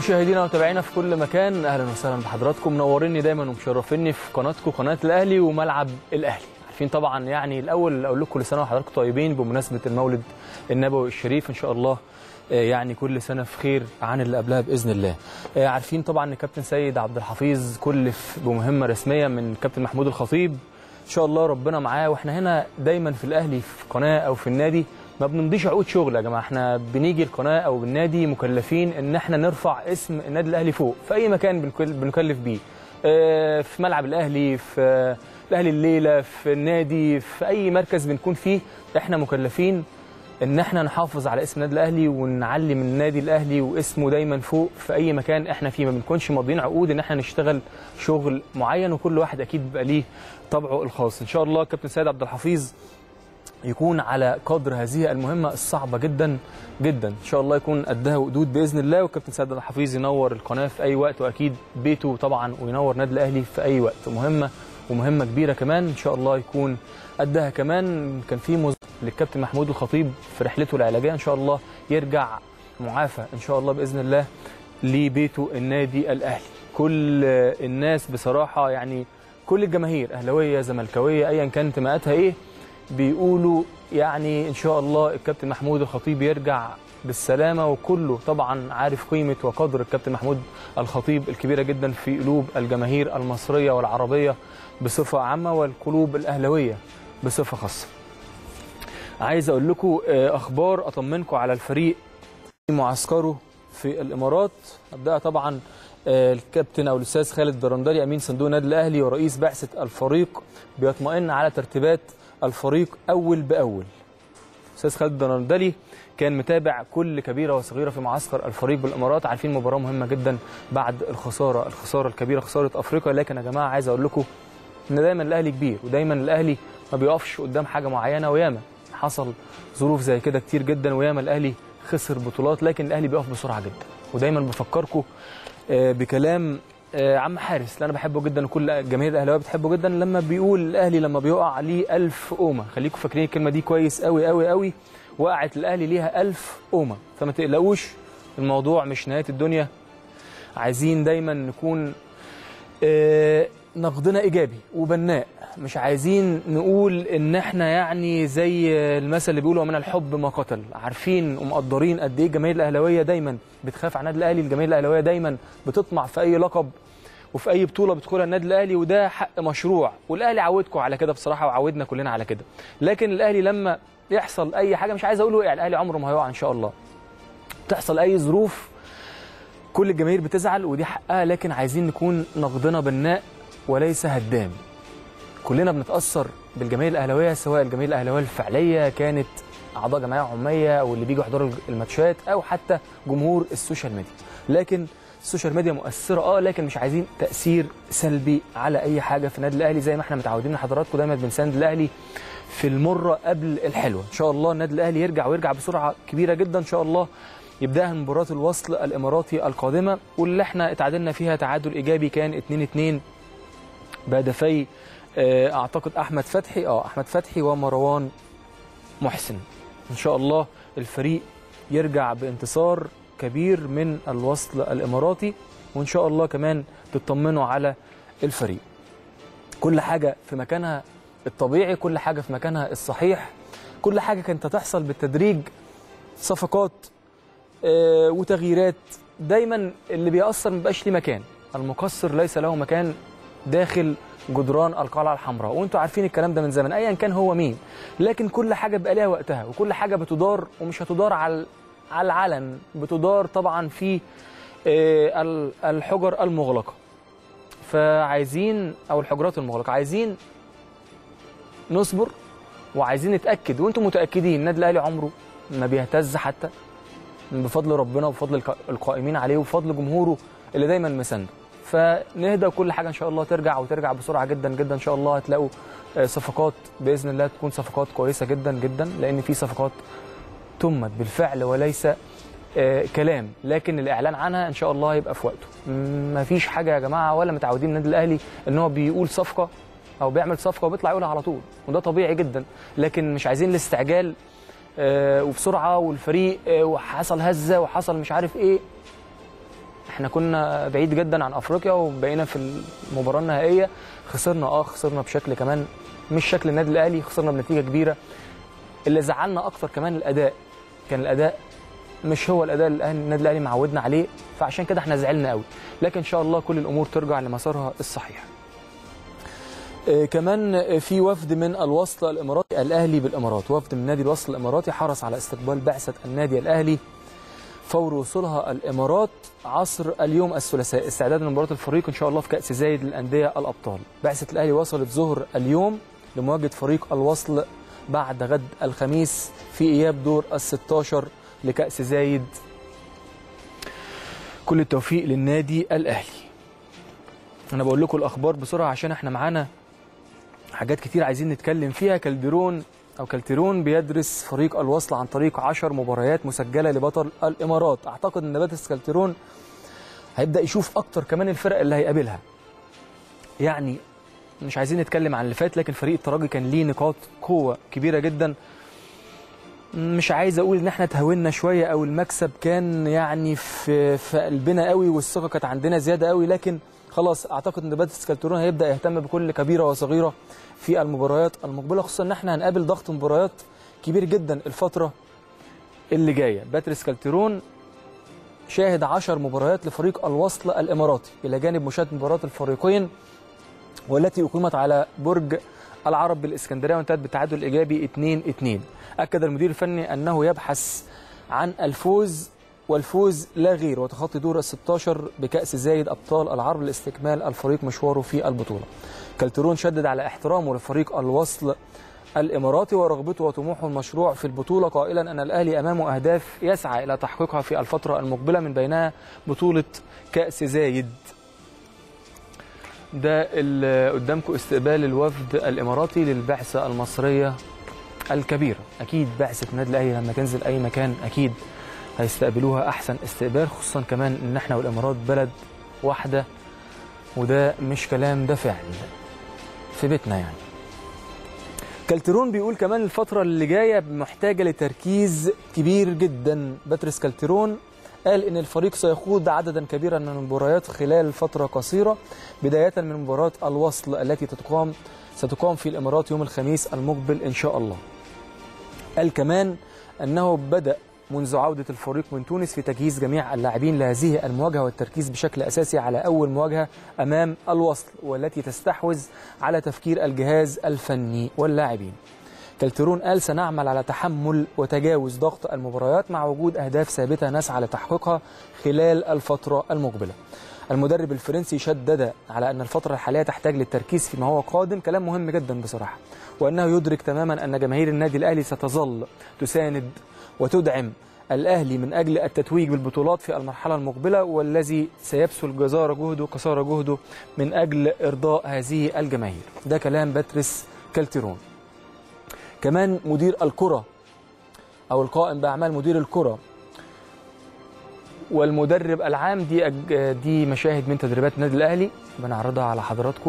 مشاهدينا ومتابعينا في كل مكان اهلا وسهلا بحضراتكم منوريني دايما ومشرفيني في قناتكم قناه الاهلي وملعب الاهلي عارفين طبعا يعني الاول اقول لكم كل سنه وحضراتكم طيبين بمناسبه المولد النبوي الشريف ان شاء الله آه، يعني كل سنه في خير عن اللي قبلها باذن الله آه، عارفين طبعا ان كابتن سيد عبد الحفيظ كلف بمهمه رسميه من كابتن محمود الخطيب ان شاء الله ربنا معاه واحنا هنا دايما في الاهلي في قناه او في النادي ما بنمضيش عقود شغل يا جماعه احنا بنيجي القناه او بالنادي مكلفين ان احنا نرفع اسم النادي الاهلي فوق في اي مكان بنكل- بنكلف بيه آه، في ملعب الاهلي في آه، الاهلي الليله في النادي في اي مركز بنكون فيه احنا مكلفين ان احنا نحافظ على اسم النادي الاهلي ونعلي من النادي الاهلي واسمه دايما فوق في اي مكان احنا فيه ما بنكونش ماضيين عقود ان احنا نشتغل شغل معين وكل واحد اكيد بيبقى ليه طبعه الخاص ان شاء الله كابتن سيد عبد الحفيظ يكون على قدر هذه المهمه الصعبه جدا جدا ان شاء الله يكون قدها وقدود باذن الله والكابتن سيد عبد الحفيظ ينور القناه في اي وقت واكيد بيته طبعا وينور نادي الاهلي في اي وقت مهمه ومهمه كبيره كمان ان شاء الله يكون قدها كمان كان في مز... للكابتن محمود الخطيب في رحلته العلاجيه ان شاء الله يرجع معافى ان شاء الله باذن الله لبيته النادي الاهلي كل الناس بصراحه يعني كل الجماهير اهلاويه زملكاويه ايا كان انتماءاتها ايه بيقولوا يعني ان شاء الله الكابتن محمود الخطيب يرجع بالسلامه وكله طبعا عارف قيمه وقدر الكابتن محمود الخطيب الكبيره جدا في قلوب الجماهير المصريه والعربيه بصفه عامه والقلوب الاهلاويه بصفه خاصه. عايز اقول لكم آه، اخبار اطمنكم على الفريق في معسكره في الامارات ابدا طبعا آه، الكابتن او الاستاذ خالد درندلي امين صندوق النادي الاهلي ورئيس بعثه الفريق بيطمئن على ترتيبات الفريق اول باول استاذ خالد درندلي كان متابع كل كبيره وصغيره في معسكر الفريق بالامارات عارفين مباراه مهمه جدا بعد الخساره الخساره الكبيره خساره افريقيا لكن يا جماعه عايز اقول لكم ان دايما الاهلي كبير ودايما الاهلي ما بيقفش قدام حاجه معينه وياما حصل ظروف زي كده كتير جدا وياما الاهلي خسر بطولات لكن الاهلي بيقف بسرعه جدا ودايما بفكركم آه، بكلام آه، عم حارس اللي انا بحبه جدا وكل الجماهير الاهلاويه بتحبه جدا لما بيقول الاهلي لما بيقع عليه ألف قومه خليكم فاكرين الكلمه دي كويس قوي قوي قوي وقعت الاهلي ليها ألف قومه فما تقلقوش الموضوع مش نهايه الدنيا عايزين دايما نكون آه، نقدنا ايجابي وبناء مش عايزين نقول ان احنا يعني زي المثل اللي بيقولوا من الحب ما قتل عارفين ومقدرين قد ايه الجماهير الاهلاويه دايما بتخاف على النادي الاهلي الجماهير الاهلاويه دايما بتطمع في اي لقب وفي اي بطوله بيدخلها النادي الاهلي وده حق مشروع والاهلي عودكم على كده بصراحه وعودنا كلنا على كده لكن الاهلي لما يحصل اي حاجه مش عايز اقول وقع الاهلي عمره ما هيقع ان شاء الله تحصل اي ظروف كل الجماهير بتزعل ودي حقها لكن عايزين نكون نقدنا بناء وليس هدام كلنا بنتاثر بالجماهير الاهلاويه سواء الجماهير الاهلاويه الفعليه كانت اعضاء جمعيه عموميه او اللي بيجوا يحضروا الماتشات او حتى جمهور السوشيال ميديا لكن السوشيال ميديا مؤثره اه لكن مش عايزين تاثير سلبي على اي حاجه في النادي الاهلي زي ما احنا متعودين من حضراتكم دايما بنساند الاهلي في المره قبل الحلوه ان شاء الله النادي الاهلي يرجع ويرجع بسرعه كبيره جدا ان شاء الله يبداها مباراه الوصل الاماراتي القادمه واللي احنا اتعادلنا فيها تعادل ايجابي كان 2 2 بهدفي آه، اعتقد احمد فتحي اه احمد فتحي ومروان محسن ان شاء الله الفريق يرجع بانتصار كبير من الوصل الاماراتي وان شاء الله كمان تطمنوا على الفريق كل حاجه في مكانها الطبيعي كل حاجه في مكانها الصحيح كل حاجه كانت هتحصل بالتدريج صفقات آه، وتغييرات دايما اللي بيأثر مبقاش ليه مكان المقصر ليس له مكان داخل جدران القلعه الحمراء وانتوا عارفين الكلام ده من زمان ايا كان هو مين لكن كل حاجه بقى ليها وقتها وكل حاجه بتدار ومش هتدار على على العلن بتدار طبعا في آه، ال- الحجر المغلقه فعايزين او الحجرات المغلقه عايزين نصبر وعايزين نتاكد وانتم متاكدين النادي الاهلي عمره ما بيهتز حتى بفضل ربنا وبفضل الق- القائمين عليه وبفضل جمهوره اللي دايما مسانده فنهدى وكل حاجه ان شاء الله ترجع وترجع بسرعه جدا جدا ان شاء الله هتلاقوا آه، صفقات باذن الله تكون صفقات كويسه جدا جدا لان في صفقات تمت بالفعل وليس آه، كلام لكن الاعلان عنها ان شاء الله هيبقى في وقته ما فيش حاجه يا جماعه ولا متعودين النادي الاهلي ان هو بيقول صفقه او بيعمل صفقه وبيطلع يقولها على طول وده طبيعي جدا لكن مش عايزين الاستعجال آه، وبسرعه والفريق آه، وحصل هزه وحصل مش عارف ايه احنا كنا بعيد جدا عن افريقيا وبقينا في المباراه النهائيه خسرنا اه خسرنا بشكل كمان مش شكل النادي الاهلي خسرنا بنتيجه كبيره اللي زعلنا اكتر كمان الاداء كان الاداء مش هو الاداء اللي الأهلي- النادي الاهلي معودنا عليه فعشان كده احنا زعلنا قوي لكن ان شاء الله كل الامور ترجع لمسارها الصحيح آه، كمان آه، في وفد من الوصل الاماراتي الاهلي بالامارات وفد من نادي الوصل الاماراتي حرص على استقبال بعثه النادي الاهلي فور وصولها الامارات عصر اليوم الثلاثاء استعدادا لمباراه الفريق ان شاء الله في كاس زايد للانديه الابطال بعثه الاهلي وصلت ظهر اليوم لمواجهه فريق الوصل بعد غد الخميس في اياب دور ال 16 لكاس زايد كل التوفيق للنادي الاهلي انا بقول لكم الاخبار بسرعه عشان احنا معانا حاجات كتير عايزين نتكلم فيها كالدرون او كالترون بيدرس فريق الوصل عن طريق 10 مباريات مسجله لبطل الامارات اعتقد ان باتريس كالترون هيبدا يشوف اكتر كمان الفرق اللي هيقابلها يعني مش عايزين نتكلم عن اللي فات لكن فريق الترجي كان ليه نقاط قوه كبيره جدا مش عايز اقول ان احنا تهاونا شويه او المكسب كان يعني في في قلبنا قوي والثقه كانت عندنا زياده قوي لكن خلاص اعتقد ان باتريس كالترون هيبدا يهتم بكل كبيره وصغيره في المباريات المقبله خصوصا ان احنا هنقابل ضغط مباريات كبير جدا الفتره اللي جايه باتريس كالترون شاهد 10 مباريات لفريق الوصل الاماراتي الى جانب مشاهده مباريات الفريقين والتي اقيمت على برج العرب بالاسكندريه وانتهت بالتعادل الايجابي 2-2 اكد المدير الفني انه يبحث عن الفوز والفوز لا غير وتخطي دور ال 16 بكأس زايد أبطال العرب لاستكمال الفريق مشواره في البطولة. كالترون شدد على احترامه لفريق الوصل الإماراتي ورغبته وطموحه المشروع في البطولة قائلا أن الأهلي أمامه أهداف يسعى إلى تحقيقها في الفترة المقبلة من بينها بطولة كأس زايد. ده اللي قدامكم استقبال الوفد الإماراتي للبعثة المصرية الكبيرة أكيد بعثة النادي الأهلي لما تنزل أي مكان أكيد هيستقبلوها احسن استقبال خصوصا كمان ان احنا والامارات بلد واحده وده مش كلام ده فعل في بيتنا يعني كالترون بيقول كمان الفترة اللي جاية محتاجة لتركيز كبير جدا باتريس كالترون قال ان الفريق سيخوض عددا كبيرا من المباريات خلال فترة قصيرة بداية من مباراة الوصل التي تتقام ستقام في الامارات يوم الخميس المقبل ان شاء الله قال كمان انه بدأ منذ عودة الفريق من تونس في تجهيز جميع اللاعبين لهذه المواجهة والتركيز بشكل أساسي على أول مواجهة أمام الوصل والتي تستحوذ على تفكير الجهاز الفني واللاعبين كالترون قال سنعمل على تحمل وتجاوز ضغط المباريات مع وجود أهداف ثابتة نسعى لتحقيقها خلال الفترة المقبلة المدرب الفرنسي شدد على أن الفترة الحالية تحتاج للتركيز فيما هو قادم كلام مهم جدا بصراحة وأنه يدرك تماما أن جماهير النادي الأهلي ستظل تساند وتدعم الأهلي من أجل التتويج بالبطولات في المرحلة المقبلة والذي سيبذل جزار جهده قصارى جهده من أجل إرضاء هذه الجماهير ده كلام باتريس كالتيرون كمان مدير الكرة أو القائم بأعمال مدير الكرة والمدرب العام دي أج... دي مشاهد من تدريبات النادي الأهلي بنعرضها على حضراتكم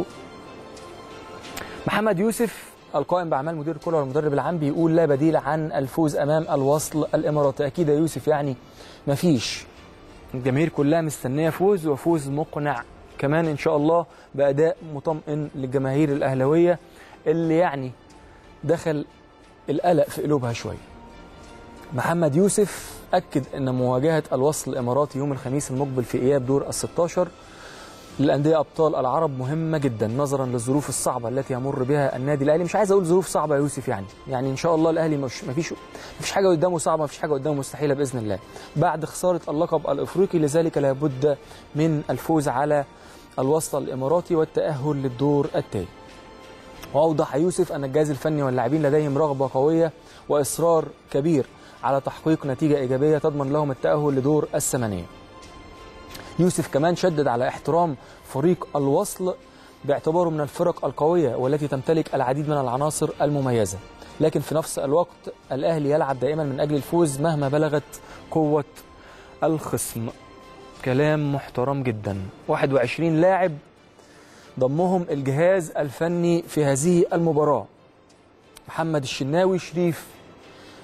محمد يوسف القائم باعمال مدير الكره والمدرب العام بيقول لا بديل عن الفوز امام الوصل الاماراتي اكيد يا يوسف يعني مفيش الجماهير كلها مستنيه فوز وفوز مقنع كمان ان شاء الله باداء مطمئن للجماهير الاهلاويه اللي يعني دخل القلق في قلوبها شويه محمد يوسف اكد ان مواجهه الوصل الاماراتي يوم الخميس المقبل في اياب دور ال 16 للانديه ابطال العرب مهمه جدا نظرا للظروف الصعبه التي يمر بها النادي الاهلي مش عايز اقول ظروف صعبه يا يوسف يعني يعني ان شاء الله الاهلي مش مفيش مفيش حاجه قدامه صعبه مفيش حاجه قدامه مستحيله باذن الله بعد خساره اللقب الافريقي لذلك لابد من الفوز على الوصل الاماراتي والتاهل للدور التالي واوضح يوسف ان الجهاز الفني واللاعبين لديهم رغبه قويه واصرار كبير على تحقيق نتيجه ايجابيه تضمن لهم التاهل لدور الثمانيه يوسف كمان شدد على احترام فريق الوصل باعتباره من الفرق القوية والتي تمتلك العديد من العناصر المميزة لكن في نفس الوقت الأهلي يلعب دائما من أجل الفوز مهما بلغت قوة الخصم كلام محترم جدا 21 لاعب ضمهم الجهاز الفني في هذه المباراة محمد الشناوي شريف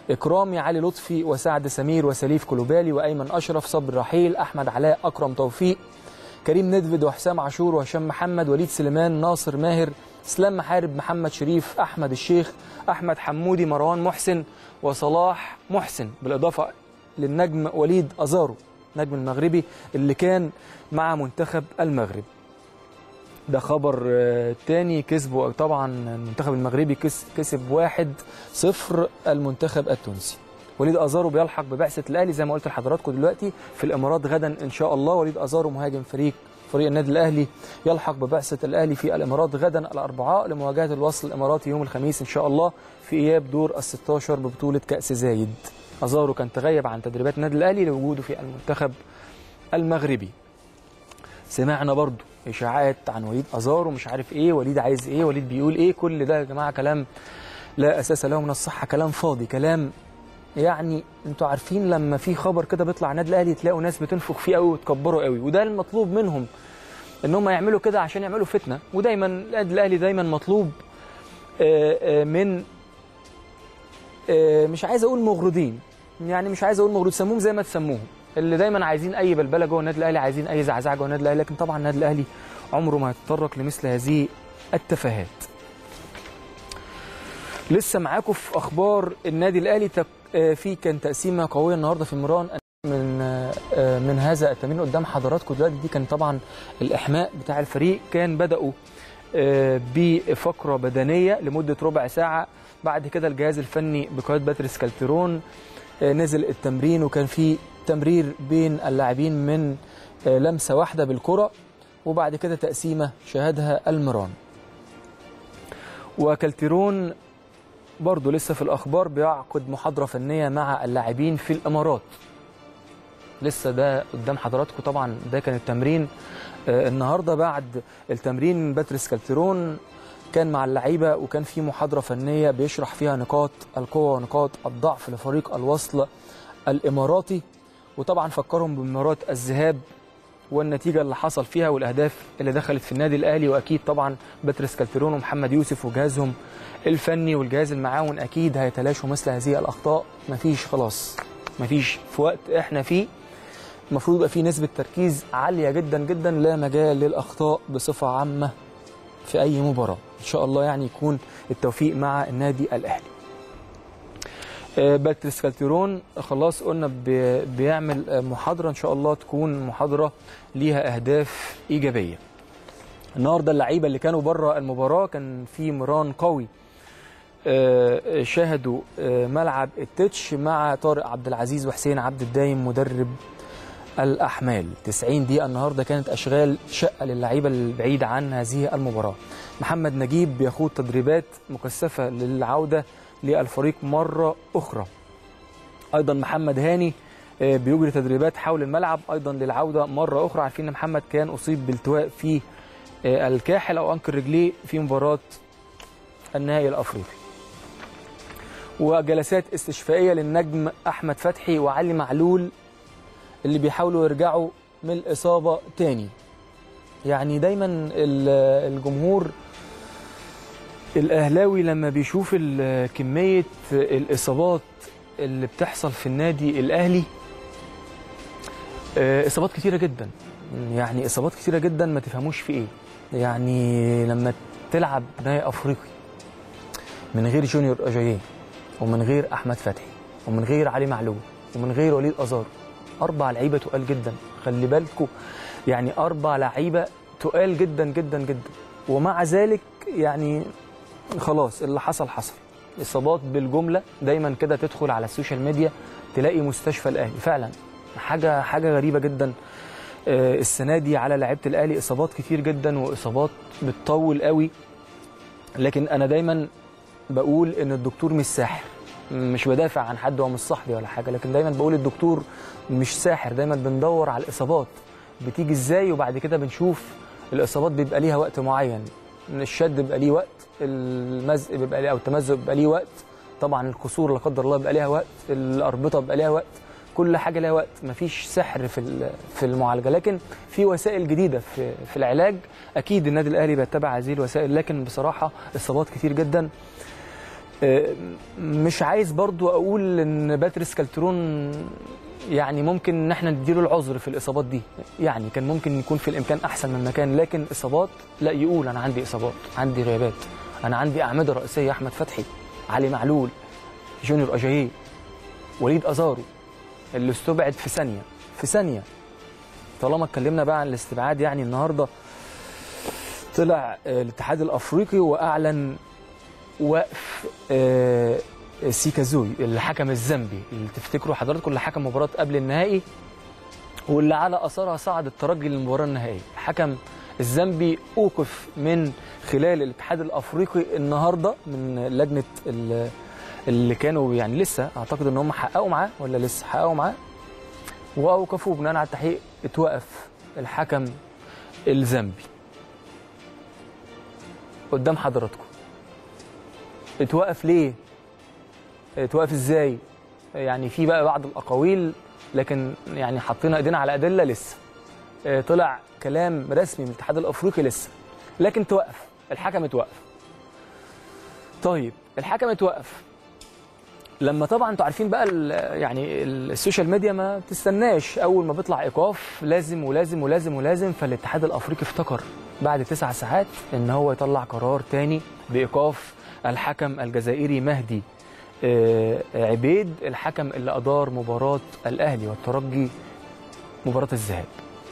اكرامي علي لطفي وسعد سمير وسليف كلوبالي وايمن اشرف صبري رحيل احمد علاء اكرم توفيق كريم ندفد وحسام عاشور وهشام محمد وليد سليمان ناصر ماهر اسلام محارب محمد شريف احمد الشيخ احمد حمودي مروان محسن وصلاح محسن بالاضافه للنجم وليد ازارو نجم المغربي اللي كان مع منتخب المغرب ده خبر آه، تاني كسبوا طبعا المنتخب المغربي كس- كسب واحد صفر المنتخب التونسي وليد ازارو بيلحق ببعثه الاهلي زي ما قلت لحضراتكم دلوقتي في الامارات غدا ان شاء الله وليد ازارو مهاجم فريق فريق النادي الاهلي يلحق ببعثه الاهلي في الامارات غدا الاربعاء لمواجهه الوصل الاماراتي يوم الخميس ان شاء الله في اياب دور ال 16 ببطوله كاس زايد ازارو كان تغيب عن تدريبات النادي الاهلي لوجوده في المنتخب المغربي سمعنا برضو اشاعات عن وليد ازار ومش عارف ايه وليد عايز ايه وليد بيقول ايه كل ده يا جماعه كلام لا اساس له من الصحه كلام فاضي كلام يعني انتوا عارفين لما في خبر كده بيطلع عن النادي الاهلي تلاقوا ناس بتنفخ فيه قوي وتكبره قوي وده المطلوب منهم ان هم يعملوا كده عشان يعملوا فتنه ودايما النادي الاهلي دايما مطلوب آه، آه، من آه، مش عايز اقول مغرضين يعني مش عايز اقول مغرض سموهم زي ما تسموهم اللي دايما عايزين اي بلبله جوه النادي الاهلي عايزين اي زعزعه جوه النادي الاهلي لكن طبعا النادي الاهلي عمره ما هيتطرق لمثل هذه التفاهات لسه معاكم في اخبار النادي الاهلي تك... آه، في كان تقسيمه قويه النهارده في المران من آه، آه، من هذا التمرين قدام حضراتكم دلوقتي دي كان طبعا الاحماء بتاع الفريق كان بداوا آه، بفقره بدنيه لمده ربع ساعه بعد كده الجهاز الفني بقياده باتريس كالتيرون آه، نزل التمرين وكان في تمرير بين اللاعبين من آه، لمسه واحده بالكره وبعد كده تقسيمه شاهدها المران وكالتيرون برضه لسه في الاخبار بيعقد محاضره فنيه مع اللاعبين في الامارات لسه ده قدام حضراتكم طبعا ده كان التمرين آه، النهارده بعد التمرين باتريس كالتيرون كان مع اللعيبه وكان في محاضره فنيه بيشرح فيها نقاط القوه ونقاط الضعف لفريق الوصل الاماراتي وطبعا فكرهم بمباراه الذهاب والنتيجه اللي حصل فيها والاهداف اللي دخلت في النادي الاهلي واكيد طبعا باتريس كالتيرون ومحمد يوسف وجهازهم الفني والجهاز المعاون اكيد هيتلاشوا مثل هذه الاخطاء مفيش خلاص مفيش في وقت احنا فيه المفروض يبقى فيه نسبه تركيز عاليه جدا جدا لا مجال للاخطاء بصفه عامه في اي مباراه ان شاء الله يعني يكون التوفيق مع النادي الاهلي آه، باتريس كالتيرون خلاص قلنا بي- بيعمل آه، محاضره ان شاء الله تكون محاضره ليها اهداف ايجابيه النهارده اللعيبه اللي كانوا بره المباراه كان في مران قوي آه، شاهدوا آه، ملعب التتش مع طارق عبد العزيز وحسين عبد الدايم مدرب الاحمال 90 دقيقه النهارده كانت اشغال شقه للعيبه البعيده عن هذه المباراه محمد نجيب بيخوض تدريبات مكثفه للعوده للفريق مره اخرى ايضا محمد هاني آه، بيجري تدريبات حول الملعب ايضا للعوده مره اخرى عارفين ان محمد كان اصيب بالتواء في آه، الكاحل او انكر رجليه في مباراه النهائي الافريقي وجلسات استشفائيه للنجم احمد فتحي وعلي معلول اللي بيحاولوا يرجعوا من الاصابه تاني يعني دايما ال- الجمهور الاهلاوي لما بيشوف ال- كميه الاصابات اللي بتحصل في النادي الاهلي آه، اصابات كتيره جدا يعني اصابات كتيره جدا ما تفهموش في ايه يعني لما تلعب نهائي افريقي من غير جونيور اجاييه ومن غير احمد فتحي ومن غير علي معلول ومن غير وليد ازار اربع لعيبه تقال جدا خلي بالكم يعني اربع لعيبه تقال جدا جدا جدا ومع ذلك يعني خلاص اللي حصل حصل اصابات بالجمله دايما كده تدخل على السوشيال ميديا تلاقي مستشفى الاهلي فعلا حاجه حاجه غريبه جدا آه، السنه دي على لعيبه الاهلي اصابات كتير جدا واصابات بتطول قوي لكن انا دايما بقول ان الدكتور مش ساحر مش بدافع عن حد هو مش صاحبي ولا حاجه لكن دايما بقول الدكتور مش ساحر دايما بندور على الاصابات بتيجي ازاي وبعد كده بنشوف الاصابات بيبقى ليها وقت معين الشد بيبقى ليه وقت المزق بيبقى ليه او التمزق بيبقى ليه وقت طبعا الكسور لا قدر الله بيبقى ليها وقت الاربطه بيبقى ليها وقت كل حاجه ليها وقت مفيش سحر في ال- في المعالجه لكن في وسائل جديده في في العلاج اكيد النادي الاهلي بيتبع هذه الوسائل لكن بصراحه اصابات كتير جدا آه، مش عايز برضو اقول ان باتريس كالترون يعني ممكن ان احنا نديله العذر في الاصابات دي يعني كان ممكن يكون في الامكان احسن من مكان لكن اصابات لا يقول انا عندي اصابات عندي غيابات انا عندي اعمده رئيسيه احمد فتحي علي معلول جونيور اجاييه وليد ازارو اللي استبعد في ثانيه في ثانيه طالما اتكلمنا بقى عن الاستبعاد يعني النهارده طلع آه، الاتحاد الافريقي واعلن وقف آه، سيكازوي الحكم الزامبي اللي تفتكروا حضراتكم اللي حكم مباراه قبل النهائي واللي على اثرها صعد الترجي للمباراه النهائيه الحكم الزامبي اوقف من خلال الاتحاد الافريقي النهارده من لجنه ال- اللي كانوا يعني لسه اعتقد ان هم حققوا معاه ولا لسه حققوا معاه واوقفوه بناء على التحقيق اتوقف الحكم الزامبي قدام حضراتكم اتوقف ليه اتوقف ازاي يعني في بقى بعض الاقاويل لكن يعني حطينا ايدينا على ادله لسه اه، طلع كلام رسمي من الاتحاد الافريقي لسه لكن توقف الحكم اتوقف طيب الحكم اتوقف لما طبعا انتوا عارفين بقى ال- يعني ال- السوشيال ميديا ما بتستناش اول ما بيطلع ايقاف لازم ولازم ولازم ولازم فالاتحاد الافريقي افتكر بعد تسع ساعات ان هو يطلع قرار تاني بايقاف الحكم الجزائري مهدي آه، عبيد الحكم اللي ادار مباراه الاهلي والترجي مباراه الذهاب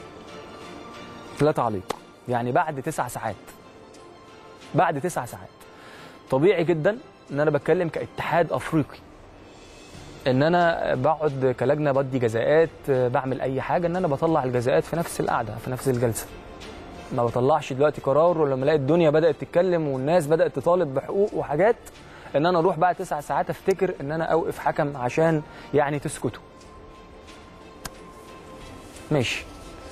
لا تعليق يعني بعد تسع ساعات بعد تسع ساعات طبيعي جدا ان انا بتكلم كاتحاد افريقي ان انا بقعد كلجنه بدي جزاءات آه، بعمل اي حاجه ان انا بطلع الجزاءات في نفس القعده في نفس الجلسه ما بطلعش دلوقتي قرار ولما الاقي الدنيا بدات تتكلم والناس بدات تطالب بحقوق وحاجات ان انا اروح بعد تسع ساعات افتكر ان انا اوقف حكم عشان يعني تسكتوا ماشي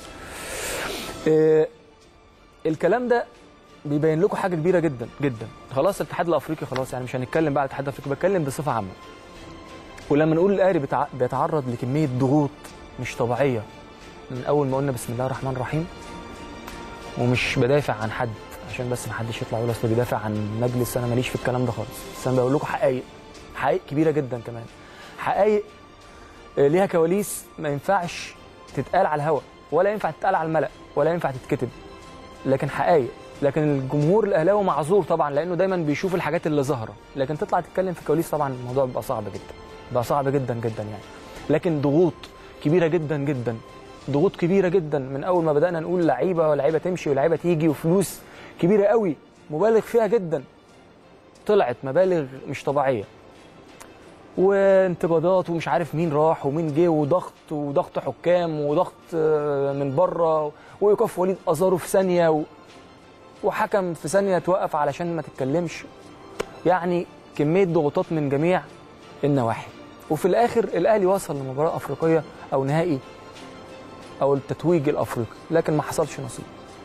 آه الكلام ده بيبين لكم حاجه كبيره جدا جدا خلاص الاتحاد الافريقي خلاص يعني مش هنتكلم بقى على الاتحاد الافريقي بتكلم بصفه عامه ولما نقول الاهلي بتع... بيتعرض لكميه ضغوط مش طبيعيه من اول ما قلنا بسم الله الرحمن الرحيم ومش بدافع عن حد عشان بس ما حدش يطلع يقول اصل بيدافع عن مجلس انا ماليش في الكلام ده خالص بس انا بقول لكم حقائق حقائق كبيره جدا كمان حقائق آه، ليها كواليس ما ينفعش تتقال على الهواء ولا ينفع تتقال على الملأ ولا ينفع تتكتب لكن حقائق لكن الجمهور الاهلاوي معذور طبعا لانه دايما بيشوف الحاجات اللي ظاهره لكن تطلع تتكلم في كواليس طبعا الموضوع بيبقى صعب جدا بقى صعب جدا جدا يعني لكن ضغوط كبيره جدا جدا ضغوط كبيره جدا من اول ما بدانا نقول لعيبه ولعيبه تمشي ولعيبه تيجي وفلوس كبيره قوي مبالغ فيها جدا طلعت مبالغ مش طبيعيه وانتقادات ومش عارف مين راح ومين جه وضغط وضغط حكام وضغط آه، من بره وايقاف وليد ازارو في ثانيه و... وحكم في ثانيه توقف علشان ما تتكلمش يعني كميه ضغوطات من جميع النواحي وفي الاخر الاهلي وصل لمباراه افريقيه او نهائي او التتويج الافريقي لكن ما حصلش نصيب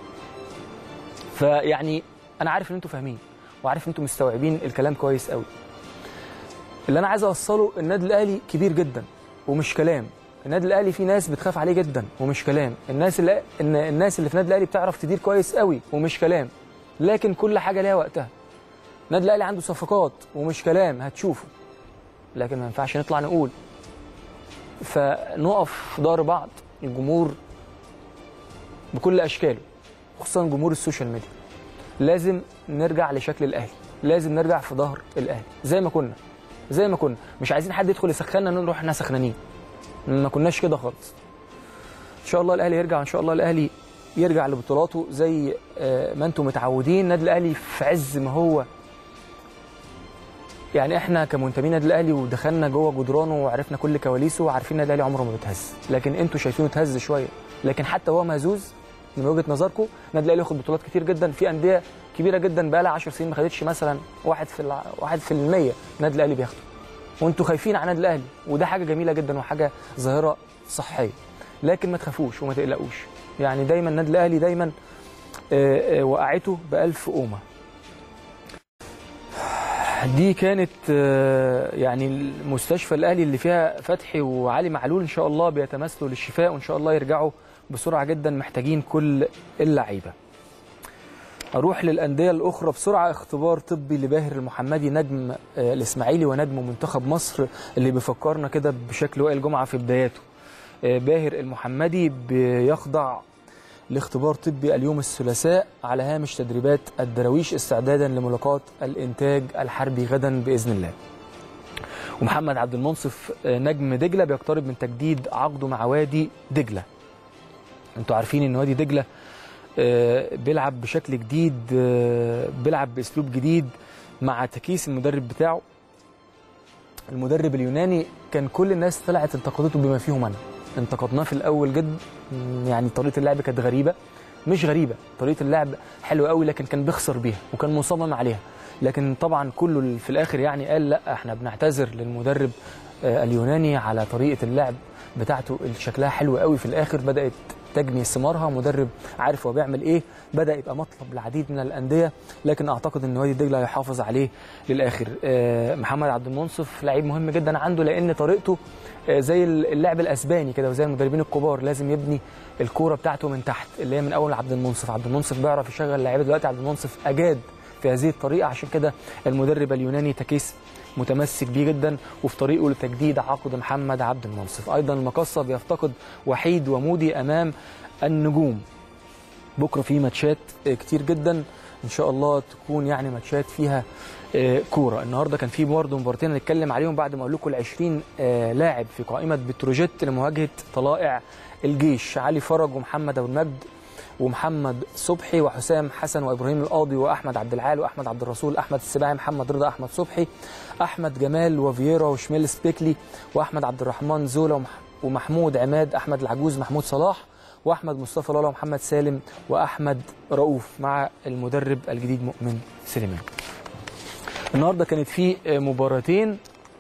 فيعني انا عارف ان انتوا فاهمين وعارف ان انتوا مستوعبين الكلام كويس قوي اللي انا عايز اوصله النادي الاهلي كبير جدا ومش كلام النادي الاهلي فيه ناس بتخاف عليه جدا ومش كلام الناس اللي ان الناس اللي في النادي الاهلي بتعرف تدير كويس قوي ومش كلام لكن كل حاجه ليها وقتها النادي الاهلي عنده صفقات ومش كلام هتشوفوا لكن ما ينفعش نطلع نقول فنقف في ظهر بعض الجمهور بكل اشكاله خصوصا جمهور السوشيال ميديا لازم نرجع لشكل الاهلي لازم نرجع في ظهر الاهلي زي ما كنا زي ما كنا مش عايزين حد يدخل يسخننا نروح احنا سخنانين ما كناش كده خالص ان شاء الله الاهلي يرجع ان شاء الله الاهلي يرجع لبطولاته زي آه، ما انتم متعودين النادي الاهلي في عز ما هو يعني احنا كمنتمين النادي الاهلي ودخلنا جوه جدرانه وعرفنا كل كواليسه وعارفين النادي الاهلي عمره ما بيتهز لكن انتوا شايفينه اتهز شويه لكن حتى هو مهزوز من وجهه نظركم النادي الاهلي ياخد بطولات كتير جدا في انديه كبيره جدا بقى لها 10 سنين ما خدتش مثلا واحد في الع... واحد في المية النادي الاهلي بياخده وانتوا خايفين على النادي الاهلي وده حاجه جميله جدا وحاجه ظاهره صحيه لكن ما تخافوش وما تقلقوش يعني دايما النادي الاهلي دايما آه، آه، وقعته بألف قومه دي كانت آه، يعني المستشفى الاهلي اللي فيها فتحي وعلي معلول ان شاء الله بيتمثلوا للشفاء وان شاء الله يرجعوا بسرعه جدا محتاجين كل اللعيبه اروح للانديه الاخرى بسرعه اختبار طبي لباهر المحمدي نجم آه، الاسماعيلي ونجم منتخب مصر اللي بيفكرنا كده بشكل وائل جمعه في بداياته آه، باهر المحمدي بيخضع لاختبار طبي اليوم الثلاثاء على هامش تدريبات الدراويش استعدادا لملاقاة الانتاج الحربي غدا باذن الله ومحمد عبد المنصف آه، نجم دجله بيقترب من تجديد عقده مع وادي دجله انتوا عارفين ان وادي دجله آه، بيلعب بشكل جديد آه، بيلعب باسلوب جديد مع تكيس المدرب بتاعه المدرب اليوناني كان كل الناس طلعت انتقدته بما فيهم انا انتقدناه في الاول جد م، يعني طريقه اللعب كانت غريبه مش غريبه طريقه اللعب حلوه قوي لكن كان بيخسر بيها وكان مصمم عليها لكن طبعا كله في الاخر يعني قال لا احنا بنعتذر للمدرب آه، اليوناني على طريقه اللعب بتاعته اللي شكلها حلو قوي في الاخر بدات تجني ثمارها مدرب عارف هو بيعمل ايه بدا يبقى مطلب لعديد من الانديه لكن اعتقد ان وادي دجله هيحافظ عليه للاخر آه، محمد عبد المنصف لعيب مهم جدا عنده لان طريقته آه، زي اللعب الاسباني كده وزي المدربين الكبار لازم يبني الكوره بتاعته من تحت اللي هي من اول عبد المنصف عبد المنصف بيعرف يشغل لعيبه دلوقتي عبد المنصف اجاد في هذه الطريقه عشان كده المدرب اليوناني تكيس متمسك بيه جدا وفي طريقه لتجديد عقد محمد عبد المنصف ايضا المقصه بيفتقد وحيد ومودي امام النجوم بكره في ماتشات آه، كتير جدا ان شاء الله تكون يعني ماتشات فيها آه، كوره النهارده كان في برضه مباراتين هنتكلم عليهم بعد ما اقول لكم ال 20 آه، لاعب في قائمه بتروجيت لمواجهه طلائع الجيش علي فرج ومحمد ابو المجد ومحمد صبحي وحسام حسن وابراهيم القاضي واحمد عبد العال واحمد عبد الرسول احمد السباعي محمد رضا احمد صبحي احمد جمال وفييرا وشميل سبيكلي واحمد عبد الرحمن زولا ومح- ومحمود عماد احمد العجوز محمود صلاح واحمد مصطفى لالا ومحمد سالم واحمد رؤوف مع المدرب الجديد مؤمن سليمان النهارده كانت في مباراتين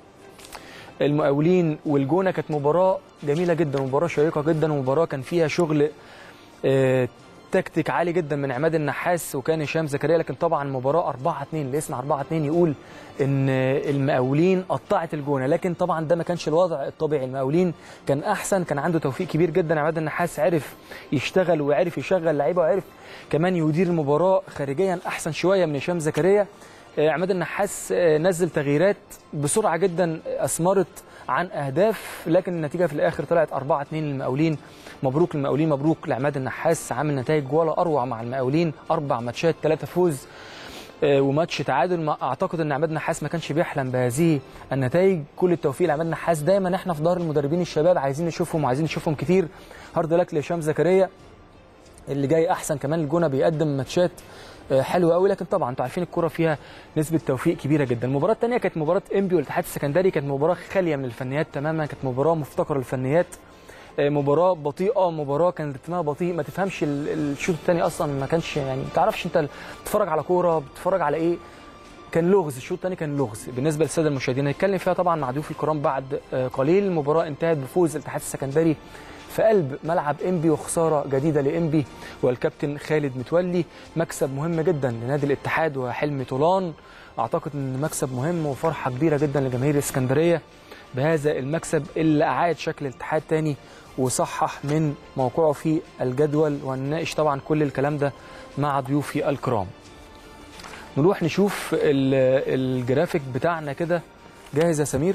المقاولين والجونه كانت مباراه جميله جدا مباراه شيقه جدا ومباراه كان فيها شغل آه، تكتيك عالي جدا من عماد النحاس وكان هشام زكريا لكن طبعا مباراه 4 2 اللي يسمع 4 2 يقول ان المقاولين قطعت الجونه لكن طبعا ده ما كانش الوضع الطبيعي المقاولين كان احسن كان عنده توفيق كبير جدا عماد النحاس عرف يشتغل وعرف يشغل لعيبه وعرف كمان يدير المباراه خارجيا احسن شويه من هشام زكريا آه، عماد النحاس آه، نزل تغييرات بسرعه جدا اثمرت عن اهداف لكن النتيجه في الاخر طلعت 4 2 للمقاولين مبروك للمقاولين مبروك لعماد النحاس عامل نتائج ولا اروع مع المقاولين اربع ماتشات ثلاثه فوز آه، وماتش تعادل ما اعتقد ان عماد النحاس ما كانش بيحلم بهذه النتائج كل التوفيق لعماد النحاس دايما احنا في ظهر المدربين الشباب عايزين نشوفهم وعايزين نشوفهم كتير هارد لك لهشام زكريا اللي جاي احسن كمان الجونه بيقدم ماتشات آه، حلوه قوي لكن طبعا انتوا عارفين الكره فيها نسبه توفيق كبيره جدا المباراه الثانيه كانت مباراه انبي والاتحاد السكندري كانت مباراه خاليه من الفنيات تماما كانت مباراه مفتقره للفنيات آه، مباراه بطيئه مباراه كان رتمها بطيء ما تفهمش ال- الشوط الثاني اصلا ما كانش يعني ما تعرفش انت بتتفرج على كوره بتتفرج على ايه كان لغز الشوط الثاني كان لغز بالنسبه للساده المشاهدين هنتكلم فيها طبعا مع ضيوف الكرام بعد آه، قليل المباراه انتهت بفوز الاتحاد السكندري في قلب ملعب انبي وخساره جديده لانبي والكابتن خالد متولي مكسب مهم جدا لنادي الاتحاد وحلمي طولان اعتقد ان مكسب مهم وفرحه كبيره جدا لجماهير الاسكندريه بهذا المكسب اللي اعاد شكل الاتحاد تاني وصحح من موقعه في الجدول وهنناقش طبعا كل الكلام ده مع ضيوفي الكرام نروح نشوف ال- الجرافيك بتاعنا كده جاهز يا سمير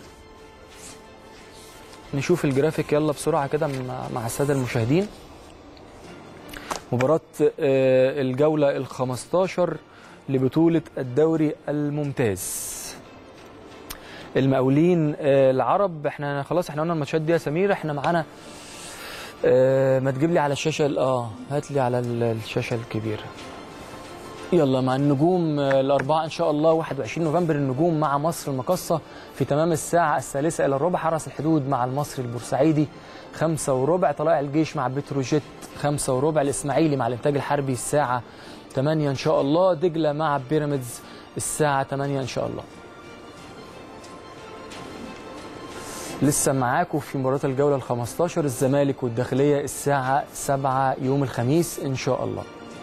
نشوف الجرافيك يلا بسرعة كده مع- مع السادة المشاهدين مباراة آه، الجولة ال 15 لبطولة الدوري الممتاز المقاولين آه، العرب احنا خلاص احنا قلنا الماتشات دي يا سمير احنا معانا آه، ما تجيب لي على الشاشة ال- اه هات لي على ال- الشاشة الكبيرة يلا مع النجوم آه، الأربعة إن شاء الله 21 نوفمبر النجوم مع مصر المقصة في تمام الساعة الثالثة إلى الربع حرس الحدود مع المصري البورسعيدي خمسة وربع طلائع الجيش مع بتروجيت خمسة وربع الإسماعيلي مع الإنتاج الحربي الساعة 8 إن شاء الله دجلة مع بيراميدز الساعة 8 إن شاء الله لسه معاكم في مباراة الجولة ال 15 الزمالك والداخلية الساعة 7 يوم الخميس إن شاء الله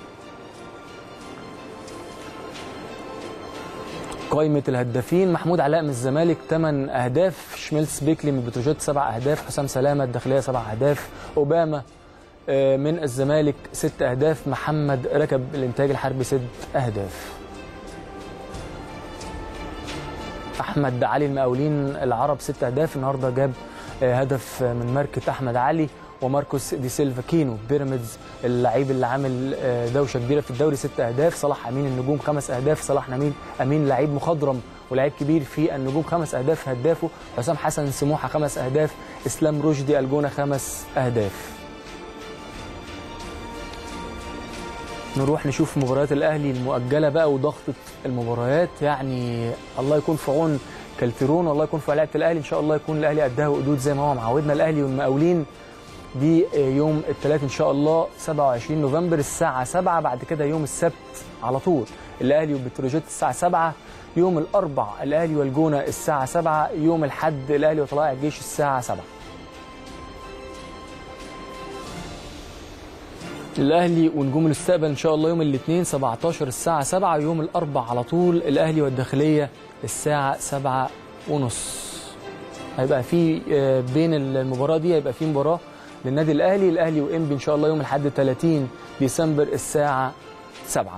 قائمة الهدافين محمود علاء من الزمالك 8 أهداف شميلس بيكلي من بتروجيت 7 أهداف حسام سلامة الداخلية 7 أهداف أوباما آه، من الزمالك ست اهداف محمد ركب الانتاج الحربي ست اهداف احمد علي المقاولين العرب ست اهداف النهارده جاب آه، هدف من ماركه احمد علي وماركوس دي سيلفا كينو بيراميدز اللعيب اللي عامل آه، دوشه كبيره في الدوري ست اهداف صلاح امين النجوم خمس اهداف صلاح نمين امين لعيب مخضرم ولاعيب كبير في النجوم خمس اهداف هدافه حسام حسن سموحه خمس اهداف اسلام رشدي الجونه خمس اهداف نروح نشوف مباريات الاهلي المؤجله بقى وضغطه المباريات يعني الله يكون في عون كالترون والله يكون في عون لعيبه الاهلي ان شاء الله يكون الاهلي قدها وقدود زي ما هو معودنا الاهلي والمقاولين دي يوم الثلاث ان شاء الله 27 نوفمبر الساعه 7 بعد كده يوم السبت على طول الاهلي وبتروجيت الساعه 7 يوم الاربع الاهلي والجونه الساعه 7 يوم الاحد الاهلي وطلائع الجيش الساعه 7 الاهلي ونجوم المستقبل ان شاء الله يوم الاثنين 17 الساعه 7 يوم الاربع على طول الاهلي والداخليه الساعه 7 ونص هيبقى في آه، بين المباراه دي هيبقى في مباراه للنادي الاهلي الاهلي وانبي ان شاء الله يوم الاحد 30 ديسمبر الساعه 7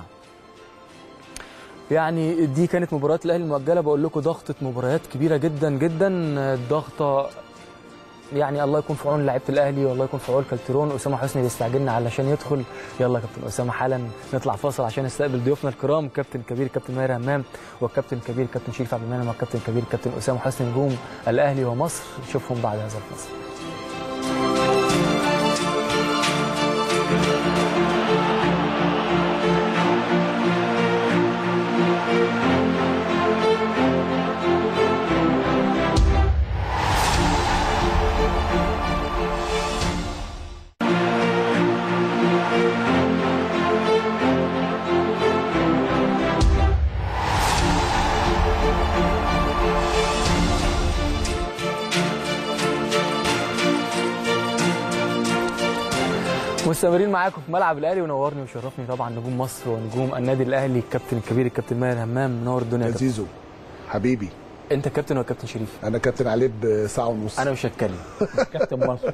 يعني دي كانت مباريات الاهلي المؤجله بقول لكم ضغطه مباريات كبيره جدا جدا الضغطه يعني الله يكون في عون لعيبه الاهلي والله يكون في عون كالترون اسامه حسني بيستعجلنا علشان يدخل يلا يا كابتن اسامه حالا نطلع فاصل عشان نستقبل ضيوفنا الكرام كابتن كبير كابتن ماهر همام والكابتن الكبير كابتن شريف عبد المنعم والكابتن الكبير كابتن اسامه حسني نجوم الاهلي ومصر نشوفهم بعد هذا الفاصل مستمرين معاكم في ملعب الاهلي ونورني وشرفني طبعا نجوم مصر ونجوم النادي الاهلي الكابتن الكبير الكابتن ماهر همام منور الدنيا يا كابتن زيزو حبيبي انت كابتن ولا كابتن شريف انا كابتن عليه بساعه ونص انا مش هتكلم كابتن مصر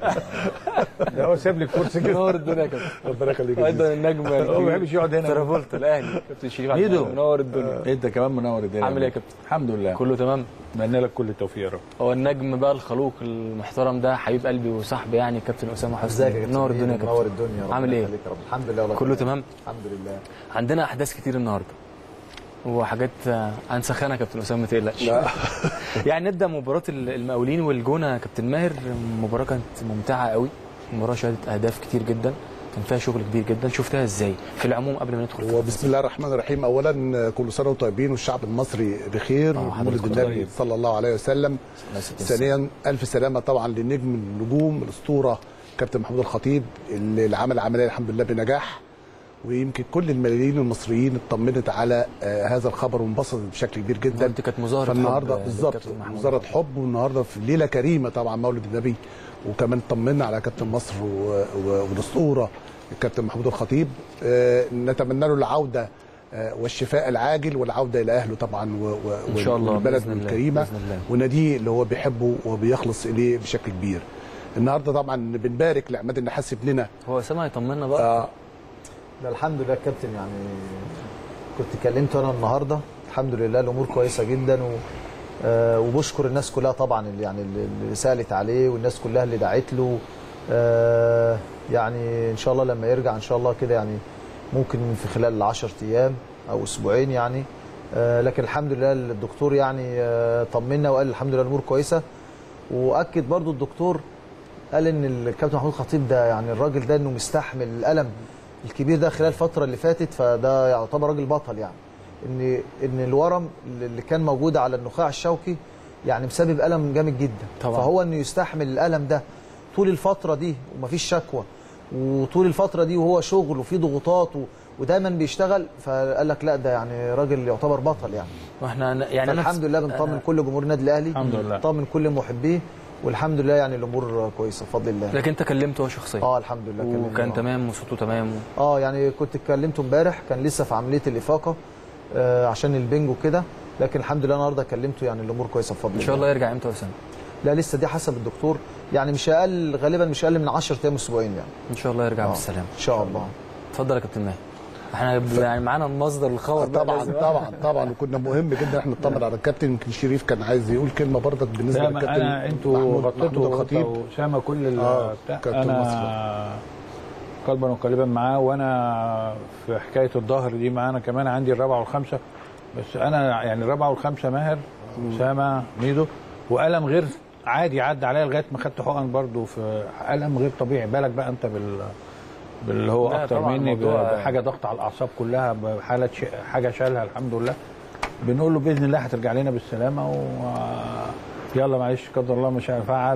ده هو ساب لي الكرسي كده منور الدنيا يا كابتن ربنا يخليك يا ايضا زيزو. النجم هو ما بيحبش يقعد هنا ترافولتا الاهلي كابتن شريف عبد ميدو. المنعم، منور الدنيا انت كمان منور الدنيا عامل ايه يا كابتن الحمد لله كله تمام اتمنى لك كل التوفيق يا رب هو النجم بقى الخلوق المحترم ده حبيب قلبي وصاحبي يعني كابتن اسامه حسني ازيك يا كابتن منور الدنيا يا منور كابتن الدنيا ربنا عامل ايه؟ يخليك يا رب الحمد لله والله كله تمام. تمام الحمد لله عندنا احداث كتير النهارده وحاجات آه، هنسخنها كابتن اسامه ما تقلقش لا يعني نبدا مباراه المقاولين والجونه يا كابتن ماهر مباراه كانت ممتعه قوي مباراه شهدت اهداف كتير جدا كان فيها شغل كبير جدا شفتها ازاي في العموم قبل ما ندخل في وبسم الله الرحمن الرحيم اولا كل سنه وانتم طيبين والشعب المصري بخير آه، ومولد حضرتك النبي طيب. صلى الله عليه وسلم الله يستر السلام. ثانيا الف سلامه طبعا للنجم النجوم الاسطوره كابتن محمود الخطيب اللي اللي عمل عمليه الحمد لله بنجاح ويمكن كل الملايين المصريين اطمنت على آه، هذا الخبر وانبسطت بشكل كبير جدا النهارده كانت مظاهره فالنهارده حب بالظبط للكابتن محمود مظاهره الخطيب. حب والنهارده في ليله كريمه طبعا مولد النبي وكمان طمنا على كابتن مصر و- و- والاسطوره الكابتن محمود الخطيب آه، نتمنى له العوده آه، والشفاء العاجل والعوده الى اهله طبعا و- و- إن شاء الله، والبلد بإذن الله، الكريمه بإذن الله. وناديه اللي هو بيحبه وبيخلص اليه بشكل كبير النهارده طبعا بنبارك لعماد النحاس ابننا هو اسامه هيطمنا بقى آه لا الحمد لله كابتن يعني كنت كلمته انا النهارده الحمد لله الامور كويسه جدا و آه، وبشكر الناس كلها طبعا اللي يعني اللي اللي سالت عليه والناس كلها اللي دعت له آه، يعني ان شاء الله لما يرجع ان شاء الله كده يعني ممكن في خلال 10 ايام او اسبوعين يعني آه، لكن الحمد لله الدكتور يعني آه، طمنا وقال الحمد لله الامور كويسه واكد برضو الدكتور قال ان الكابتن محمود خطيب ده يعني الراجل ده انه مستحمل الالم الكبير ده خلال الفتره اللي فاتت فده يعتبر راجل بطل يعني ان ان الورم اللي كان موجود على النخاع الشوكي يعني مسبب الم جامد جدا طبعا. فهو انه يستحمل الالم ده طول الفتره دي ومفيش شكوى وطول الفتره دي وهو شغل وفي ضغوطات و... ودايما بيشتغل فقال لك لا ده يعني راجل يعتبر بطل يعني واحنا يعني انا الحمد لله بنطمن كل جمهور النادي الاهلي الحمد لله. بنطمن كل محبيه والحمد لله يعني الامور كويسه بفضل الله لكن انت كلمته هو شخصيا اه الحمد لله كلمني. وكان آه. تمام وصوته تمام اه يعني كنت اتكلمته امبارح كان لسه في عمليه الافاقه آه عشان البنج وكده لكن الحمد لله النهارده كلمته يعني الامور كويسه بفضل ان شاء الله يرجع امتى يا اسامه لا لسه دي حسب الدكتور يعني مش اقل غالبا مش اقل من 10 ايام اسبوعين يعني ان شاء الله يرجع آه. بالسلامه ان شاء الله اتفضل يا كابتن ماهر احنا ب- يعني معانا المصدر الخبر بقى طبعا لازم- طبعا طبعا وكنا مهم جدا احنا نطمن على الكابتن يمكن شريف كان عايز يقول كلمه برضك بالنسبه لا ما للكابتن انا انتوا محمود- محمود غطيتوا الخطيب اسامه كل ال- آه، بتاع كابتن انا قلبا وقالبا معاه وانا في حكايه الظهر دي معانا كمان عندي الرابعه والخامسه بس انا يعني الرابعه والخامسه ماهر اسامه ميدو والم غير عادي عدى عليا لغايه ما خدت حقن برضو في الم غير طبيعي بالك بقى انت بال باللي هو لا اكتر طبعاً مني الموضوع- بحاجه ضغط على الاعصاب كلها بحاله ش... حاجه شالها الحمد لله بنقول له باذن الله هترجع لنا بالسلامه و يلا معلش قدر الله ما شاء فعل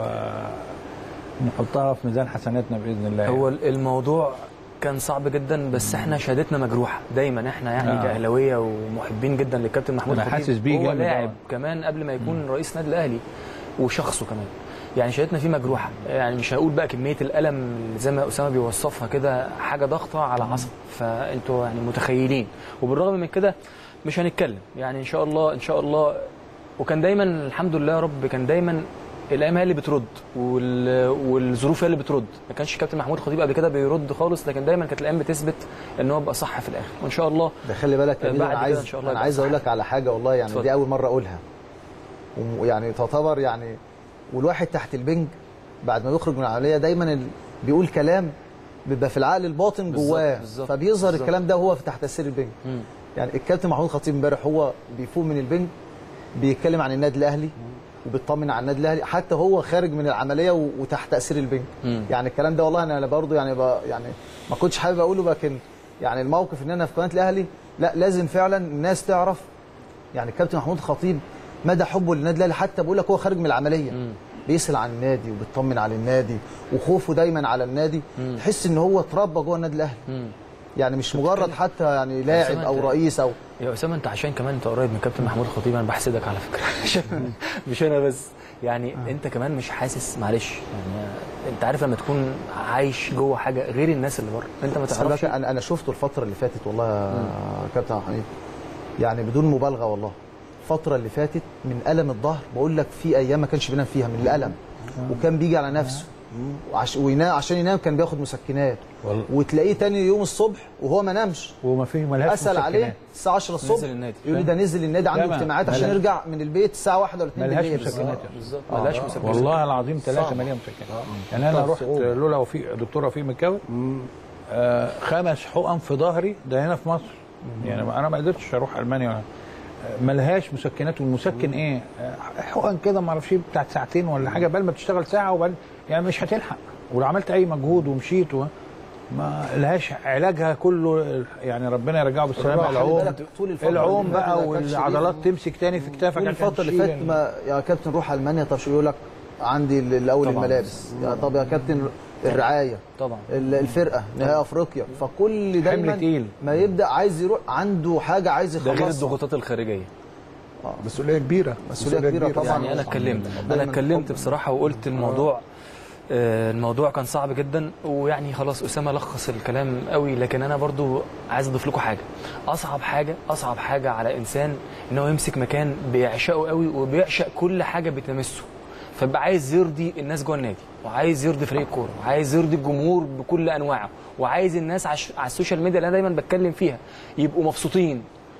ونحطها في ميزان حسناتنا باذن الله هو الموضوع كان صعب جدا بس احنا شهادتنا مجروحه دايما احنا يعني آه. كاهلاويه ومحبين جدا للكابتن محمود أنا الخطيب. حاسس بيه هو جامد لاعب آه. كمان قبل ما يكون رئيس نادي الاهلي وشخصه كمان يعني شهادتنا فيه مجروحه يعني مش هقول بقى كميه الالم اللي زي ما اسامه بيوصفها كده حاجه ضغطه على عصب فانتوا يعني متخيلين وبالرغم من كده مش هنتكلم يعني ان شاء الله ان شاء الله وكان دايما الحمد لله يا رب كان دايما الايام هي اللي بترد وال... والظروف هي اللي بترد ما كانش كابتن محمود خطيب قبل كده بيرد خالص لكن دايما كانت الايام بتثبت ان هو بقى صح في الاخر وان شاء الله ده خلي بالك يا بعد ميدو، كده انا عايز إن شاء الله انا يبقى عايز اقول صح. لك على حاجه والله يعني اتفضل. دي اول مره اقولها ويعني تعتبر يعني والواحد تحت البنج بعد ما يخرج من العمليه دايما ال... بيقول كلام بيبقى في العقل الباطن بالظبط، جواه بالظبط، فبيظهر بالظبط. الكلام ده وهو في تحت تاثير البنج مم. يعني الكابتن محمود خطيب امبارح هو بيفوق من البنج بيتكلم عن النادي الاهلي وبيطمن على النادي الاهلي حتى هو خارج من العمليه و- وتحت تاثير البنج مم. يعني الكلام ده والله انا برضه يعني ب... يعني ما كنتش حابب اقوله لكن يعني الموقف ان انا في قناه الاهلي لا لازم فعلا الناس تعرف يعني الكابتن محمود خطيب مدى حبه للنادي الاهلي حتى بقول لك هو خارج من العمليه مم. بيسال عن النادي وبيطمن على النادي وخوفه دايما على النادي مم. تحس ان هو اتربى جوه النادي الاهلي مم. يعني مش مجرد حتى يعني لاعب أسامة او أنت- رئيس او يا اسامه انت عشان كمان انت قريب من كابتن محمود الخطيب انا بحسدك على فكره عشان مش انا بس يعني آه. انت كمان مش حاسس معلش يعني انت عارف لما تكون عايش جوه حاجه غير الناس اللي بره انت ما بس خلي تعرفش بالك انا انا شفته الفتره اللي فاتت والله يا كابتن عبد الحميد يعني بدون مبالغه والله الفتره اللي فاتت من الم الظهر بقول لك في ايام ما كانش بينام فيها من الالم وكان بيجي على نفسه وعش وينام عشان ينام كان بياخد مسكنات والله. وتلاقيه تاني يوم الصبح وهو ما نامش وما فيه ملهاش اسال عليه مسكنات. الساعه 10 الصبح نزل النادي. يقول لي ده نزل النادي لا، عنده ما- اجتماعات عشان ملهاش- يرجع من البيت الساعه 1 ولا 2 ملهاش بالليل مسكنات بالظبط ملهاش مسكنات والله العظيم ثلاثة صعب. مليون مسكنات يعني انا رحت لولا وفيق دكتور وفيق مكاوي آه خمس حقن في ظهري ده هنا في مصر يعني انا ما قدرتش اروح المانيا ولا آه، ملهاش مسكنات والمسكن ايه آه، حقن كده ما اعرفش إيه بتاعت ساعتين ولا حاجه بل ما بتشتغل ساعه وبل يعني مش هتلحق ولو عملت اي مجهود ومشيت و ما لهاش علاجها كله يعني ربنا يرجعه بالسلامه خلي العوم بالك طول الفترة العوم اللي فاتت بقى ما كانش والعضلات بيه- تمسك تاني في كتافك طول عشان الفتره اللي تشيل فاتت ما يا كابتن روح المانيا طب شو يقول لك عندي ال- الاول طبعاً. الملابس يا طب يا كابتن الرعايه طبعا ال- الفرقه نهائي افريقيا فكل دايما حمل تقيل. ما يبدا عايز يروح عنده حاجه عايز ده غير يخلصها الضغوطات الخارجيه مسؤوليه كبيره مسؤولية كبيرة طبعاً. يعني انا اتكلمت انا دايماً اتكلمت حب. بصراحه وقلت الموضوع آه، الموضوع كان صعب جدا ويعني خلاص اسامه لخص الكلام قوي لكن انا برضو عايز اضيف لكم حاجه اصعب حاجه اصعب حاجه على انسان ان هو يمسك مكان بيعشقه قوي وبيعشق كل حاجه بتمسه فبقى عايز يرضي الناس جوه النادي وعايز يرضي فريق الكوره وعايز يرضي الجمهور بكل انواعه وعايز الناس عش... على السوشيال ميديا اللي انا دايما بتكلم فيها يبقوا مبسوطين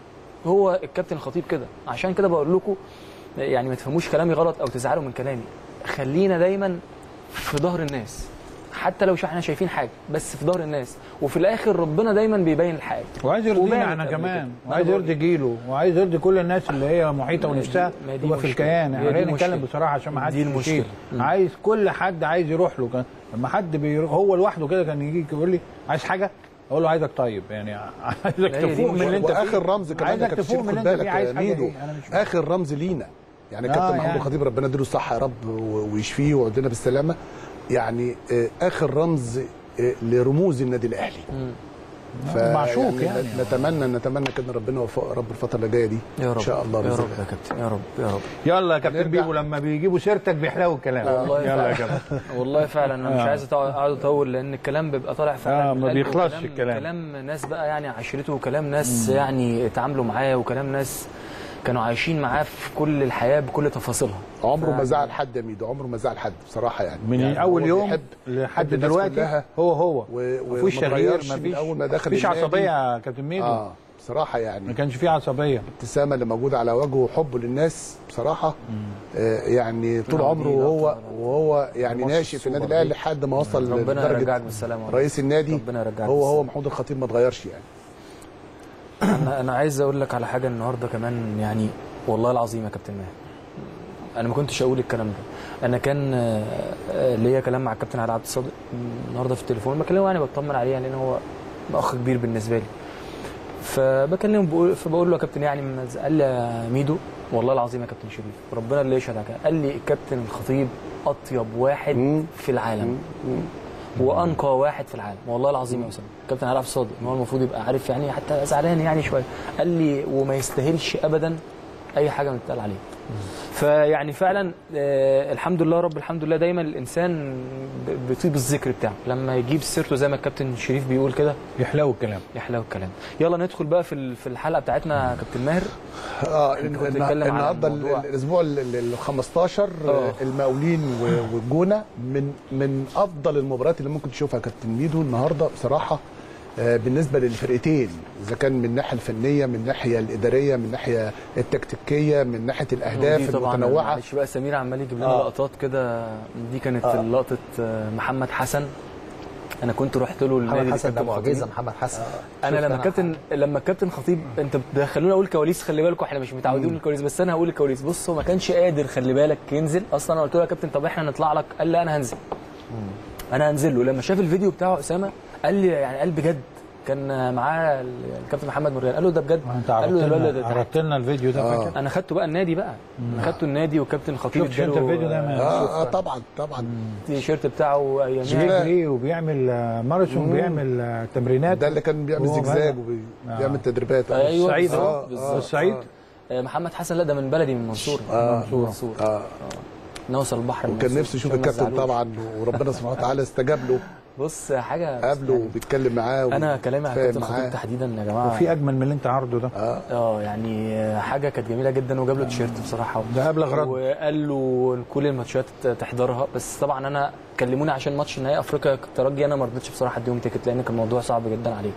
هو الكابتن الخطيب كده عشان كده بقول لكم يعني ما تفهموش كلامي غلط او تزعلوا من كلامي خلينا دايما في ظهر الناس حتى لو مش احنا شايفين حاجه بس في ظهر الناس وفي الاخر ربنا دايما بيبين الحاجه وعايز يرضينا وبانت احنا قبل كمان كده. وعايز أنا يرضي جيله وعايز يرضي كل الناس اللي هي محيطه ما دي- ونفسها ما دي تبقى في مشكلة. الكيان هي يعني دي خلينا نتكلم المشكلة. بصراحه عشان ما حدش دي المشكلة. يشيل. مم. عايز كل حد عايز يروح له كان لما حد بيروح هو لوحده كده كان يجي يقول لي عايز حاجه اقول له عايزك طيب يعني عايزك هي دي تفوق من اللي انت فيه واخر رمز كمان عايزك يا كابتن تفوق شريف من خد اللي انت بالك فيه يا عايز حاجه ميدو ايه انا مش فاهم. اخر رمز لينا يعني آه، كابتن محمود يعني. الخطيب ربنا يديله الصحه يا رب و- ويشفيه ويعودنا بالسلامه يعني آه، اخر رمز آه، لرموز النادي الاهلي ف- معشوق يعني. نتمنى نتمنى كده ربنا يوفقه يا رب الفتره اللي جايه دي يا رب ان شاء الله يا بإذن رب الله. يا كابتن يا رب يا رب يلا يا كابتن نرجع. بيبو لما بيجيبوا سيرتك بيحلو الكلام والله يلا يا فعلا. كابتن والله فعلا انا مش آه. عايز أطول- اقعد اطول لان الكلام بيبقى طالع فعلا آه، من ما القلب بيخلصش وكلام- الكلام. كلام ناس بقى يعني عشرته وكلام ناس يعني اتعاملوا معاه وكلام ناس كانوا عايشين معاه في كل الحياه بكل تفاصيلها عمره ما ف- زعل حد يا ميدو عمره ما زعل حد بصراحه يعني من يعني اول هو يوم بيحب- لحد بيحب الناس دلوقتي كلها. هو هو و- مفيش وما تغيير اتغيرش من مفيش أول ما دخل مفيش النادي. عصبيه يا كابتن ميدو اه بصراحه ما يعني كانش فيه عصبيه الابتسامه اللي موجوده على وجهه وحبه للناس بصراحه آه يعني طول نعم، عمره دي وهو لقطة. وهو يعني ماتش ناشئ في النادي السوبر الاهلي دي. لحد ما وصل ربنا لدرجه يرجعك بالسلامه رئيس النادي ربنا يرجعك هو هو بالسلامة. محمود الخطيب ما اتغيرش يعني انا انا عايز اقول لك على حاجه النهارده كمان يعني والله العظيم يا كابتن ماهر انا ما كنتش اقول الكلام ده انا كان آه، آه، ليا كلام مع الكابتن علي عبد الصادق النهارده في التليفون بكلمه يعني بطمن عليه يعني لان هو اخ كبير بالنسبه لي فبكلمه بقول فبقول له يا كابتن يعني ما ز- قال لي يا ميدو والله العظيم يا كابتن شريف ربنا اللي يشهد على كده قال لي الكابتن الخطيب اطيب واحد مم. في العالم وانقى واحد في العالم والله العظيم يا اسامه كابتن علي عبد الصادق ان هو المفروض يبقى عارف يعني حتى زعلان يعني شويه قال لي وما يستاهلش ابدا اي حاجه من تتقال عليه فيعني فعلا آه الحمد لله رب الحمد لله دايما الانسان ب- بيطيب الذكر بتاعه لما يجيب سيرته زي ما الكابتن شريف بيقول كده يحلو الكلام يحلو الكلام يلا ندخل بقى في ال- في الحلقه بتاعتنا يا كابتن ماهر اه أنت كنت النا- بتتكلم على النهارده الموضوع. ال- الاسبوع ال 15 آه. المقاولين و- والجونه من من افضل المباريات اللي ممكن تشوفها يا كابتن ميدو النهارده بصراحه آه، بالنسبه للفرقتين اذا كان من الناحيه الفنيه من الناحيه الاداريه من الناحيه التكتيكيه من ناحيه ودي الاهداف طبعا المتنوعه معلش بقى سمير عمال يجيب لنا آه. لقطات كده دي كانت آه. لقطه آه، محمد حسن انا كنت رحت له النادي محمد حسن ده للكابتن معجزه خطيب. محمد حسن انا شفت لما الكابتن لما الكابتن خطيب انت بتخلوني اقول كواليس خلي بالكم احنا مش متعودين الكواليس بس انا هقول الكواليس بص هو ما كانش قادر خلي بالك ينزل اصلا انا قلت له يا كابتن طب احنا نطلع لك قال لي انا هنزل انا هنزل له لما شاف الفيديو بتاعه اسامه قال لي يعني قال بجد كان معاه الكابتن محمد مريان قال له ده بجد انت قال له عرضت لا لا لنا ده عرضت لنا الفيديو ده آه. فاكر انا خدته بقى النادي بقى انا خدته النادي والكابتن الخطيب شفتش انت اداله الفيديو ده ما اه, آه طبعا طبعا التيشيرت بتاعه اياميها بيجري وبيعمل آه، ماراثون بيعمل آه، تمرينات ده اللي كان بيعمل هو زجزاج بدأ. وبيعمل تدريبات آه. ايوه الصعيد بالظبط، آه، بالظبط. الصعيد آه، محمد حسن لا ده من بلدي من المنصوره آه. من المنصوره اه نوصل البحر وكان المنصورة نفسه يشوف عشان ما الكابتن تزعلوش. طبعا وربنا سبحانه وتعالى استجاب له بص حاجه قابله يعني وبيتكلم معاه انا كلامي على وفاهم كابتن معاه. خطيب تحديدا يا جماعه وفي اجمل من اللي انت عارضه ده اه يعني آه، حاجه كانت جميله جدا وجاب له تيشيرت بصراحه ده أبلغ رد. وقال له كل الماتشات تحضرها بس طبعا انا كلموني عشان ماتش نهائي افريقيا الترجي انا ما رضيتش بصراحه اديهم تيكت لان كان الموضوع صعب جدا عليه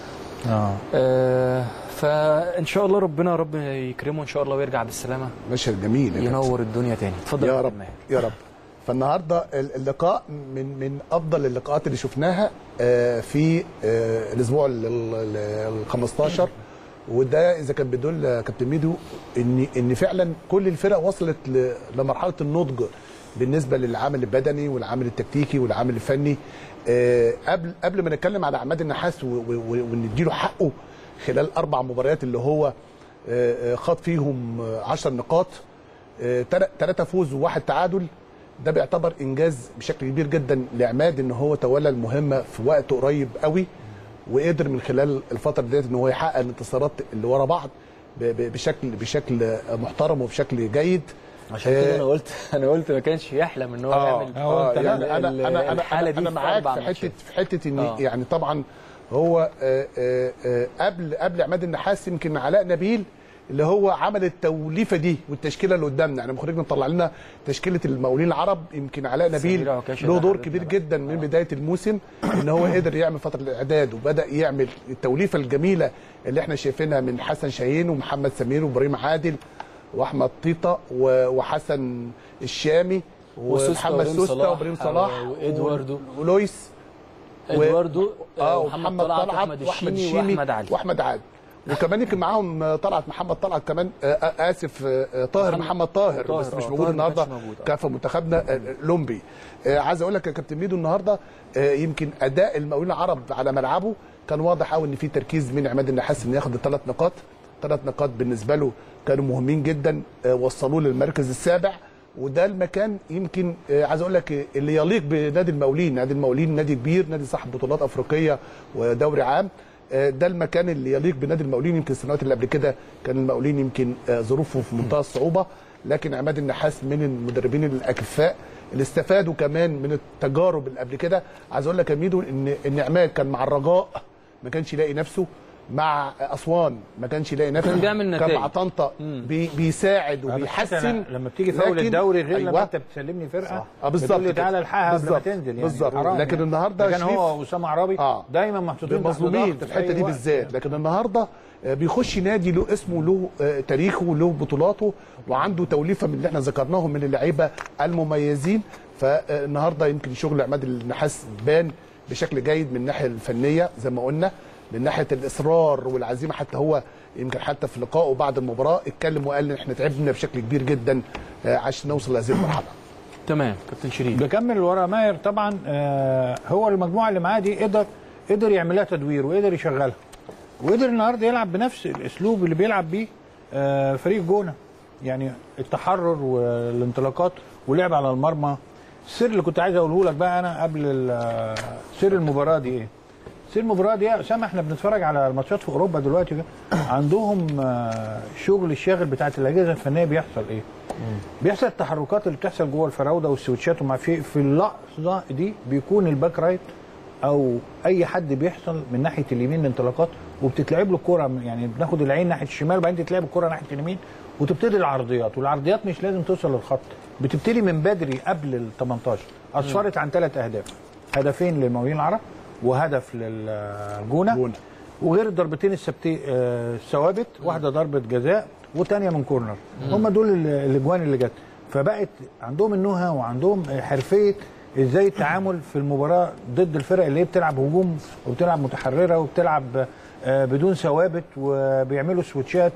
اه آه فان شاء الله ربنا رب يكرمه ان شاء الله ويرجع بالسلامه مشهد جميل يا كابتن. ينور الدنيا تاني اتفضل يا كابتن رب ماهر. يا رب فالنهارده ال- اللقاء من من افضل اللقاءات اللي شفناها آه، في آه، الاسبوع ال 15 وده اذا كان بيدل يا كابتن ميدو ان ان فعلا كل الفرق وصلت ل- لمرحله النضج بالنسبه للعامل البدني والعامل التكتيكي والعامل الفني آه، قبل قبل ما نتكلم على عماد النحاس و- و- و- ونديله حقه خلال اربع مباريات اللي هو آه، آه، خاض فيهم 10 نقاط ثلاثة فوز وواحد تعادل ده بيعتبر انجاز بشكل كبير جدا لعماد ان هو تولى المهمه في وقت قريب قوي وقدر من خلال الفتره ديت ان هو يحقق الانتصارات اللي ورا بعض ب- ب- بشكل بشكل محترم وبشكل جيد عشان كده انا قلت انا قلت ما كانش يحلم ان هو اه, يعمل آه أنت يعني ال- انا ال- انا انا الحالة انا, دي أنا في معاك أربع في ماتشات. حته في حته ان آه. يعني طبعا هو آه آه آه قبل قبل عماد النحاس يمكن علاء نبيل اللي هو عمل التوليفه دي والتشكيله اللي قدامنا يعني مخرجنا طلع لنا تشكيله المقاولين العرب يمكن علاء نبيل سمير عكاشة له ده دور حبيبنا كبير بقى. جدا من بدايه الموسم ان هو قدر يعمل فتره الاعداد وبدا يعمل التوليفه الجميله اللي احنا شايفينها من حسن شاهين ومحمد سمير وابراهيم عادل واحمد طيطه و- وحسن الشامي وسوسته ومحمد وإبراهيم سوسته صلاح وابراهيم صلاح وإدواردو. ولويس ادواردو اه ومحمد ومحمد طلعت طلعت واحمد واحمد الشيمي الشيمي واحمد علي واحمد علي وكمان يمكن معاهم آه، طلعت محمد طلعت كمان آه، آه، اسف آه، آه، طاهر محمد- محمد طاهر طاهر، بس آه، مش طاهر موجود ما النهارده كانش موجود، آه. كان في منتخبنا آه، الاولمبي آه، عايز اقول لك يا كابتن ميدو النهارده آه، يمكن اداء المقاولين العرب على ملعبه كان واضح قوي ان في تركيز من عماد النحاس انه ياخد الثلاث نقاط ثلاث نقاط بالنسبه له كانوا مهمين جدا آه، وصلوه للمركز السابع وده المكان يمكن آه، عايز اقول لك آه، اللي يليق بنادي المقاولين نادي المقاولين نادي كبير نادي صاحب بطولات افريقيه ودوري عام آه، ده المكان اللي يليق بنادي المقاولين يمكن السنوات اللي قبل كده كان المقاولين يمكن آه، ظروفه في منتهى الصعوبه لكن عماد النحاس من المدربين الاكفاء اللي استفادوا كمان من التجارب اللي قبل كده عايز اقول لك يا ميدو ان ان عماد كان مع الرجاء ما كانش يلاقي نفسه مع اسوان ما كانش يلاقي نفسه كان بيعمل كان نتائج. مع طنطا بي بيساعد بس وبيحسن أنت لما بتيجي فاول لكن- الدوري غير لما أيوة. انت بتسلمني فرقه اه بالظبط بتقول لي كده. تعالى الحقها قبل ما بالظبط. تنزل يعني بالظبط. حرام لكن يعني. النهارده كان شريف- هو وسام عرابي آه. دايما محطوطين تحت مظلومين ضغط في الحته أي دي وقت. بالذات لكن النهارده آه، بيخش نادي له اسمه له آه، تاريخه له بطولاته وعنده توليفه من اللي احنا ذكرناهم من اللعيبه المميزين فالنهارده يمكن شغل عماد النحاس بان بشكل جيد من الناحيه الفنيه زي ما قلنا من ناحيه الاصرار والعزيمه حتى هو يمكن حتى في لقائه بعد المباراه اتكلم وقال ان احنا تعبنا بشكل كبير جدا آه، عشان نوصل لهذه المرحله تمام كابتن شريف بكمل ورا ماهر طبعا آه هو المجموعه اللي معاه دي قدر قدر يعمل لها تدوير وقدر يشغلها وقدر النهارده يلعب بنفس الاسلوب اللي بيلعب بيه آه فريق جونه يعني التحرر والانطلاقات ولعب على المرمى السر اللي كنت عايز اقوله لك بقى انا قبل ال- سر المباراه دي ايه؟ سر المباراه دي يا اسامه احنا بنتفرج على الماتشات في اوروبا دلوقتي ده عندهم آه، شغل الشاغل بتاعت الاجهزه الفنيه بيحصل ايه؟ بيحصل التحركات اللي بتحصل جوه الفراوده والسويتشات وما في في اللحظه دي بيكون الباك رايت او اي حد بيحصل من ناحيه اليمين الانطلاقات وبتتلعب له الكوره يعني بناخد العين ناحيه الشمال وبعدين تتلعب الكوره ناحيه اليمين وتبتدي العرضيات والعرضيات مش لازم توصل للخط بتبتدي من بدري قبل ال 18 اسفرت عن ثلاث اهداف هدفين للمقاولين العرب وهدف للجونه جونة. وغير الضربتين الثابتين آه، الثوابت واحده ضربه جزاء وثانيه من كورنر هم دول ال- الاجوان اللي جت فبقت عندهم النهى وعندهم حرفيه ازاي التعامل في المباراه ضد الفرق اللي هي بتلعب هجوم وبتلعب متحرره وبتلعب آه، بدون ثوابت وبيعملوا سويتشات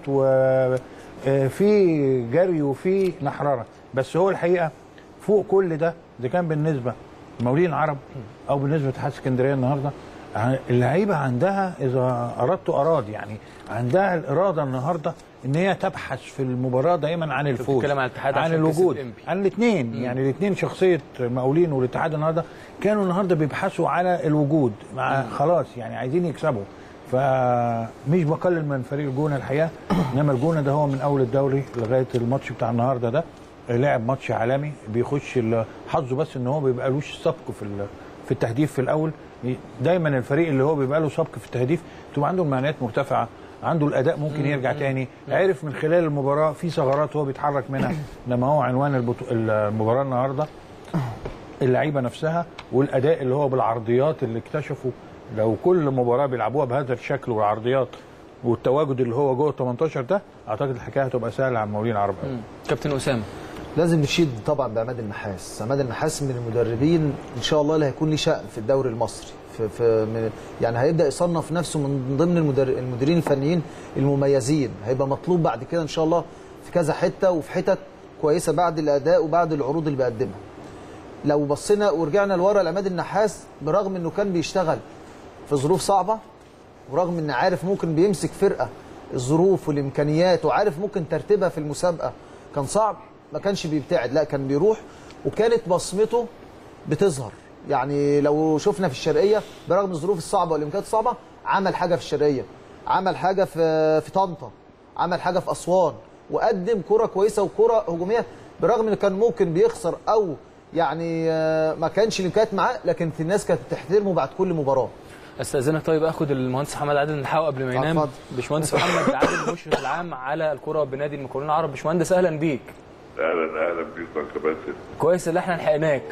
وفي جري وفي نحرره بس هو الحقيقه فوق كل ده ده كان بالنسبه لمقاولين العرب او بالنسبه لاتحاد اسكندريه النهارده ع- اللعيبه عندها اذا اردت اراد يعني عندها الاراده النهارده ان هي تبحث في المباراه دايما عن الفوز بتتكلم عن الاتحاد عن عشان كسب الوجود إنبي. عن الاثنين يعني الاثنين شخصيه المقاولين والاتحاد النهارده كانوا النهارده بيبحثوا على الوجود مع خلاص يعني عايزين يكسبوا فمش بقلل من فريق الجونه الحقيقه انما الجونه ده هو من اول الدوري لغايه الماتش بتاع النهارده ده لعب ماتش عالمي بيخش ال- حظه بس ان هو بيبقى لوش سبق في ال- في التهديف في الاول دايما الفريق اللي هو بيبقى له سبق في التهديف تبقى عنده المعنويات مرتفعه عنده الاداء ممكن يرجع تاني عرف من خلال المباراه في ثغرات هو بيتحرك منها انما هو عنوان البطو... المباراه النهارده اللعيبه نفسها والاداء اللي هو بالعرضيات اللي اكتشفوا لو كل مباراه بيلعبوها بهذا الشكل والعرضيات والتواجد اللي هو جوه ال 18 ده اعتقد الحكايه هتبقى سهله على المقاولين العرب قوي. كابتن اسامه لازم نشيد طبعا بعماد النحاس عماد النحاس من المدربين ان شاء الله اللي هيكون ليه شأن في الدوري المصري في, في من يعني هيبدا يصنف نفسه من ضمن المدر المديرين الفنيين المميزين هيبقى مطلوب بعد كده ان شاء الله في كذا حته وفي حتت كويسه بعد الاداء وبعد العروض اللي بيقدمها لو بصينا ورجعنا لورا لعماد النحاس برغم انه كان بيشتغل في ظروف صعبه ورغم ان عارف ممكن بيمسك فرقه الظروف والامكانيات وعارف ممكن ترتيبها في المسابقه كان صعب ما كانش بيبتعد لا كان بيروح وكانت بصمته بتظهر يعني لو شفنا في الشرقيه برغم الظروف الصعبه والامكانيات الصعبه عمل حاجه في الشرقيه عمل حاجه في في طنطا عمل حاجه في اسوان وقدم كره كويسه وكره هجوميه برغم ان كان ممكن بيخسر او يعني آه، ما كانش الامكانيات معاه لكن في الناس كانت بتحترمه بعد كل مباراه استاذنك طيب اخد المهندس محمد عادل نحاول قبل ما ينام اتفضل. باشمهندس محمد عادل المشرف العام على الكره بنادي المقاولين العرب باشمهندس اهلا بيك اهلا اهلا بيكم يا كباتن كويس ان احنا لحقناك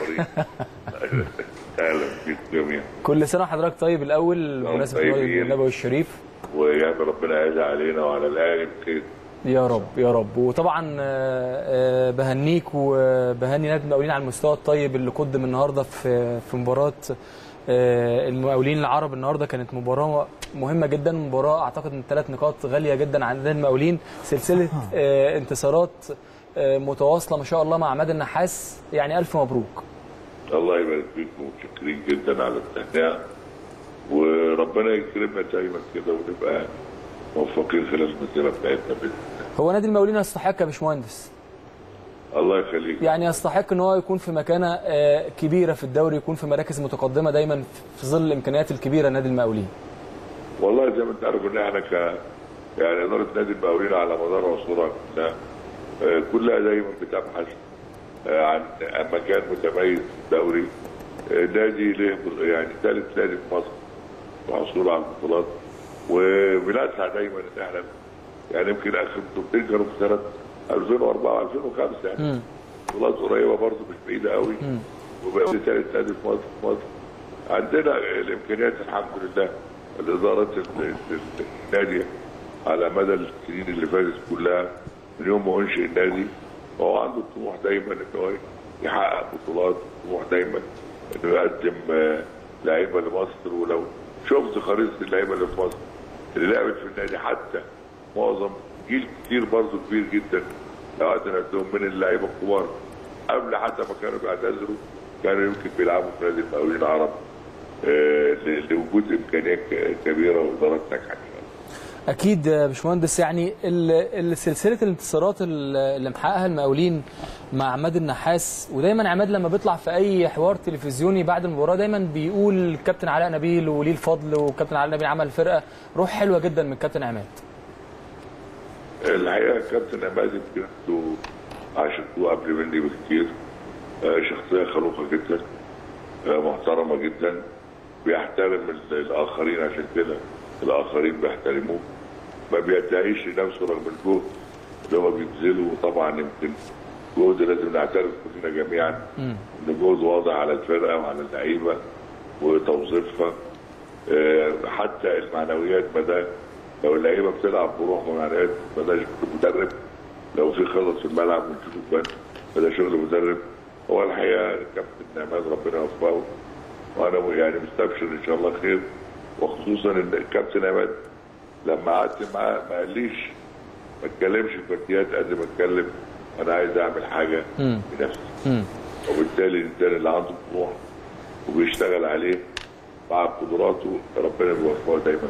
اهلا بيكم جميعا كل سنه وحضرتك طيب الاول بمناسبه طيبين. الواجب النبوي الشريف ويعني ربنا يعز علينا وعلى الاهلي بخير يا رب يا رب وطبعا آه، آه، بهنيك وبهني نادي المقاولين على المستوى الطيب اللي قدم النهارده في في مباراه آه، المقاولين العرب النهارده كانت مباراه مهمه جدا مباراه اعتقد ان ثلاث نقاط غاليه جدا عند نادي المقاولين سلسله آه، انتصارات آه، متواصله ما شاء الله مع عماد النحاس يعني الف مبروك الله يبارك فيكم ومتشكرين جدا على التهنئه وربنا يكرمنا دايما كده ونبقى موفقين خلال المسيره بتاعتنا باذن الله. هو نادي المقاولين يستحق يا باشمهندس الله يخليك يعني يستحق ان هو يكون في مكانه آه، كبيره في الدوري يكون في مراكز متقدمه دايما في ظل الامكانيات الكبيره نادي المقاولين والله زي ما انت عارف ان احنا ك يعني اداره نادي المقاولين على مدار عصورها كلها آه، كلها دايما بتبحث آه، عن عن مكان متميز في الدوري آه، نادي له يعني ثالث نادي في مصر في حصول على البطولات وبنسعى دايما ان احنا يعني يمكن اخر بطولتين كانوا في سنه 2004 و2005 يعني بطولات قريبه برضه مش بعيده قوي وبقى ثالث نادي في مصر في مصر عندنا الامكانيات الحمد لله الادارات ال- ال- النادي على مدى السنين اللي فاتت كلها من يوم ما انشئ النادي هو عنده الطموح دايما ان هو يحقق بطولات طموح دايما انه يقدم آه، لعيبه لمصر ولو شفت خريطه اللعيبه اللي في مصر اللي لعبت في النادي حتى معظم جيل كتير برضه كبير جدا لو قعدنا نعدهم من اللعيبه الكبار قبل حتى ما كانوا بيعتذروا كانوا يمكن بيلعبوا في نادي المقاولين العرب آه، ل- لوجود امكانيات ك- كبيره وادارات ناجحه ان شاء الله. اكيد يا باشمهندس يعني ال- ال- سلسله الانتصارات ال- اللي محققها المقاولين مع عماد النحاس ودايما عماد لما بيطلع في اي حوار تلفزيوني بعد المباراه دايما بيقول كابتن علاء نبيل وليه الفضل وكابتن علاء نبيل عمل فرقه روح حلوه جدا من كابتن عماد الحقيقه كابتن عماد يمكن انتوا عاشرتوه قبل مني بكتير آه، شخصيه خلوقه جدا آه، محترمه جدا بيحترم ال- الاخرين عشان كده الاخرين بيحترموه ما بيدعيش لنفسه رغم الجهد اللي هو بيبذله طبعا يمكن جهد لازم نعترف كلنا جميعا ان جهد واضح على الفرقه وعلى اللعيبه وتوظيفها آه، حتى المعنويات بدا لو اللعيبه بتلعب بروح ومعنويات بدا شغل مدرب لو في خطط في الملعب ونشوفه كويس بدا شغل مدرب هو الحقيقه كابتن عماد ربنا يوفقه وانا يعني مستبشر ان شاء الله خير وخصوصا ان الكابتن عماد لما قعدت معاه ما قاليش ما اتكلمش في ماديات قد ما اتكلم انا عايز اعمل حاجه بنفسي وبالتالي الانسان اللي عنده طموح وبيشتغل عليه مع قدراته ربنا بيوفقه دايما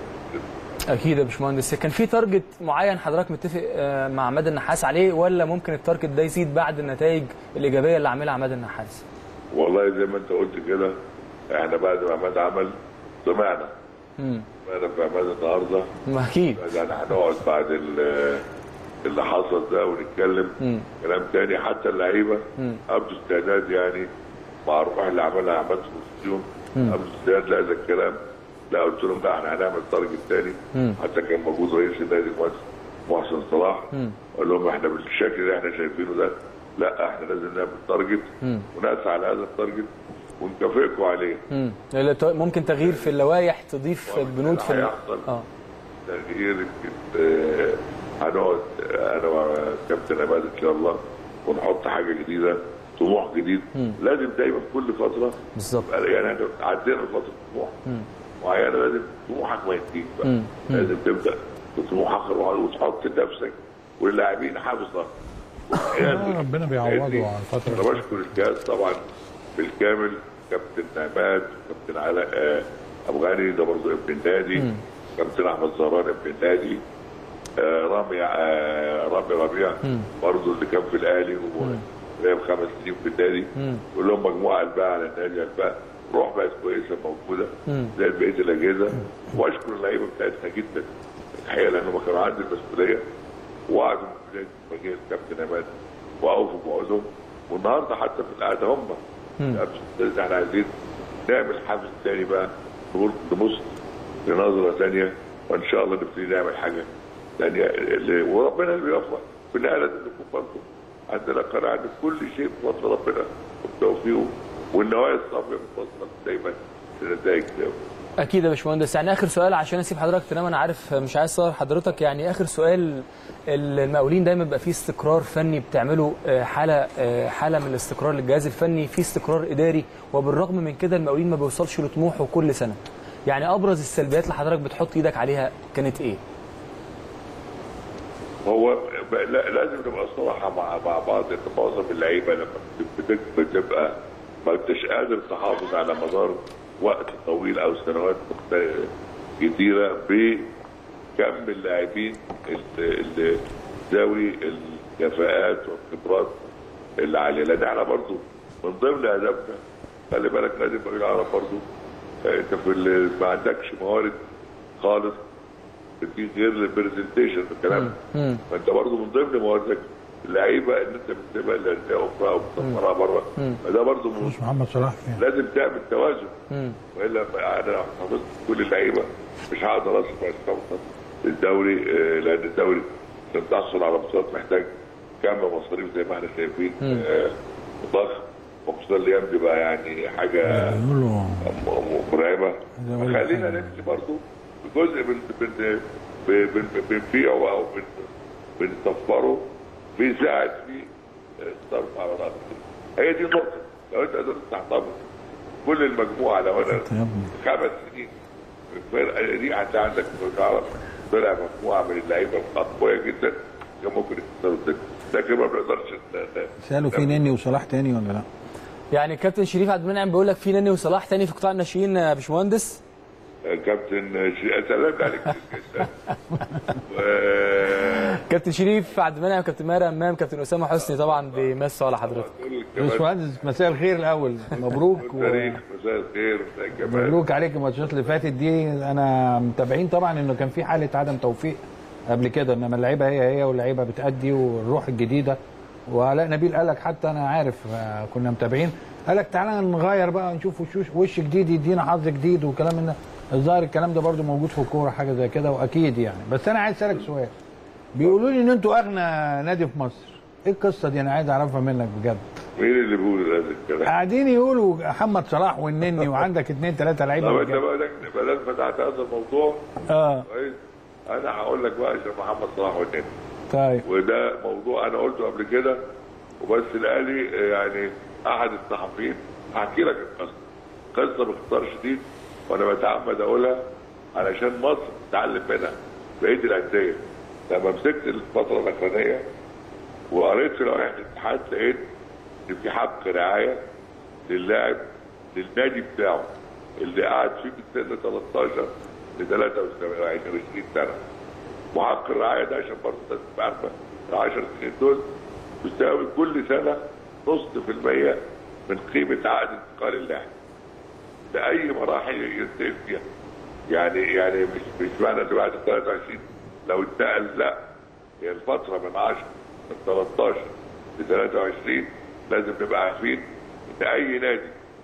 اكيد يا باشمهندس كان في تارجت معين حضرتك متفق آه، مع عماد النحاس عليه ولا ممكن التارجت ده يزيد بعد النتائج الايجابيه اللي عاملها عماد النحاس والله زي ما انت قلت كده احنا بعد ما عماد عمل سمعنا سمعنا في عماد النهارده ما اكيد يعني هنقعد بعد ال- اللي حصل ده ونتكلم كلام تاني حتى اللعيبه ابدوا استعداد يعني مع الروح اللي عملها عماد في الاستوديو ابدوا استعداد لهذا الكلام لا قلت لهم لا احنا هنعمل تارجت تاني حتى كان موجود رئيس النادي مصر محسن صلاح قال لهم احنا بالشكل اللي احنا شايفينه ده لا احنا لازم نعمل تارجت ونسعى على هذا التارجت ونكافئكم عليه مم. لا، ت- ممكن تغيير في اللوائح تضيف البنود في ال- هيحصل اه تغيير يمكن آه، هنقعد آه، انا وكابتن عماد ان شاء الله ونحط حاجه جديده طموح جديد لازم دايما كل فتره بالظبط يعني احنا عدينا فتره طموح معينه لازم طموحك ما ينتهيش بقى لازم تبدا بطموح اخر وتحط لنفسك واللاعبين حافظه آه، ربنا بيعوضه على الفترة انا بشكر الجهاز طبعا بالكامل كابتن عماد كابتن علاء آه، ابو غني ده برضه ابن النادي كابتن احمد زهران ابن النادي آه، رامي آه، رامي ربيع برضه اللي كان في الاهلي ولعب خمس سنين في النادي كلهم مجموعه الباء على النادي الباء روح بقت كويسه موجوده زي بقيه الاجهزه واشكر اللعيبه بتاعتنا جدا الحقيقه لانهم كانوا عندي المسؤوليه وقعدوا من بدايه ما جه الكابتن عماد واوفوا بوعدهم والنهارده حتى في القعده هم قبل احنا عايزين نعمل حافز تاني بقى نقول نبص لنظره ثانيه وان شاء الله نبتدي نعمل حاجه ثانيه اللي- وربنا اللي بيوفق في النهايه لازم نكون برضه عندنا قناعه ان كل شيء بفضل ربنا وبتوفيقه والنوايا الصافيه بتوصل دايما لنتائج دايما اكيد يا باشمهندس يعني اخر سؤال عشان اسيب حضرتك تنام انا عارف مش عايز اصور حضرتك يعني اخر سؤال المقاولين دايما بيبقى فيه استقرار فني بتعملوا آه، حاله آه، حاله من الاستقرار للجهاز الفني في استقرار اداري وبالرغم من كده المقاولين ما بيوصلش لطموحه كل سنه يعني ابرز السلبيات اللي حضرتك بتحط ايدك عليها كانت ايه هو ب- لا- لازم نبقى صراحه مع مع بعض ان معظم اللعيبه لما بت- بتبقى ما انتش قادر تحافظ على مدار وقت طويل او سنوات مختلفه كتيره بكم اللاعبين اللي اللي ذوي الكفاءات والخبرات اللي عليه لان احنا برضه من ضمن اهدافنا خلي بالك نادي المقاولين العرب برضه انت في ال- ما عندكش موارد خالص في غير البرزنتيشن الكلام فانت برضه من ضمن مواردك اللعيبه ان انت بتسيبها لانديه اخرى او بتسفرها بره فده برضه مش محمد صلاح فين لازم تعمل توازن والا ما انا لو حفظت كل اللعيبه مش هقدر اصرف استوصل للدوري آه، لان الدوري عشان تحصل على بطولات محتاج كم مصاريف زي ما احنا شايفين آه، ضخم وخصوصا الايام دي بقى يعني حاجه بيقولوا م- م- مرعبه بقول لك خلينا نمشي برضه بجزء من بن بن- بن- بنبيعه او بن بنصفره بيساعد في الصرف على رأس هي دي النقطه لو انت قدرت تحتفظ كل المجموعه لو انا يا ابني. خمس سنين الفرقه دي هتلاقي عندك تعرف فرقه مجموعه من اللعيبه قويه جدا كان ممكن يكسروا الدنيا لكن ما بنقدرش ن- ن- سالوا في نني وصلاح تاني ولا لا؟ يعني الكابتن شريف عبد المنعم بيقول لك في نني وصلاح تاني في قطاع الناشئين يا باشمهندس كابتن ش- سلام عليك و- كابتن شريف عبد المنعم كابتن ماهر امام كابتن اسامه حسني طبعا بيمسوا على حضرتك باشمهندس مساء الخير الاول مبروك و... تاريخ مساء الخير مساء الجمال مبروك عليك الماتشات اللي فاتت دي انا متابعين طبعا انه كان في حاله عدم توفيق قبل كده انما اللعيبه هي هي واللعيبه بتأدي والروح الجديده وعلاء نبيل قال لك حتى انا عارف آه، كنا متابعين قال لك تعالى نغير بقى نشوف وش, وش جديد يدينا حظ جديد وكلام من ده الظاهر الكلام ده برضو موجود في الكوره حاجه زي كده واكيد يعني بس انا عايز اسالك سؤال بيقولوا لي ان انتوا اغنى نادي في مصر ايه القصه دي انا عايز اعرفها منك بجد مين اللي بيقول هذا الكلام؟ قاعدين يقولوا محمد صلاح والنني وعندك اثنين ثلاثه لعيبه طب انت رجالة. بقى بدل فتحت هذا الموضوع اه كويس انا هقول لك بقى عشان محمد صلاح والنني طيب وده موضوع انا قلته قبل كده وبس الاهلي يعني احد الصحفيين هحكي لك القصه قصه باختصار شديد وانا بتعمد اقولها علشان مصر تتعلم منها بقيه الانديه لما مسكت الفتره الاخرانيه وقريت في لوائح الاتحاد لقيت ان في حق رعايه للاعب للنادي بتاعه اللي قاعد فيه من سن 13 ل 23 سنه وحق الرعايه ده عشان برضه الناس تبقى عارفه ال 10 سنين دول بيساوي كل سنه نص في المية من قيمه عقد انتقال اللاعب باي مراحل ينتقل فيها يعني يعني مش مش معنى ان بعد 23 لو انتقل لا هي الفتره من 10 من 13 ل 23 لازم نبقى عارفين ان اي نادي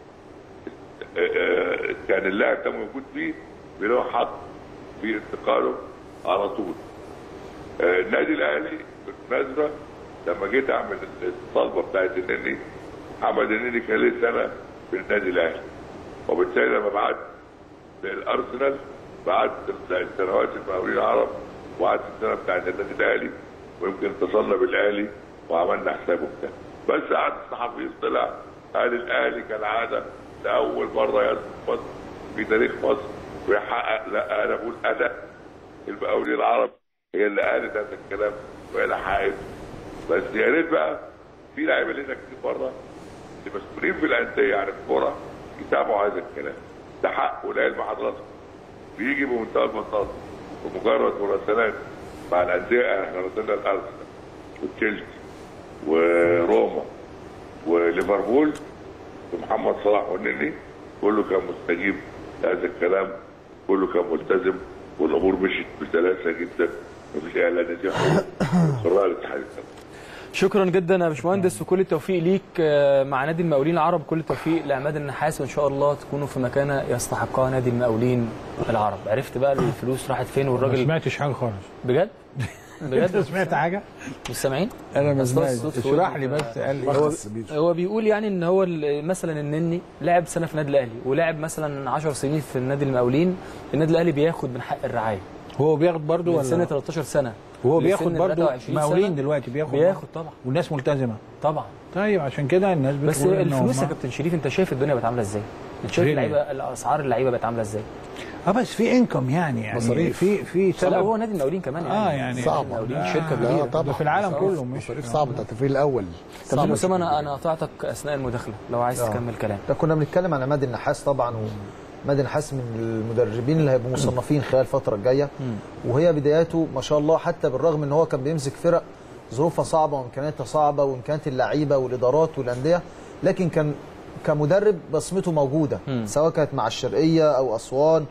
آه، آه، كان اللاعب ده موجود فيه بله حق في انتقاله على طول آه، النادي الاهلي بالمناسبه لما جيت اعمل الطلبه بتاعت النني محمد النني كان ليه سنه في النادي الاهلي وبالتالي لما بعت للارسنال بعت السنوات المقاولين العرب وقعدت السنه بتاعت النادي الاهلي ويمكن اتصلنا بالاهلي وعملنا حسابه بتاع بس قعد الصحفي طلع قال الاهلي كالعاده لاول مره يصل مصر في تاريخ مصر ويحقق لا انا بقول انا المقاولين العرب هي اللي قالت هذا الكلام وهي اللي حققته بس يا ريت بقى في لعيبه لنا كتير بره اللي مسؤولين في الانديه عن الكوره يتابعوا هذا الكلام ده حق والعلم حضراتكم بيجي بمنتهى البساطه بمجرد مراسلات مع الانديه احنا راسلنا الارسنال وتشيلسي وروما وليفربول ومحمد صلاح والنني كله كان مستجيب لهذا الكلام كله كان ملتزم والامور مشيت بسلاسه جدا مفيش اعلانات قرار الاتحاد الدولي. شكرا جدا يا باشمهندس وكل التوفيق ليك آه، مع نادي المقاولين العرب كل التوفيق لعماد النحاس وان شاء الله تكونوا في مكانه يستحقها نادي المقاولين العرب عرفت بقى الفلوس راحت فين ما والراجل سمعتش حاجه خالص بجد انت بجد سمعت حاجه مش سامعين انا ما بس سمعتش الصوت في اشرح ودني لي ف- بس قال لي هو, بس بيش. هو بيقول يعني ان هو ال- مثلا النني لعب سنه في النادي الاهلي ولعب مثلا 10 سنين في النادي المقاولين النادي الاهلي بياخد من حق الرعايه هو بياخد برضه من ولا سن 13 سنه هو لسن بياخد برضه 23 مقاولين سنة. دلوقتي بياخد بياخد طبعا والناس ملتزمه طبعا طيب عشان كده الناس بتقول بس إن الفلوس يا هم- كابتن شريف انت شايف الدنيا بقت عامله ازاي؟ انت شايف غالية. اللعيبه الاسعار اللعيبه بقت عامله ازاي؟ اه بس في انكم يعني يعني مصاريف. في في لا سبب هو نادي المقاولين كمان يعني اه يعني صعبة. المقاولين لا، شركه لا كبيره طبعا ده في العالم مصاريف- كله مش مصاريف صعبه ده التفريق الاول طب صعب اسامه انا انا قطعتك اثناء المداخله لو عايز آه. تكمل كلام ده كنا بنتكلم عن عماد النحاس طبعا وعماد النحاس من المدربين اللي هيبقوا مصنفين خلال الفتره الجايه وهي بداياته ما شاء الله حتى بالرغم ان هو كان بيمسك فرق ظروفها صعبه وامكانياتها صعبه وامكانيات اللعيبه والادارات والانديه لكن كان كمدرب بصمته موجوده سواء كانت مع الشرقيه او اسوان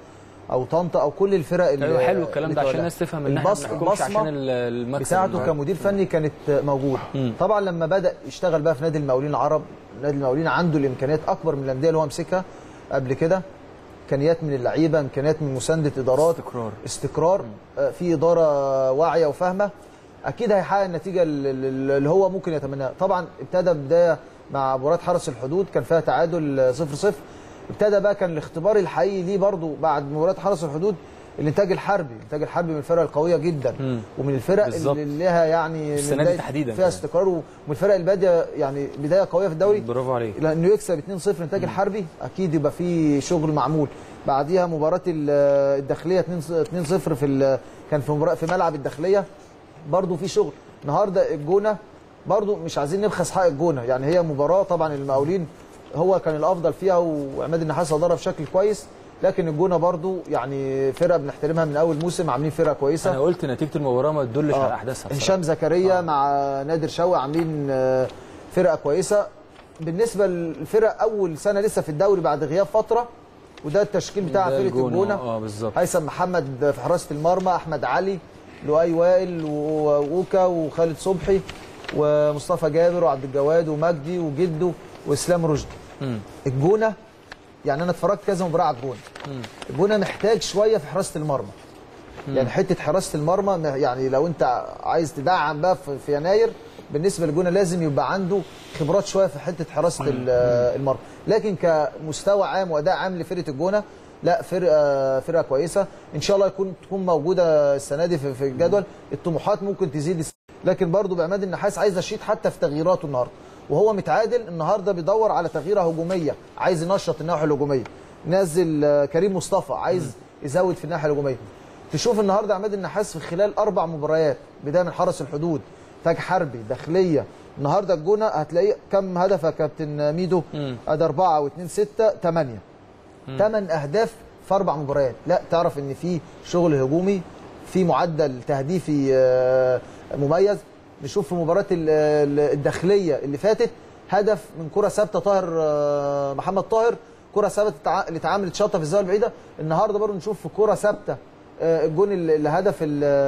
او طنطا او كل الفرق اللي ايوه حلو الكلام اللي ده عشان تولعها. الناس تفهم ان احنا ما البص- بنحكمش البصمة عشان ال- المكسب بتاعته كمدير فني كانت موجوده طبعا لما بدا يشتغل بقى في نادي المقاولين العرب نادي المقاولين عنده الامكانيات اكبر من الانديه اللي هو مسكها قبل كده امكانيات من اللعيبه امكانيات من مسانده ادارات استقرار. استقرار آه، في اداره واعيه وفاهمه اكيد هيحقق النتيجه ال- ال- اللي هو ممكن يتمناها طبعا ابتدى بدايه مع مباراه حرس الحدود كان فيها تعادل 0 0 ابتدى بقى كان الاختبار الحقيقي ليه برضو بعد مباراه حرس الحدود الانتاج الحربي الانتاج الحربي من الفرق القويه جدا ومن الفرق بالظبط. اللي لها يعني من السنة دي بداية- تحديداً فيها كمان. استقرار ومن الفرق اللي باديه يعني بدايه قويه في الدوري برافو عليك لانه يكسب 2-0 الانتاج الحربي اكيد يبقى في شغل معمول بعديها مباراه ال- الداخليه 2-0 في ال- كان في مباراه في ملعب الداخليه برضو في شغل النهارده الجونه برضو مش عايزين نبخس حق الجونه يعني هي مباراه طبعا المقاولين هو كان الافضل فيها وعماد النحاس ادارها بشكل كويس لكن الجونه برضو يعني فرقه بنحترمها من اول موسم عاملين فرقه كويسه انا قلت نتيجه المباراه ما تدلش آه. على احداثها بصراحة. هشام زكريا مع نادر شوقي عاملين آه، فرقه كويسه بالنسبه للفرق اول سنه لسه في الدوري بعد غياب فتره وده التشكيل بتاع ده فرقه الجونة. الجونه اه بالظبط هيثم محمد في حراسه المرمى احمد علي لؤي وائل ووكا وخالد صبحي ومصطفى جابر وعبد الجواد ومجدي وجدو واسلام رشدي مم. الجونه يعني انا اتفرجت كذا مباراه على الجونه الجونه محتاج شويه في حراسه المرمى يعني حته حراسه المرمى م- يعني لو انت عايز تدعم بقى في, في يناير بالنسبه للجونه لازم يبقى عنده خبرات شويه في حته حراسه ال- المرمى لكن كمستوى عام واداء عام لفرقه الجونه لا فرقه فرقه كويسه ان شاء الله يكون تكون موجوده السنه دي في, في الجدول الطموحات ممكن تزيد الس- لكن برضو بعماد النحاس عايز يشيد حتى في تغييراته النهارده وهو متعادل النهارده بيدور على تغييره هجوميه عايز ينشط الناحيه الهجوميه نزل آه، كريم مصطفى عايز يزود في الناحيه الهجوميه تشوف النهارده عماد النحاس في خلال اربع مباريات بدايه من حرس الحدود تاج حربي داخليه النهارده الجونه هتلاقيه كم هدف يا كابتن ميدو ادي اربعه واثنين سته ثمانيه ثمان اهداف في اربع مباريات لا تعرف ان في شغل هجومي في معدل تهديفي آه، مميز نشوف في مباراه ال- ال- الداخليه اللي فاتت هدف من كره ثابته طاهر آه، محمد طاهر كره ثابته تع- اللي اتعملت شاطه في الزاويه البعيده النهارده برضه نشوف في كره ثابته آه، الجون ال- الهدف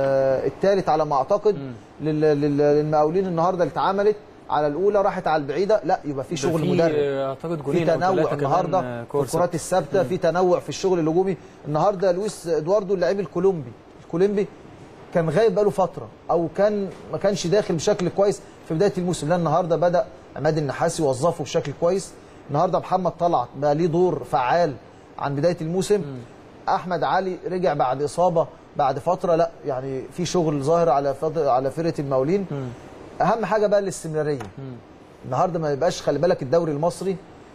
الثالث على ما اعتقد لل- لل- للمقاولين النهارده اللي اتعملت على الاولى راحت على البعيده لا يبقى في شغل في مدرب اعتقد في جولين أو تنوع ثلاثة كمان، النهارده آه، في كور الكرات الثابته في تنوع في الشغل الهجومي النهارده لويس ادواردو اللاعب الكولومبي الكولومبي كان غايب بقاله فتره او كان ما كانش داخل بشكل كويس في بدايه الموسم لا النهارده بدا عماد النحاس يوظفه بشكل كويس النهارده محمد طلعت بقى ليه دور فعال عن بدايه الموسم احمد علي رجع بعد اصابه بعد فتره لا يعني في شغل ظاهر على فترة على فرقه المقاولين اهم حاجه بقى الاستمراريه النهارده ما يبقاش خلي بالك الدوري المصري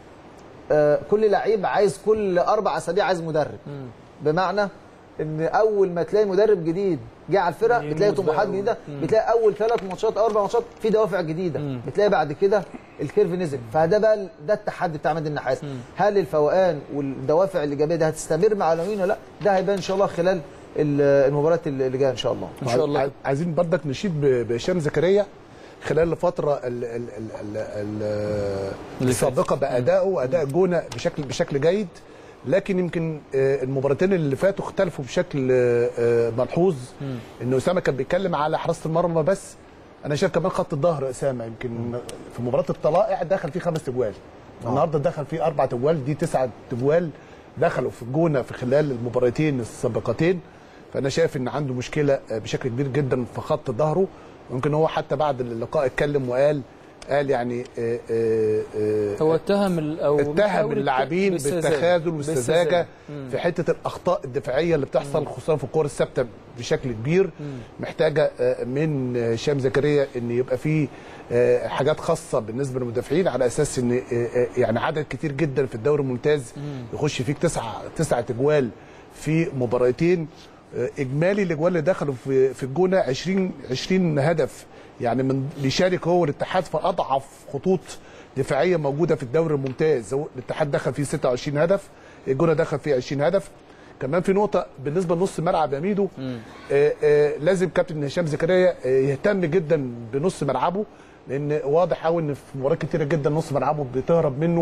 آه، كل لعيب عايز كل اربع اسابيع عايز مدرب بمعنى ان اول ما تلاقي مدرب جديد جه على الفرق يموت بتلاقي طموحات بقى. جديده بتلاقي اول ثلاث ماتشات او اربع ماتشات في دوافع جديده بتلاقي بعد كده الكيرف نزل فده بقى ده التحدي بتاع عماد النحاس هل الفوقان والدوافع الايجابيه دي هتستمر مع الاولين ولا لا ده هيبان ان شاء الله خلال ال- المباريات اللي جايه ان شاء الله ان شاء الله عايز- عايزين برضك نشيد ب- بهشام زكريا خلال الفتره ال- ال- ال- ال- ال- السابقه بادائه واداء الجونه بشكل بشكل جيد لكن يمكن آه، المباراتين اللي فاتوا اختلفوا بشكل آه، آه، ملحوظ ان اسامه كان بيتكلم على حراسه المرمى بس انا شايف كمان خط الظهر اسامه يمكن في مباراه الطلائع دخل فيه خمس تجوال النهارده دخل فيه اربع تجوال دي تسعه تجوال دخلوا في الجونه في خلال المباراتين السابقتين فانا شايف ان عنده مشكله بشكل كبير جدا في خط ظهره ممكن هو حتى بعد اللقاء اتكلم وقال قال يعني آه، آه، آه، هو اتهم ال- او اتهم محاولة اللاعبين بالسذاجة. بالتخاذل والسذاجه بالسذاجة. في حته الاخطاء الدفاعيه اللي بتحصل خصوصا في الكور الثابته بشكل كبير محتاجه آه، من هشام زكريا ان يبقى في آه، حاجات خاصه بالنسبه للمدافعين على اساس ان آه، آه، يعني عدد كتير جدا في الدوري الممتاز يخش فيك تسعه تسعه اجوال في مباراتين آه، اجمالي الاجوال اللي دخلوا في في الجونه 20 20 هدف يعني من بيشارك هو الاتحاد في اضعف خطوط دفاعيه موجوده في الدوري الممتاز هو الاتحاد دخل فيه 26 هدف الجونه دخل فيه 20 هدف كمان في نقطه بالنسبه لنص ملعب يا ميدو آه آه لازم كابتن هشام زكريا آه يهتم جدا بنص ملعبه لان واضح قوي ان في مباريات كتيره جدا نص ملعبه بتهرب منه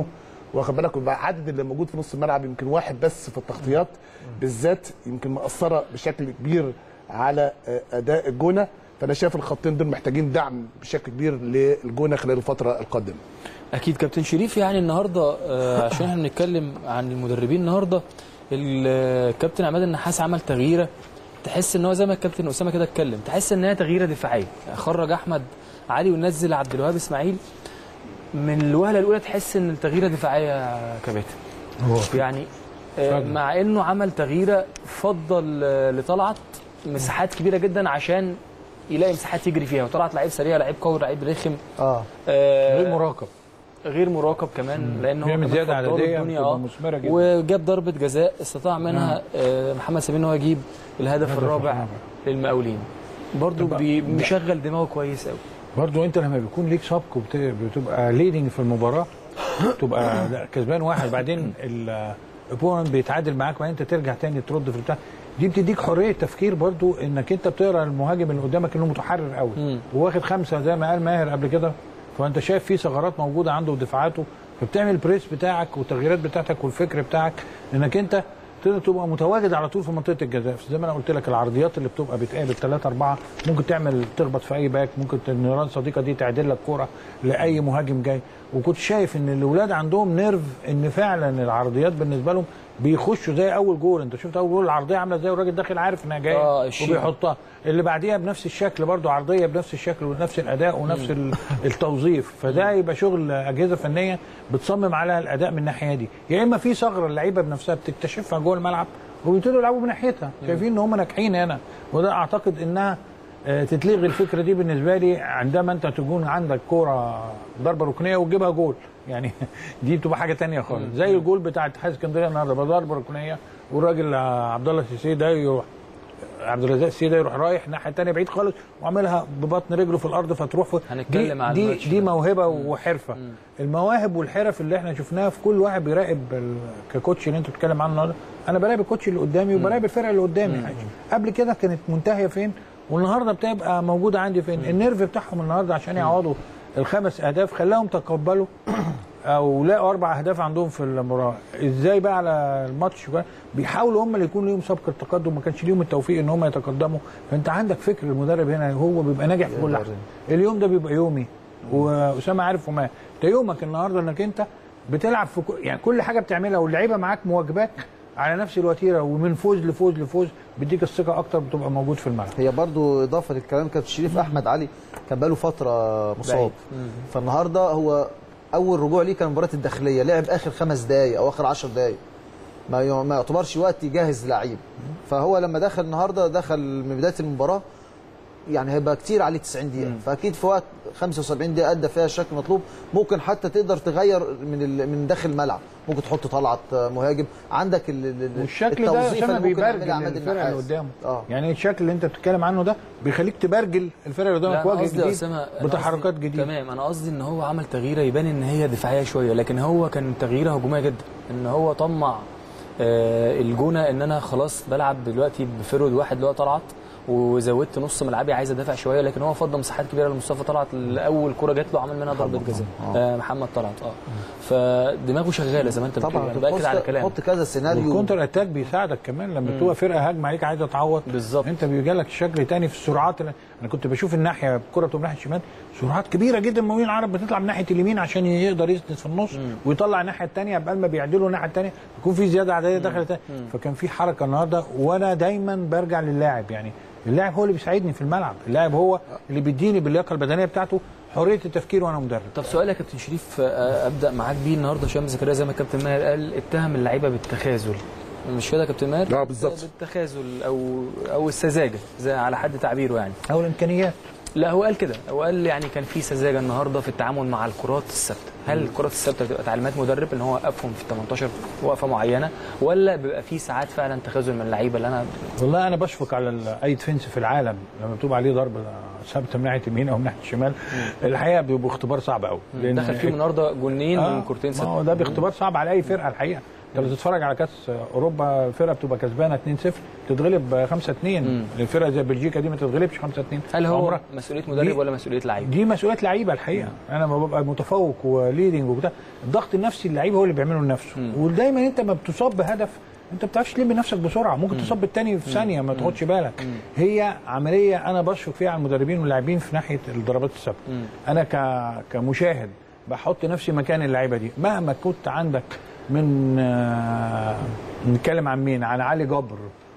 واخد بالك ويبقى عدد اللي موجود في نص الملعب يمكن واحد بس في التغطيات بالذات يمكن مأثره بشكل كبير على آه، اداء الجونه فانا شايف الخطين دول محتاجين دعم بشكل كبير للجونه خلال الفتره القادمه اكيد كابتن شريف يعني النهارده آه، عشان احنا بنتكلم عن المدربين النهارده الكابتن عماد النحاس عمل تغييره تحس ان هو زي ما الكابتن اسامه كده اتكلم تحس ان هي تغييره دفاعيه خرج احمد علي ونزل عبد الوهاب اسماعيل من الوهله الاولى تحس ان التغييره دفاعيه يا كابتن يعني آه، فعلا. مع انه عمل تغييره فضل آه، لطلعت مساحات كبيره جدا عشان يلاقي مساحات يجري فيها وطلعت لعيب سريع لعيب قوي لعيب رخم اه آه، غير مراقب غير مراقب كمان لان هو بيعمل كمان زياده فضله عدديه الدنيا بتبقى اه مثمره جدا وجاب ضربه جزاء استطاع منها آه، محمد سمير ان هو يجيب الهدف الهدف الرابع الرابع. للمقاولين برضه طب- بي- مشغل دماغه كويس قوي برضو انت لما بيكون ليك سبق وبت- بتبقى ليدنج في المباراه تبقى لا، كسبان واحد بعدين الاوبوننت بيتعادل معاك وبعدين انت ترجع تاني ترد في البتاع دي بتديك حريه تفكير برضو انك انت بتقرا المهاجم اللي قدامك انه متحرر قوي مم. وواخد خمسه زي ما قال ماهر قبل كده فانت شايف في ثغرات موجوده عنده ودفاعاته فبتعمل البريس بتاعك والتغييرات بتاعتك والفكر بتاعك انك انت تقدر تبقى متواجد على طول في منطقه الجزاء زي ما انا قلت لك العرضيات اللي بتبقى بتقابل ثلاثة أربعة ممكن تعمل تخبط في أي باك ممكن النيران صديقة دي تعدل لك كورة لأي مهاجم جاي وكنت شايف إن الأولاد عندهم نيرف إن فعلا العرضيات بالنسبة لهم بيخشوا زي أول جول أنت شفت أول جول العرضية عاملة ازاي والراجل داخل عارف إنها جاية آه، الشيء. وبيحطها اللي بعديها بنفس الشكل برضو عرضية بنفس الشكل ونفس الأداء ونفس ال- التوظيف فده يبقى شغل أجهزة فنية بتصمم على الأداء من الناحية دي يا إما في ثغرة اللعيبة بنفسها بتكتشفها جوه الملعب وبيبتدوا يلعبوا بناحيتها شايفين ان هم ناجحين هنا وده اعتقد انها آه، تتلغي الفكره دي بالنسبه لي عندما انت تكون عندك كوره ضربه ركنيه وتجيبها جول يعني دي بتبقى حاجه تانية خالص زي الجول بتاع اتحاد اسكندريه النهارده بقى ضربه ركنيه والراجل آه، عبد الله السيسي ده يروح عبد الرزاق السيسي ده يروح رايح الناحيه الثانيه بعيد خالص وعاملها ببطن رجله في الارض فتروح في هنتكلم دي عن دي, الماتش دي ده. موهبه وحرفه المواهب والحرف اللي احنا شفناها في كل واحد بيراقب ال- ككوتش اللي انت بتتكلم عنه النهارده انا براقب الكوتش اللي قدامي وبراقب الفرقه اللي قدامي قبل كده كانت منتهيه فين والنهارده بتبقى موجوده عندي فين النيرف بتاعهم النهارده عشان يعوضوا الخمس اهداف خلاهم تقبلوا او لقوا اربع اهداف عندهم في المباراه ازاي بقى على الماتش بقى بيحاولوا هم اللي يكون ليهم سبق التقدم ما كانش ليهم التوفيق ان هم يتقدموا فانت عندك فكر المدرب هنا هو بيبقى ناجح في كل يقدر. حاجه اليوم ده بيبقى يومي واسامه عارف وما ده يومك النهارده انك انت بتلعب في كل يعني كل حاجه بتعملها واللعيبه معاك مواجبات على نفس الوتيره ومن فوز لفوز لفوز بيديك الثقه اكتر بتبقى موجود في الملعب هي برضو اضافه للكلام كابتن شريف احمد علي كان بقاله فتره مصاب فالنهارده هو اول رجوع ليه كان مباراه الداخليه لعب اخر خمس دقائق او اخر 10 دقائق ما ي- ما يعتبرش وقت يجهز لعيب فهو لما دخل النهارده دخل من بدايه المباراه يعني هيبقى كتير عليه 90 دقيقه فاكيد في وقت 75 دقيقه ادى فيها الشكل المطلوب ممكن حتى تقدر تغير من ال- من داخل الملعب ممكن تحط طلعت مهاجم عندك ال- ال- ال- والشكل ده التوظيف اسامه اللي ممكن بيبرجل يعملها عماد الفرقه اللي النحاس. قدامه اه يعني الشكل اللي انت بتتكلم عنه ده بيخليك تبرجل الفرقه اللي لا، قدامك أنا وجه قصدي يا جديد أسامة، أنا بتحركات قصدي- جديده تمام انا قصدي ان هو عمل تغييره يبان ان هي دفاعيه شويه لكن هو كان تغييره هجوميه جدا ان هو طمع آه، الجونه ان انا خلاص بلعب دلوقتي بفرود واحد اللي هو طلعت وزودت نص ملعبي عايز ادافع شويه لكن هو فضل مساحات كبيره لمصطفى طلعت الاول كره جات له عمل منها ضربه جزاء آه، محمد طلعت اه فدماغه شغاله زي ما انت بتقول طبعا يعني باكد على حط- كلامك حط كذا سيناريو والكونتر اتاك بيساعدك كمان لما تبقى فرقه هاجمه عليك عايزه تعوض بالظبط. انت بيجي لك شكل تاني في السرعات اللي انا كنت بشوف الناحيه الكره بتبقى ناحيه الشمال سرعات كبيره جدا المقاولين العرب بتطلع من ناحيه اليمين عشان يقدر يسند في النص ويطلع الناحيه الثانيه قبل ما بيعدلوا الناحيه الثانيه يكون في زياده عدديه داخل تاني فكان في حركه النهارده وانا دايما برجع للاعب يعني اللاعب هو اللي بيساعدني في الملعب اللاعب هو اللي بيديني باللياقه البدنيه بتاعته حريه التفكير وانا مدرب طب سؤال يا كابتن شريف آه، ابدا معاك بيه النهارده هشام زكريا زي ما الكابتن ماهر قال اتهم اللعيبه بالتخاذل مش كده يا كابتن ماهر؟ لا، بالظبط. بالتخاذل او او السذاجه زي على حد تعبيره يعني او الامكانيات لا هو قال كده هو قال يعني كان في سذاجه النهارده في التعامل مع الكرات الثابته هل الكرات الثابته بتبقى تعليمات مدرب ان هو وقفهم في 18 وقفه معينه ولا بيبقى في ساعات فعلا تخاذل من اللعيبه اللي انا والله انا بشفق على ال- اي ديفنس في العالم لما بتبقى عليه ضربه ثابته من ناحيه اليمين او من ناحيه الشمال الحقيقه بيبقوا اختبار صعب قوي لأن دخل فيهم النهارده جولين آه، من كورتين ما هو ثابته ده باختبار صعب على اي فرقه الحقيقه انت لو تتفرج على كاس اوروبا الفرقه بتبقى كسبانه 2-0 تتغلب 5-2 الفرقه زي بلجيكا دي ما تتغلبش 5-2 هل هو عمرها- مسؤوليه مدرب دي- ولا مسؤوليه لعيب؟ دي مسؤوليه لعيبه الحقيقه انا لما ببقى متفوق و- وليدنج وبتاع الضغط النفسي اللعيب هو اللي بيعمله لنفسه ودايما انت ما بتصاب بهدف انت ما بتعرفش تلم نفسك بسرعه ممكن تصاب بالتاني في ثانيه ما تاخدش بالك هي عمليه انا بشفق فيها على المدربين واللاعبين في ناحيه الضربات الثابته انا ك... كمشاهد بحط نفسي مكان اللعيبه دي مهما كنت عندك من آه، نتكلم عن مين عن علي جبر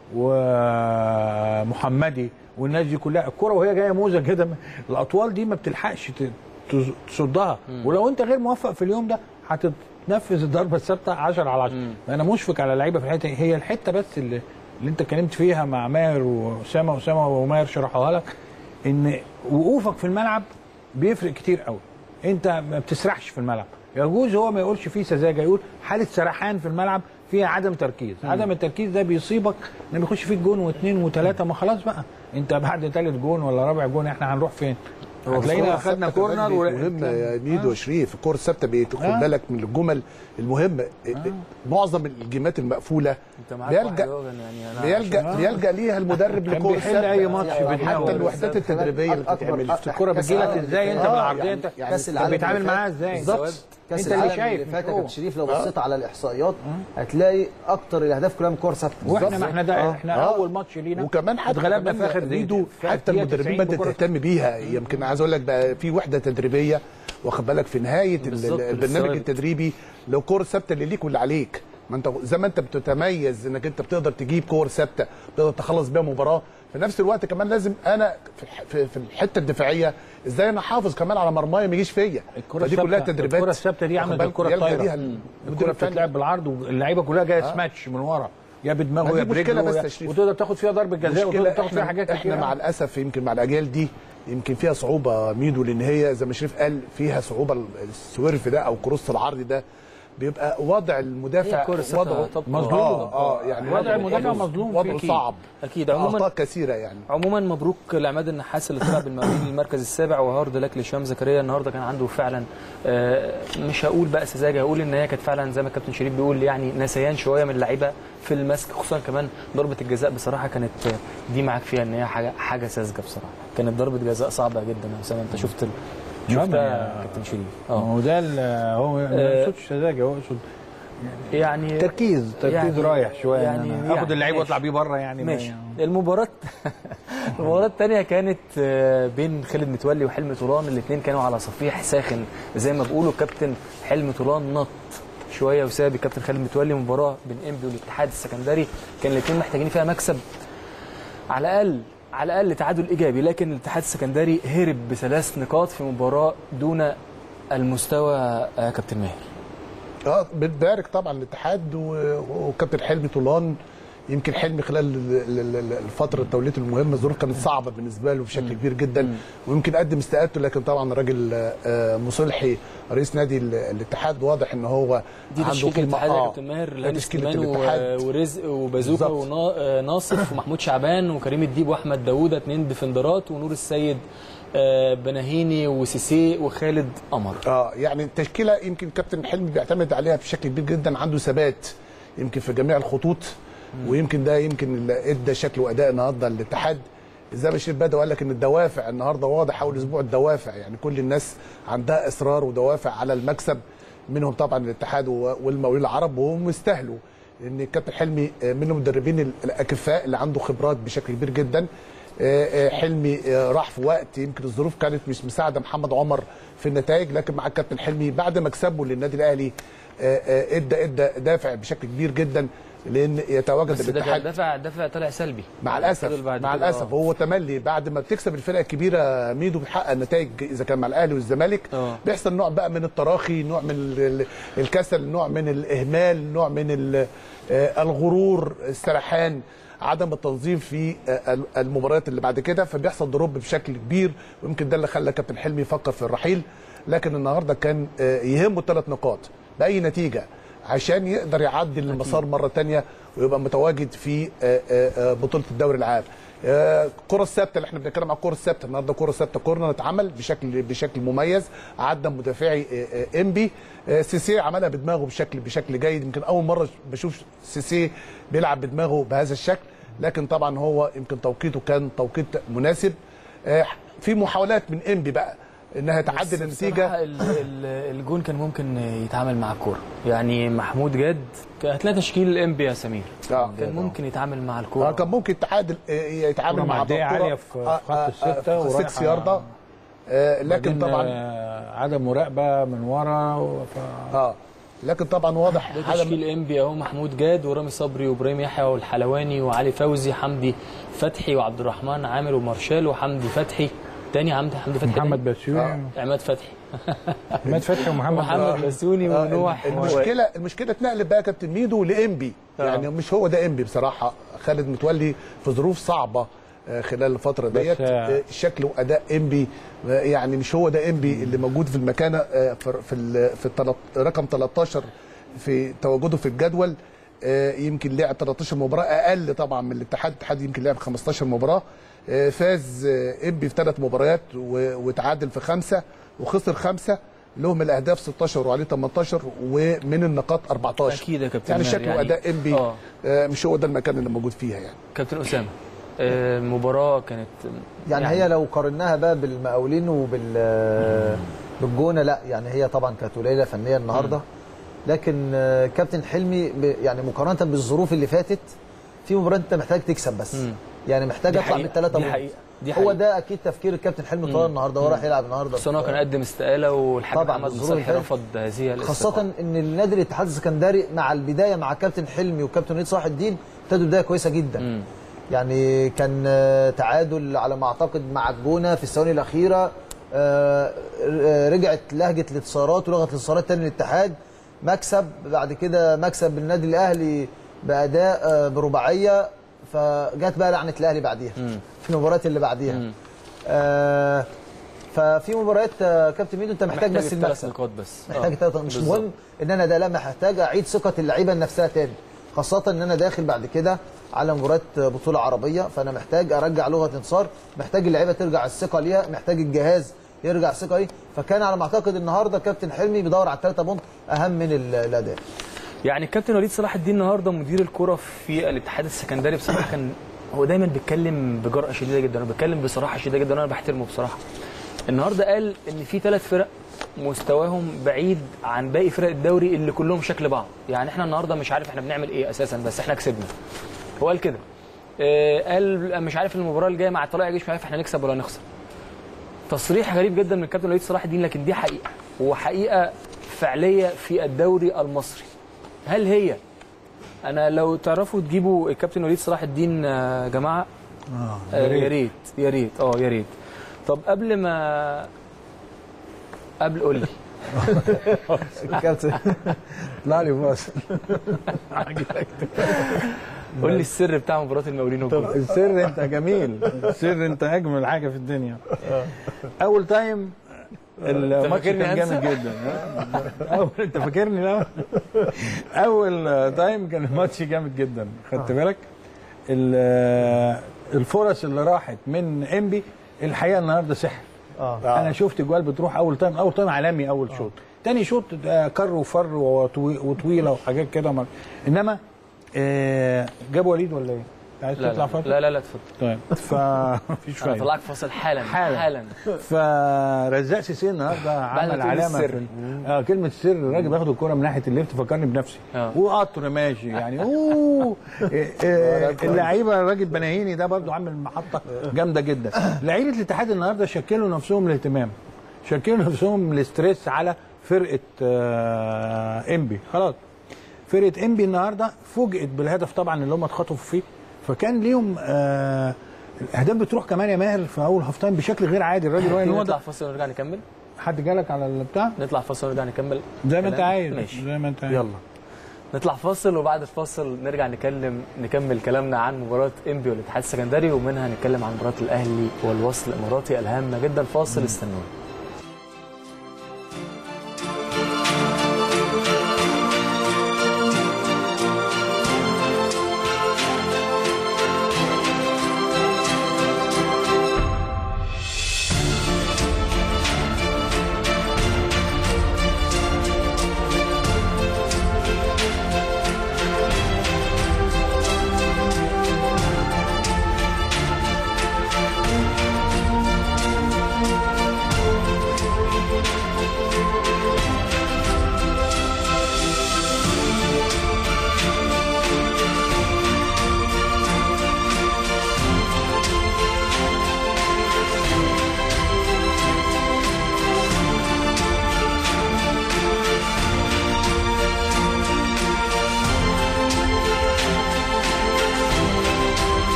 ومحمدي والناس دي كلها الكره وهي جايه موزه كده الاطوال دي ما بتلحقش ت- تص- تصدها ولو انت غير موفق في اليوم ده هتتنفذ الضربه الثابته 10 على 10 انا مشفق على اللعيبه في الحته هي الحته بس اللي اللي انت اتكلمت فيها مع ماهر واسامه واسامه وماهر شرحوها لك ان وقوفك في الملعب بيفرق كتير قوي انت ما بتسرحش في الملعب يجوز هو ما يقولش فيه سذاجه يقول حاله سرحان في الملعب فيها عدم تركيز عدم التركيز ده بيصيبك لما يخش فيك جون واثنين وثلاثه ما خلاص بقى انت بعد ثالث جون ولا رابع جون احنا هنروح فين هتلاقينا الكرة اخدنا الثابتة كورنر كمان و... مهمة يا ميدو وشريف الكرة الثابتة بتاخد آه. بالك من الجمل المهمة معظم الجيمات المقفولة انت معاك واحد بيلجأ يا راجل يعني انا بيلجأ بيلجأ ليها المدرب كان لكرة بيحل اي ماتش يعني بدماغه. حتى الوحدات التدريبية اللي أكبر- بتتعمل أكبر- الكوره كأس بتجيلك العالم ازاي انت اللي بالعرضيه يعني- انت يعني كاس انت العالم اللي بتتعامل فات. معاها ازاي بالظبط. كاس انت اللي العالم شايف اللي من فات يا فوق. كابتن شريف لو بصيت على الاحصائيات هتلاقي اكتر الاهداف كلها من كور ثابته واحنا ما احنا ده احنا آه. اول ماتش لينا وكان حتى اتغلبنا كمان في اخر ميدو في حتى دقيقة المدربين 90 بدات بكرة. تهتم بيها يمكن عايز اقول لك بقى في وحده تدريبيه واخد بالك في نهايه ال- بالظبط، البرنامج بالثوابت. التدريبي لو كور ثابته اللي ليك واللي عليك ما انت زي ما انت بتتميز انك انت بتقدر تجيب كور ثابته بتقدر تخلص بيها مباراه في نفس الوقت كمان لازم انا في الح- في, في الحته الدفاعيه ازاي انا احافظ كمان على مرمايا ما يجيش فيا الكرة فدي كلها الثابتة- تدريبات الكرة الثابتة دي واخد عملت بالك الكرة يلجأ الطايرة. ليها المدير الكرة الفني. بتتلعب بالعرض واللعيبه كلها جايه سماتش من ورا يا ما بدماغه دي يا مشكلة برجله بس يا- يا شريف. وتقدر تاخد فيها ضربه جزاء وتقدر مشكلة تاخد فيها احنا, حاجات احنا كتير مع الاسف يمكن مع الاجيال دي يمكن فيها صعوبه ميدو لان هي زي ما شريف قال فيها صعوبه السويرف ده او كروس العرض ده بيبقى وضع المدافع هي الكرة الثابتة وضعه طب- مظلوم. اه اه يعني وضع وضعه- المدافع وضعه- مظلوم وضعه فيه. صعب اكيد عموما اخطاء كثيره يعني عموما مبروك لعماد النحاس اللي طلع بالمقاولين للمركز السابع وهارد لك لهشام زكريا النهارده كان عنده فعلا آه، مش هقول بقى سذاجه هقول ان هي كانت فعلا زي ما الكابتن شريف بيقول يعني نسيان شويه من اللعيبه في المسك خصوصا كمان ضربه الجزاء بصراحه كانت آه، دي معاك فيها ان هي حاجه حاجه ساذجه بصراحه كانت ضربه جزاء صعبه جدا يا اسامه انت شفت ال... نعم، شفتها يا- يا كابتن شريف ما اه هو ده ال- هو ما آه، يقصدش سذاجه هو يقصد يعني تركيز تركيز يعني- رايح شويه يعني- يعني اخد يعني اللعيب ماشي. واطلع بيه بره يعني ما- ماشي المباراة المباراة الثانية كانت آه، بين خالد متولي وحلمي طولان الاثنين كانوا على صفيح ساخن زي ما بيقولوا الكابتن حلمي طولان نط شوية وساب الكابتن خالد متولي مباراة بين انبي والاتحاد السكندري كان الاثنين محتاجين فيها مكسب على الأقل على الأقل تعادل إيجابي لكن الاتحاد السكندري هرب بثلاث نقاط في مباراة دون المستوى آه، كابتن ماهر اه بتبارك طبعا الاتحاد و- وكابتن حلمي طولان يمكن حلمي خلال ال- ال- ال- الفتره التوليته المهمه الظروف كانت صعبه بالنسبه له بشكل كبير جدا ويمكن قدم استقالته لكن طبعا راجل آه، مصلحي رئيس نادي ال- الاتحاد واضح ان هو دي عنده تشكيله قيمه الاتحاد يا اه كابتن ماهر ده لهاني تشكيله سليمان و- الاتحاد ورزق وبازوكا بالظبط. وناصف ومحمود شعبان وكريم الديب واحمد داوودة اثنين ديفندرات ونور السيد آه، بناهيني وسيسي وخالد قمر اه يعني التشكيله يمكن كابتن حلمي بيعتمد عليها بشكل كبير جدا عنده ثبات يمكن في جميع الخطوط ويمكن ده يمكن اللي ادى شكل واداء النهارده للاتحاد زي ما شريف بدأ وقال لك ان الدوافع النهارده واضح اول اسبوع الدوافع يعني كل الناس عندها اصرار ودوافع على المكسب منهم طبعا الاتحاد و- والمقاولين العرب وهم يستاهلوا لان الكابتن حلمي آه، من المدربين ال- الاكفاء اللي عنده خبرات بشكل كبير جدا آه، آه، حلمي آه، راح في وقت يمكن الظروف كانت مش مساعده محمد عمر في النتائج لكن مع الكابتن حلمي بعد ما كسبه للنادي الاهلي آه، آه، ادى ادى دافع بشكل كبير جدا لان يتواجد بس ده الاتحاد دفع دفع طلع سلبي مع الاسف بعد مع كده، الاسف آه. هو تملي بعد ما بتكسب الفرق الكبيره ميدو بتحقق نتائج اذا كان مع الاهلي والزمالك آه. بيحصل نوع بقى من التراخي نوع من ال- ال- الكسل نوع من الاهمال نوع من ال- آه، الغرور السرحان عدم التنظيم في آه، ال- المباريات اللي بعد كده فبيحصل دروب بشكل كبير ويمكن ده اللي خلى كابتن حلمي يفكر في الرحيل لكن النهارده كان آه، يهمه الثلاث نقاط باي نتيجه عشان يقدر يعدل المسار مره تانية ويبقى متواجد في آه، آه، آه، بطوله الدوري العام آه، الكره الثابته اللي احنا بنتكلم على الكره الثابته النهارده كره ثابته كورنر اتعمل بشكل بشكل مميز عدى مدافعي آه، آه، انبي آه، سيسي عملها بدماغه بشكل بشكل جيد يمكن اول مره بشوف سيسي بيلعب بدماغه بهذا الشكل لكن طبعا هو يمكن توقيته كان توقيت مناسب آه، في محاولات من انبي بقى انها تعدل بس النتيجه بصراحة ال- ال- الجون كان ممكن يتعامل مع الكوره يعني محمود جاد كان هتلاقي تشكيل الانبي يا سمير آه. كان ممكن يتعامل مع آه الكوره كان ممكن يتعادل آه، يتعامل كرة مع معدية بطولة. عالية في- آه، في خط آه، الستة آه، في ورايحة- 6 ياردة آه، لكن بعدين، طبعا آه، عدم مراقبه من ورا و- ف... اه لكن طبعا واضح ده عدم تشكيل انبي اهو محمود جاد ورامي صبري وابراهيم يحيى والحلواني وعلي فوزي حمدي فتحي وعبد الرحمن عامر ومارشال وحمدي فتحي تاني حمدي حمدي فتحي محمد تاني. بسيوني عماد فتحي عماد فتحي ومحمد محمد بسوني آه، ونوح المشكله المشكله اتنقلت بقى كابتن ميدو لانبي آه. يعني مش هو ده انبي بصراحه خالد متولي في ظروف صعبه آه، خلال الفتره ديت آه، آه، شكل واداء انبي آه، يعني مش هو ده انبي اللي موجود في المكانه آه، في في ال- في التلت- رقم 13 في تواجده في الجدول آه، يمكن لعب 13 مباراه اقل طبعا من الاتحاد الاتحاد يمكن لعب 15 مباراه آه، فاز آه، انبي في ثلاث مباريات و- وتعادل في خمسه وخسر خمسه لهم الاهداف 16 وعليه 18 ومن النقاط 14 أكيد يا كابتن يعني ماهر، شكل يعني- واداء انبي آه. آه، مش هو ده المكان اللي موجود فيها يعني كابتن اسامه آه، المباراه كانت يعني, يعني هي لو قارناها بقى بالمقاولين وبال بالجونه لا يعني هي طبعا كانت قليله فنيا النهارده لكن آه، كابتن حلمي ب- يعني مقارنه بالظروف اللي فاتت في مباراه انت محتاج تكسب بس مم. يعني محتاج دي اطلع حقيقة، بالثلاثه دي بونت. حقيقة، دي هو حقيقة. ده اكيد تفكير الكابتن حلمي طوال النهارده هو راح يلعب النهارده بس هو في- كان قدم استقاله والحاج طبعاً محمد بالظروف مصالح اللي رفض هذه الاستقالة. خاصة ان النادي الاتحاد السكندري مع البداية مع كابتن حلمي وكابتن وليد صلاح الدين ابتدوا بداية كويسة جدا مم. يعني كان آه، تعادل على ما اعتقد مع الجونة في الثواني الأخيرة آه، آه، رجعت لهجة الانتصارات ولغة الانتصارات تاني للاتحاد مكسب بعد كده مكسب النادي الأهلي بأداء آه، برباعية فجت بقى لعنة الأهلي بعديها في المباريات اللي بعديها مم. آه، ففي مباريات آه، كابتن ميدو انت محتاج, بس الثلاث المكسب نقاط بس محتاج آه. ثلاثة مش بالظبط. مهم ان انا ده لا محتاج اعيد ثقه اللعيبه نفسها تاني خاصه ان انا داخل بعد كده على مباراه بطوله عربيه فانا محتاج ارجع لغه انتصار محتاج اللعيبه ترجع الثقه ليها محتاج الجهاز يرجع الثقه ليه فكان على ما اعتقد النهارده كابتن حلمي بيدور على الثلاثه بونت اهم من ال- الاداء يعني الكابتن وليد صلاح الدين النهارده مدير الكره في الاتحاد السكندري بصراحه كان هو دايما بيتكلم بجرأه شديده جدا انا بتكلم بصراحه شديده جدا وانا بحترمه بصراحه النهارده قال ان في ثلاث فرق مستواهم بعيد عن باقي فرق الدوري اللي كلهم شكل بعض يعني احنا النهارده مش عارف احنا بنعمل ايه اساسا بس احنا كسبنا هو قال كده آه، قال مش عارف المباراه اللي جايه مع طلائع الجيش مش عارف احنا نكسب ولا نخسر تصريح غريب جدا من الكابتن وليد صلاح الدين لكن دي حقيقه وحقيقه فعليه في الدوري المصري هل هي انا لو تعرفوا تجيبوا الكابتن وليد صلاح الدين آه، يا جماعه آه، يا ريت يا ريت اه يا ريت طب قبل ما قبل قول لي كابتن طلع لي فاصل قول لي السر بتاع مباراه المقاولين والجونه السر انت جميل السر انت اجمل حاجه في الدنيا اول تايم الماتش فاكرني كان هنسى؟ جامد جدا اول انت فاكرني لا اول تايم كان الماتش جامد جدا خدت بالك ال- الفرص اللي راحت من انبي الحقيقه النهارده سحر اه انا شفت جوال بتروح اول تايم اول تايم عالمي اول شوط تاني شوط آه، كر وفر وطوي- وطويله وحاجات كده مر- انما آه، جاب وليد ولا ايه؟ عايز لا تطلع لا, فتره؟ لا لا لا اتفضل طيب فمفيش انا فايده طلعك فاصل حالا حالا. حالا فرزاق سيسي النهارده عمل تقول علامه السر. في ال- اه كلمه سر الراجل بياخد الكوره من ناحيه الليفت فكرني بنفسي آه. وقطر ماشي يعني اوه إيه، إيه، اللعيبه الراجل بناهيني ده برضو عامل محطه جامده جدا لعيبه الاتحاد النهارده شكلوا نفسهم الاهتمام شكلوا نفسهم الاستريس على فرقه آه انبي خلاص فرقه انبي النهارده فوجئت بالهدف طبعا اللي هم اتخطفوا فيه فكان ليهم آه الاهداف بتروح كمان يا ماهر في اول هاف تايم بشكل غير عادي الراجل هو نطلع ده فاصل ونرجع نكمل حد جالك على البتاع نطلع فاصل ونرجع نكمل زي ما انت كلام؟ عايز ماشي زي ما انت عايز يلا نطلع فاصل وبعد الفاصل نرجع نكلم نكمل كلامنا عن مباراة انبي والاتحاد السكندري ومنها نتكلم عن مباراة الاهلي والوصل الاماراتي الهامة جدا فاصل استنونا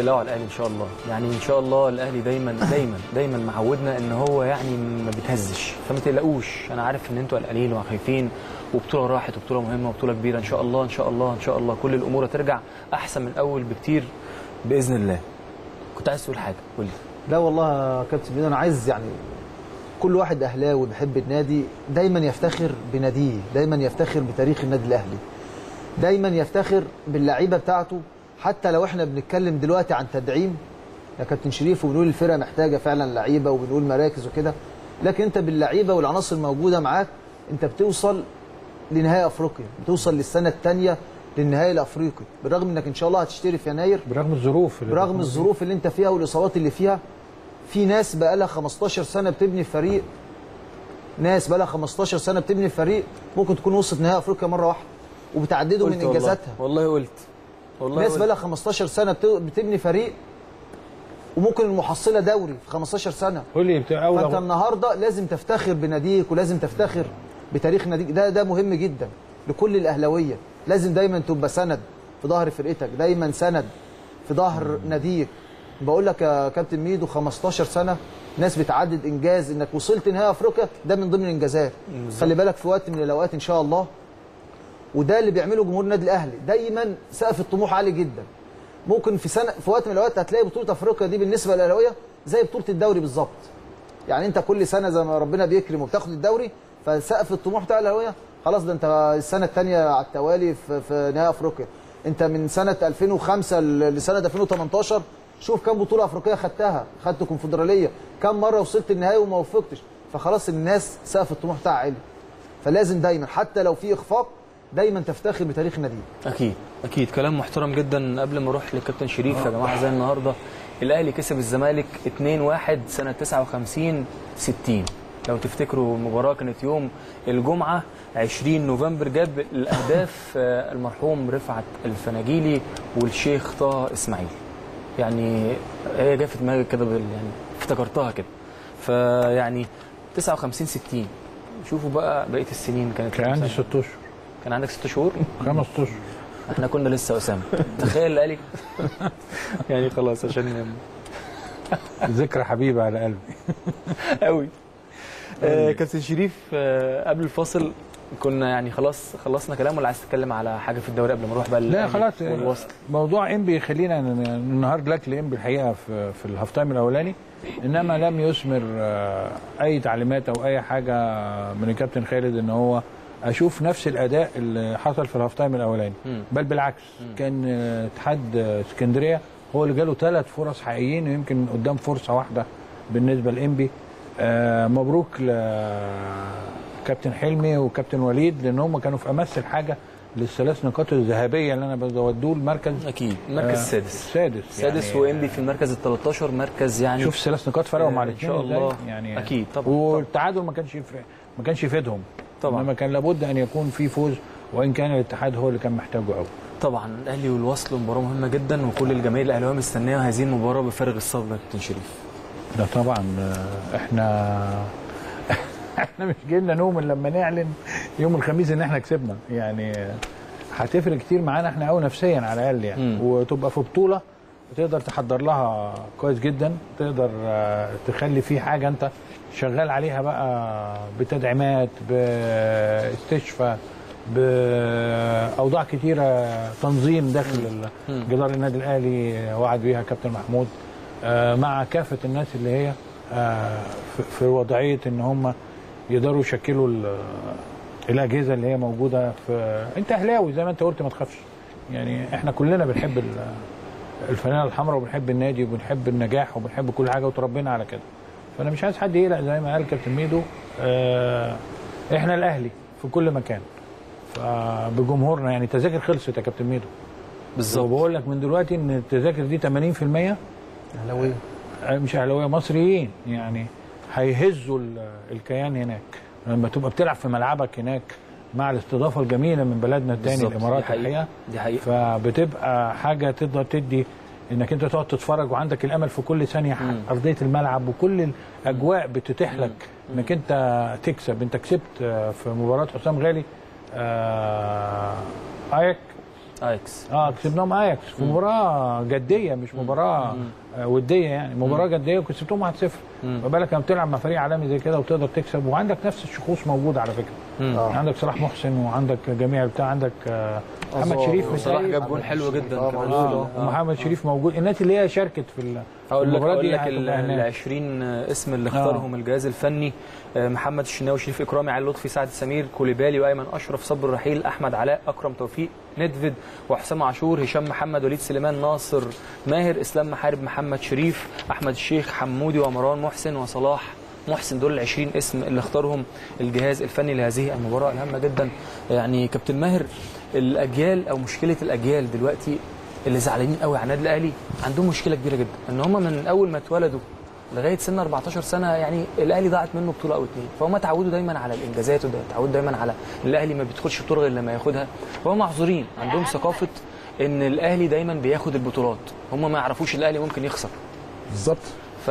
تقلقوا على الاهلي ان شاء الله يعني ان شاء الله الاهلي دايما دايما دايما معودنا ان هو يعني ما بيتهزش فما تقلقوش انا عارف ان انتوا قلقانين وخايفين وبطوله راحت وبطوله مهمه وبطوله كبيره ان شاء الله ان شاء الله ان شاء الله كل الامور هترجع احسن من الاول بكتير باذن الله كنت عايز تقول حاجه قول لي لا والله يا كابتن ميدو انا عايز يعني كل واحد اهلاوي بيحب النادي دايما يفتخر بناديه دايما يفتخر بتاريخ النادي الاهلي دايما يفتخر باللعيبه بتاعته حتى لو احنا بنتكلم دلوقتي عن تدعيم يا كابتن شريف وبنقول الفرقه محتاجه فعلا لعيبه وبنقول مراكز وكده لكن انت باللعيبه والعناصر الموجوده معاك انت بتوصل لنهائي افريقيا بتوصل للسنه الثانيه للنهائي الافريقي بالرغم انك ان شاء الله هتشتري في يناير برغم الظروف اللي برغم بتكون الظروف اللي انت فيها والاصابات اللي فيها في ناس بقى لها 15 سنه بتبني فريق ناس بقى لها 15 سنه بتبني فريق ممكن تكون وصلت نهائي افريقيا مره واحده وبتعدده من قلت والله. انجازاتها والله قلت والله ناس قلت. بقى لها 15 سنه بت- بتبني فريق وممكن المحصله دوري في 15 سنه قول لي بتاع فانت اول النهارده لازم تفتخر بناديك ولازم تفتخر بتاريخ ناديك ده ده مهم جدا لكل الاهلاويه لازم دايما تبقى سند في ظهر فرقتك دايما سند في ظهر ناديك بقول لك يا كابتن ميدو 15 سنه ناس بتعدد انجاز انك وصلت نهائي افريقيا ده من ضمن الانجازات خلي بالك في وقت من الاوقات ان شاء الله وده اللي بيعمله جمهور النادي الاهلي دايما سقف الطموح عالي جدا ممكن في سنه في وقت من الاوقات هتلاقي بطوله افريقيا دي بالنسبه للاهلاويه زي بطوله الدوري بالظبط يعني انت كل سنه زي ما ربنا بيكرم وبتاخد الدوري فسقف الطموح بتاع الاهلاويه خلاص ده انت السنه الثانيه على التوالي في, في نهائي افريقيا انت من سنه 2005 ل- لسنه 2018 شوف كم بطوله افريقيه خدتها خدت كونفدراليه كم مره وصلت النهائي وما وفقتش فخلاص الناس سقف الطموح بتاعها عالي فلازم دايما حتى لو في اخفاق دايما تفتخر بتاريخ ناديك اكيد اكيد كلام محترم جدا قبل ما اروح للكابتن شريف يا جماعه زي النهارده الاهلي كسب الزمالك 2-1 سنه 59 60 لو تفتكروا المباراه كانت يوم الجمعه 20 نوفمبر جاب الاهداف آه، المرحوم رفعت الفناجيلي والشيخ طه اسماعيل يعني هي جت في دماغي كده بال- يعني افتكرتها كده فيعني 59 60 شوفوا بقى بقيه السنين كانت كان كام عندي سنة؟ 6 اشهر كان عندك ست شهور 5 اشهر احنا كنا لسه اسامه تخيل قالي يعني خلاص عشان ذكرى حبيبه على قلبي قوي آه كابتن شريف آه قبل الفاصل كنا يعني خلاص خلصنا كلام ولا عايز تتكلم على حاجه في الدوري قبل ما نروح بقى لا للأهلي خلاص والوصل موضوع انبي خلينا النهارده لك لانبي الحقيقه في في الهاف تايم الاولاني انما لم يثمر آه، اي تعليمات او اي حاجه من الكابتن خالد ان هو اشوف نفس الاداء اللي حصل في الهاف تايم الاولاني مم. بل بالعكس كان آه، اتحاد آه، اسكندريه هو اللي جاله ثلاث فرص حقيقيين ويمكن قدام فرصه واحده بالنسبه لانبي آه مبروك لكابتن حلمي وكابتن وليد لان هم كانوا في امس الحاجه للثلاث نقاط الذهبيه اللي انا بودوه المركز اكيد المركز آه، السادس السادس السادس يعني وانبي في المركز ال 13 مركز يعني شوف الثلاث نقاط فرقوا مع آه، إن الاثنين شاء إزاي؟ الله. يعني أكيد، طبعاً. والتعادل ما كانش يفرق ما كانش يفيدهم طبعاً. انما كان لابد ان يكون في فوز وان كان الاتحاد هو اللي كان محتاجه قوي طبعا الاهلي والوصل مباراه مهمه جدا وكل الجماهير الاهلاويه مستنيه هذه المباراه بفارغ الصبر يا كابتن شريف ده طبعا آه، احنا احنا مش جايلنا نوم إلا لما نعلن يوم الخميس ان احنا كسبنا يعني آه، هتفرق كتير معانا احنا قوي نفسيا على الاقل يعني مم. وتبقى في بطوله تقدر تحضر لها كويس جدا تقدر آه، تخلي في حاجه انت شغال عليها بقى بتدعيمات باستشفاء باوضاع كتيره تنظيم داخل ال- جدار النادي الاهلي وعد بيها كابتن محمود آه، مع كافه الناس اللي هي آه، في- في وضعيه ان هم يقدروا يشكلوا ال- الاجهزه اللي هي موجوده في انت اهلاوي زي ما انت قلت ما تخافش يعني احنا كلنا بنحب ال- الفانله الحمراء وبنحب النادي وبنحب النجاح وبنحب كل حاجه وتربينا على كده فانا مش عايز حد يقلق زي ما قال كابتن ميدو آه، احنا الاهلي في كل مكان فبجمهورنا يعني التذاكر خلصت يا كابتن ميدو بالظبط وبقول لك من دلوقتي ان التذاكر دي 80% اهلاويه مش اهلاويه مصريين يعني هيهزوا ال- الكيان هناك لما تبقى بتلعب في ملعبك هناك مع الاستضافه الجميله من بلدنا الثاني بالظبط. الامارات دي حقيقة. الحقيقه دي حقيقه فبتبقى حاجه تقدر تدي انك انت تقعد تتفرج وعندك الامل في كل ثانيه مم. ارضيه الملعب وكل الاجواء بتتيح لك انك انت تكسب انت كسبت آه، في مباراه حسام غالي آه، اياك ايكس اه كسبناهم اياكس في مباراه جديه مش مباراه آه، وديه يعني مباراه جديه وكسبتهم 1-0 ما بالك لما بتلعب مع فريق عالمي زي كده وتقدر تكسب وعندك نفس الشخوص موجوده على فكره مم. يعني عندك صلاح محسن وعندك جميع بتاع عندك آه، محمد أزار شريف صلاح متهيألي. جاب جون حلو جدا آه، كمان. موجود. اه ومحمد شريف موجود الناس اللي هي شاركت في ال- في هقول لك المباراه هقول دي لك ال هتبقى ال هناك. 20 اسم اللي اختارهم الجهاز الفني آه، محمد الشناوي شريف اكرامي علي لطفي سعد سمير كوليبالي وايمن اشرف صبر رحيل احمد علاء اكرم توفيق ندفد وحسام عاشور هشام محمد وليد سليمان ناصر ماهر اسلام محارب محمد شريف احمد الشيخ حمودي ومروان محسن وصلاح محسن دول ال 20 اسم اللي اختارهم الجهاز الفني لهذه المباراه الهامه جدا يعني كابتن ماهر الاجيال او مشكله الاجيال دلوقتي اللي زعلانين قوي على النادي الاهلي عندهم مشكله كبيره جدا ان هم من اول ما اتولدوا لغايه سن 14 سنه يعني الاهلي ضاعت منه بطوله او اتنين فهم اتعودوا دايما على الانجازات وتعودوا دايما على الاهلي ما بيدخلش بطوله غير لما ياخدها فهم معذورين عندهم ثقافه ان الاهلي دايما بياخد البطولات هم ما يعرفوش الاهلي ممكن يخسر بالظبط ف...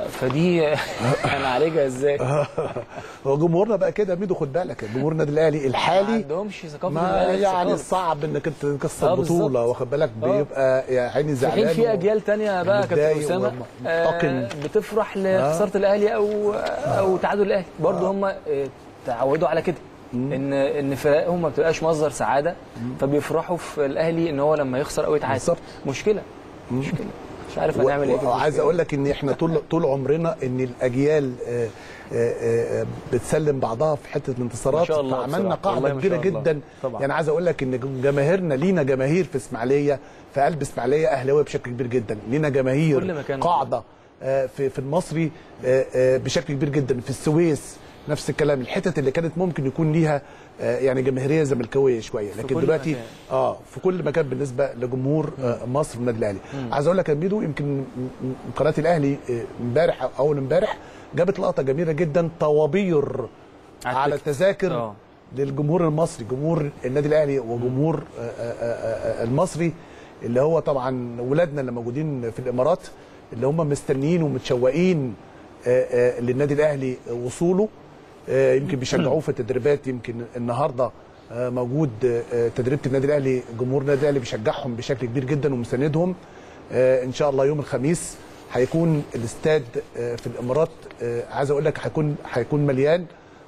فدي هنعالجها ازاي؟ ما هو جمهورنا بقى كده ميدو خد بالك جمهور النادي الاهلي الحالي عندهمش ثقافه ما الأهلي يعني خالص. صعب انك انت تكسر آه، بطوله بالظبط. واخد بالك آه. بيبقى يا عيني في حين زعلان في اجيال تانية بقى كابتن متضايق اسامه ومنتقم. آه، بتفرح لخساره الاهلي او او تعادل الاهلي برضه هم آه، تعودوا على كده ان ان فرقهم ما بتبقاش مصدر سعاده فبيفرحوا في الاهلي ان هو لما يخسر او يتعادل بالظبط. مشكله مشكله مش عارف هنعمل ايه في وعايز المشكلة. اقول لك ان احنا طول طول عمرنا ان الاجيال آه، آه، آه، بتسلم بعضها في حته الانتصارات ما شاء الله فعملنا بصراحة. والله قاعده ما كبيره شاء الله. جدا طبعا. يعني عايز اقول لك ان جماهيرنا لينا جماهير في اسماعيليه في قلب اسماعيليه اهلاويه بشكل كبير جدا لينا كل جماهير مكان. قاعده آه، في في المصري آه، آه، بشكل كبير جدا في السويس نفس الكلام الحتت اللي كانت ممكن يكون ليها آه، يعني جماهيريه زملكاويه شويه لكن كل دلوقتي مكان. اه في كل مكان بالنسبه لجمهور آه، مصر والنادي الاهلي عايز اقول لك يا ميدو يمكن م- م- قناه الاهلي آه، امبارح او اول امبارح جابت لقطه جميله جدا طوابير على على التيك- التذاكر آه. للجمهور المصري جمهور النادي الاهلي وجمهور آه، آه، آه، آه، المصري اللي هو طبعا ولادنا اللي موجودين في الامارات اللي هم مستنيين ومتشوقين آه، آه، للنادي الاهلي وصوله آه، يمكن بيشجعوه في التدريبات يمكن النهارده آه، موجود آه، تدريبه النادي الاهلي جمهور النادي الاهلي بيشجعهم بشكل كبير جدا ومساندهم آه، ان شاء الله يوم الخميس هيكون الاستاد آه، في الامارات آه، عايز اقول لك هيكون هيكون مليان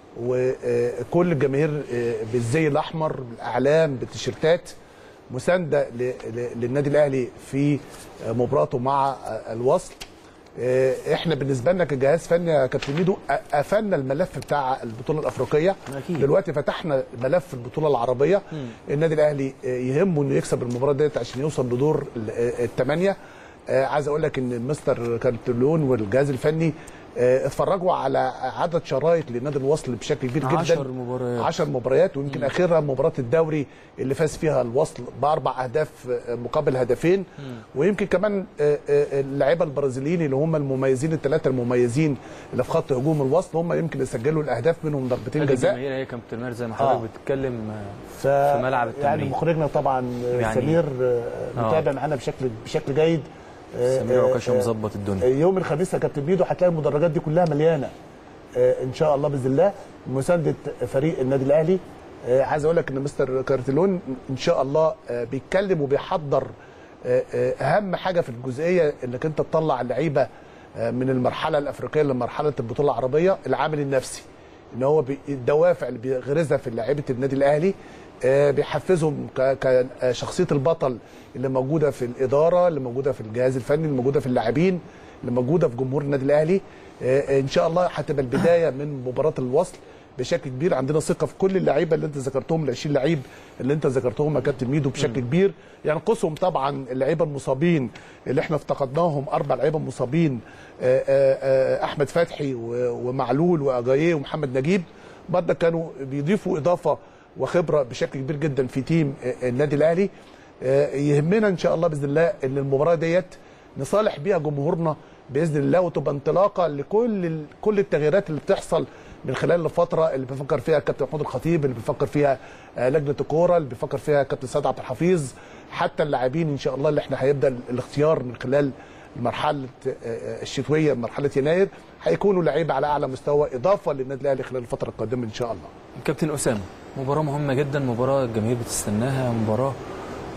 وكل الجماهير آه، بالزي الاحمر بالاعلام بالتيشيرتات مسانده ل- ل- للنادي الاهلي في آه، مباراته مع آه، الوصل آه، احنا بالنسبه لنا كجهاز فني يا كابتن ميدو أ- قفلنا الملف بتاع البطوله الافريقيه أكيد. دلوقتي فتحنا ملف البطوله العربيه النادي الاهلي آه، يهمه انه يكسب المباراه ديت عشان يوصل لدور ال- آه، الثمانيه آه، عايز اقول لك ان مستر كارتلون والجهاز الفني آه، اتفرجوا على عدد شرايط لنادي الوصل بشكل كبير جدا 10 مباريات. 10 مباريات ويمكن اخرها مباراه الدوري اللي فاز فيها الوصل باربع اهداف آه، مقابل هدفين ويمكن كمان آه، آه، اللعيبه البرازيليين اللي هم المميزين الثلاثه المميزين اللي في خط هجوم الوصل هم يمكن اللي سجلوا الاهداف منهم ضربتين هذه جزاء الجماهير هي كابتن ماهر زي ما حضرتك آه. بتتكلم آه، ف... في ملعب يعني التمرين. مخرجنا طبعا يعني- يعني... سمير آه، آه. متابع معانا بشكل بشكل جيد آه، سمير آه، عكاشه آه، مظبط الدنيا يوم الخميس يا كابتن بيدو هتلاقي المدرجات دي كلها مليانه آه، ان شاء الله باذن الله مسانده فريق النادي الاهلي آه، عايز اقول لك ان مستر كارتلون ان شاء الله آه، بيتكلم وبيحضر آه، آه، اهم حاجه في الجزئيه انك انت تطلع اللعيبه آه، من المرحله الافريقيه لمرحله البطوله العربيه العامل النفسي ان هو بي- الدوافع اللي بيغرزها في لعيبه النادي الاهلي آه، بيحفزهم ك- كشخصيه البطل اللي موجوده في الاداره اللي موجوده في الجهاز الفني اللي موجوده في اللاعبين اللي موجوده في جمهور النادي الاهلي آه، ان شاء الله هتبقى البدايه من مباراه الوصل بشكل كبير عندنا ثقه في كل اللعيبه اللي انت ذكرتهم ال 20 لعيب اللي انت ذكرتهم يا كابتن ميدو بشكل كبير ينقصهم طبعا اللعيبه المصابين اللي احنا افتقدناهم اربع لعيبه مصابين آه، آه، آه، احمد فتحي و- ومعلول واجاييه ومحمد نجيب برضه كانوا بيضيفوا اضافه وخبره بشكل كبير جدا في تيم آه، النادي الاهلي آه، يهمنا ان شاء الله باذن الله ان المباراه ديت نصالح بيها جمهورنا باذن الله وتبقى انطلاقه لكل ال- كل التغييرات اللي بتحصل من خلال الفتره اللي بيفكر فيها الكابتن محمود الخطيب اللي بيفكر فيها آه، لجنه الكوره اللي بيفكر فيها كابتن سيد عبد الحفيظ حتى اللاعبين ان شاء الله اللي احنا هيبدا الاختيار من خلال مرحله آه، آه، الشتويه مرحله يناير هيكونوا لعيبه على اعلى مستوى اضافه للنادي الاهلي خلال الفتره القادمه ان شاء الله كابتن اسامه مباراه مهمه جدا مباراه الجماهير بتستناها مباراه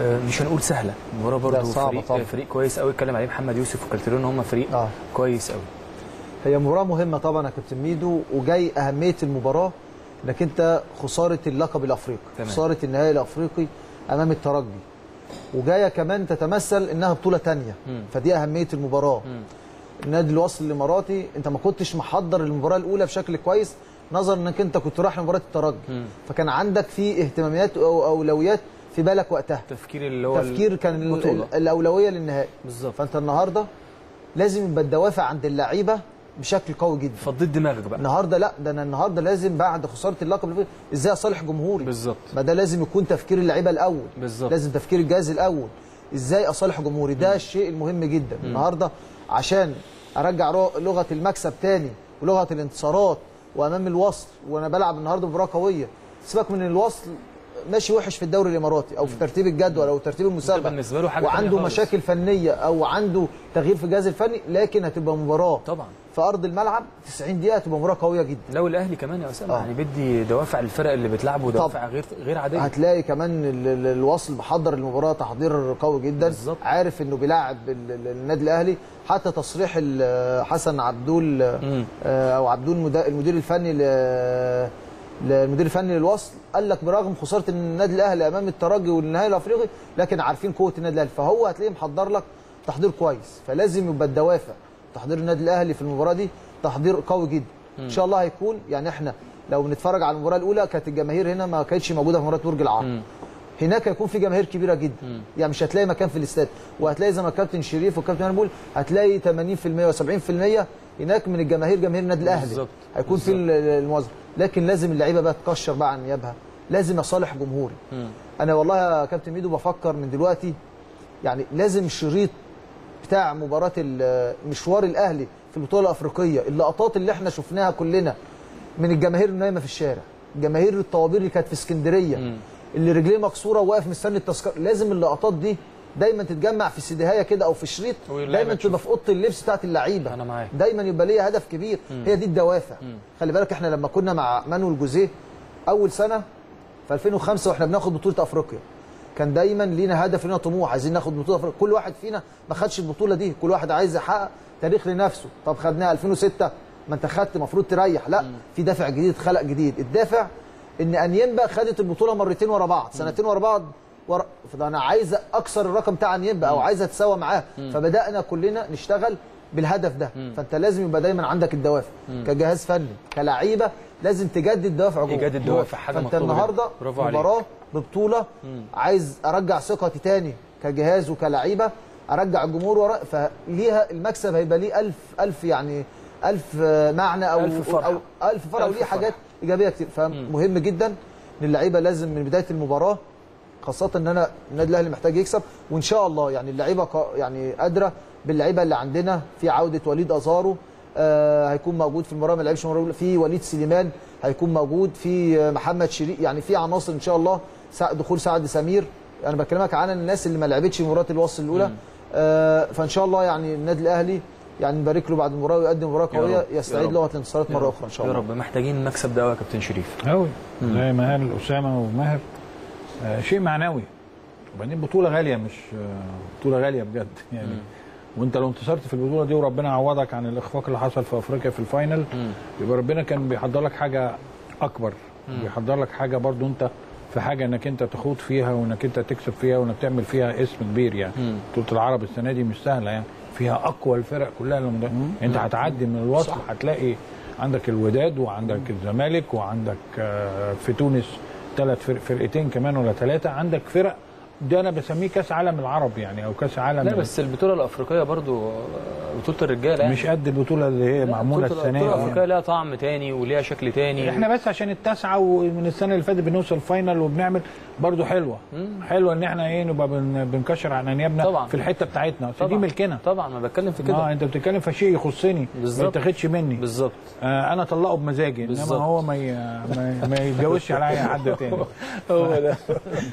آه، مش هنقول سهله المباراه برضه صعبة فريق طبعا. فريق كويس قوي اتكلم عليه محمد يوسف وكالتيرون ان هم فريق اه كويس قوي هي مباراه مهمه طبعا يا كابتن ميدو وجاي اهميه المباراه انك انت خساره اللقب الافريقي تمام. خساره النهائي الافريقي امام الترجي وجايه كمان تتمثل انها بطوله تانية مم. فدي اهميه المباراه مم. النادي الوصل الاماراتي انت ما كنتش محضر المباراه الاولى بشكل كويس نظرا انك انت كنت رايح لمباراه الترجي مم. فكان عندك في اهتمامات او اولويات في بالك وقتها تفكير اللي هو تفكير كان ال- البطولة. ال- الاولويه للنهائي بالظبط فانت النهارده لازم يبقى الدوافع عند اللعيبه بشكل قوي جدا فضيت دماغك بقى النهارده لا ده انا النهارده لازم بعد خساره اللقب اللي فات، ازاي اصالح جمهوري بالظبط ما ده لازم يكون تفكير اللعيبه الاول بالظبط لازم تفكير الجهاز الاول ازاي اصالح جمهوري ده الشيء المهم جدا النهارده عشان ارجع رو- لغه المكسب تاني ولغه الانتصارات وامام الوصل وانا بلعب النهارده مباراه قويه سيبك من الوصل ماشي وحش في الدوري الاماراتي او في ترتيب الجدول او ترتيب المسابقه بالنسبه له حاجه تانية وعنده خالص. مشاكل فنيه او عنده تغيير في الجهاز الفني لكن هتبقى مباراه طبعا في ارض الملعب 90 دقيقه هتبقى مباراه قويه جدا لو الاهلي كمان يا اسامه آه. يعني بدي دوافع الفرق اللي بتلعبه دوافع غير غير عاديه هتلاقي كمان ال- ال- الوصل محضر المباراه تحضير قوي جدا بالظبط. عارف انه بيلاعب ال- ال- النادي الاهلي حتى تصريح ال- حسن عبدول مم. آه، او عبدول مدا- المدير الفني ل- للمدير الفني للوصل قال لك برغم خساره النادي الاهلي امام الترجي والنهائي الافريقي لكن عارفين قوه النادي الاهلي فهو هتلاقيه محضر لك تحضير كويس فلازم يبقى الدوافع تحضير النادي الاهلي في المباراه دي تحضير قوي جدا ان شاء الله هيكون يعني احنا لو بنتفرج على المباراه الاولى كانت الجماهير هنا ما كانتش موجوده في مباراه برج العرب مم. هناك هيكون في جماهير كبيره جدا يعني مش هتلاقي مكان في الاستاد وهتلاقي زي ما الكابتن شريف والكابتن انا بقول هتلاقي 80% و70% هناك من الجماهير جماهير النادي الاهلي بالظبط. هيكون في ال- الموازنه لكن لازم اللعيبه بقى تكشر بقى عن نيابها لازم اصالح جمهوري مم. انا والله يا كابتن ميدو بفكر من دلوقتي يعني لازم الشريط بتاع مباراه ال- مشوار الاهلي في البطوله الافريقيه اللقطات اللي احنا شفناها كلنا من الجماهير النايمه في الشارع جماهير الطوابير اللي كانت في اسكندريه مم. اللي رجليه مكسوره وواقف مستني التذكره لازم اللقطات دي دايما تتجمع في سيديهايه كده او في شريط واللعيبة دايما تشوف. تبقى في اوضه اللبس بتاعت اللعيبه أنا معاك. دايما يبقى ليها هدف كبير هي دي الدوافع خلي بالك احنا لما كنا مع مانويل جوزيه اول سنه في 2005 واحنا بناخد بطوله افريقيا كان دايما لينا هدف لينا طموح عايزين ناخد بطوله افريقيا كل واحد فينا ما خدش البطوله دي كل واحد عايز يحقق تاريخ لنفسه طب خدناها 2006 ما انت خدت المفروض تريح لا في دافع جديد خلق جديد الدافع ان انيمبا خدت البطوله مرتين ورا بعض سنتين ورا بعض ورا فده انا عايز اكسر الرقم بتاع انيمبا او عايز اتساوى معاه فبدانا كلنا نشتغل بالهدف ده فانت لازم يبقى دايما عندك الدوافع كجهاز فني كلعيبه لازم تجدد دوافع جوه يجدد دوافع، حاجة فانت مطلوبة النهارده جدا. برافو عليك. مباراه ببطوله عايز ارجع ثقتي تاني كجهاز وكلعيبه ارجع الجمهور ورا فليها المكسب هيبقى ليه ألف ألف يعني ألف معنى او ألف فرحة. او ألف فرحه ألف وليه فرحة. حاجات ايجابيه كتير فمهم جدا ان اللعيبه لازم من بدايه المباراه خاصه ان انا النادي الاهلي محتاج يكسب وان شاء الله يعني اللعيبه قا- يعني قادره باللعيبه اللي عندنا في عوده وليد ازارو آه هيكون موجود في المباراه ما لعبش المباراه الأولى. في وليد سليمان هيكون موجود في آه، محمد شريف يعني في عناصر ان شاء الله سع- دخول سعد سمير انا بكلمك عن الناس اللي ما لعبتش مباراه الوصل الاولى آه فان شاء الله يعني النادي الاهلي يعني نبارك له بعد المباراه ويقدم مباراه يا قويه رب، يا يستعيد رب. لغه الانتصارات يا مره رب. اخرى ان شاء يا الله رب محتاجين المكسب ده قوي يا كابتن شريف قوي زي ما قال اسامه وماهر آه شيء معنوي وبعدين بطوله غاليه مش آه بطوله غاليه بجد يعني وانت لو انتصرت في البطوله دي وربنا عوضك عن الاخفاق اللي حصل في افريقيا في الفاينل يبقى ربنا كان بيحضر لك حاجه اكبر بيحضر لك حاجه برضو انت في حاجه انك انت تخوض فيها وانك انت تكسب فيها وانك تعمل فيها اسم كبير يعني بطوله العرب السنه دي مش سهله يعني فيها اقوى الفرق كلها اللي مد... انت هتعدي من الوصل هتلاقي عندك الوداد وعندك الزمالك وعندك آه، في تونس ثلاث فرق فرقتين كمان ولا ثلاثه عندك فرق ده انا بسميه كاس عالم العرب يعني او كاس عالم لا بس البطوله الافريقيه برضو آه، بطوله الرجاله يعني مش قد البطوله اللي هي معموله البطولة- السنه البطوله دي الافريقيه لها طعم تاني وليها شكل تاني احنا بس عشان التاسعه ومن السنه اللي فاتت بنوصل فاينل وبنعمل برضو حلوه حلوه ان احنا ايه نبقى بن بنكشر عن انيابنا طبعا. في الحته بتاعتنا أصل دي طبعا ملكنا طبعا ما بتكلم في كده اه انت بتتكلم في شيء يخصني ما بالظبط. يتاخدش مني بالظبط آه انا اطلقه بمزاجي انما بالظبط. هو ما ي... ما, ما يتجوزش على اي حد تاني هو ده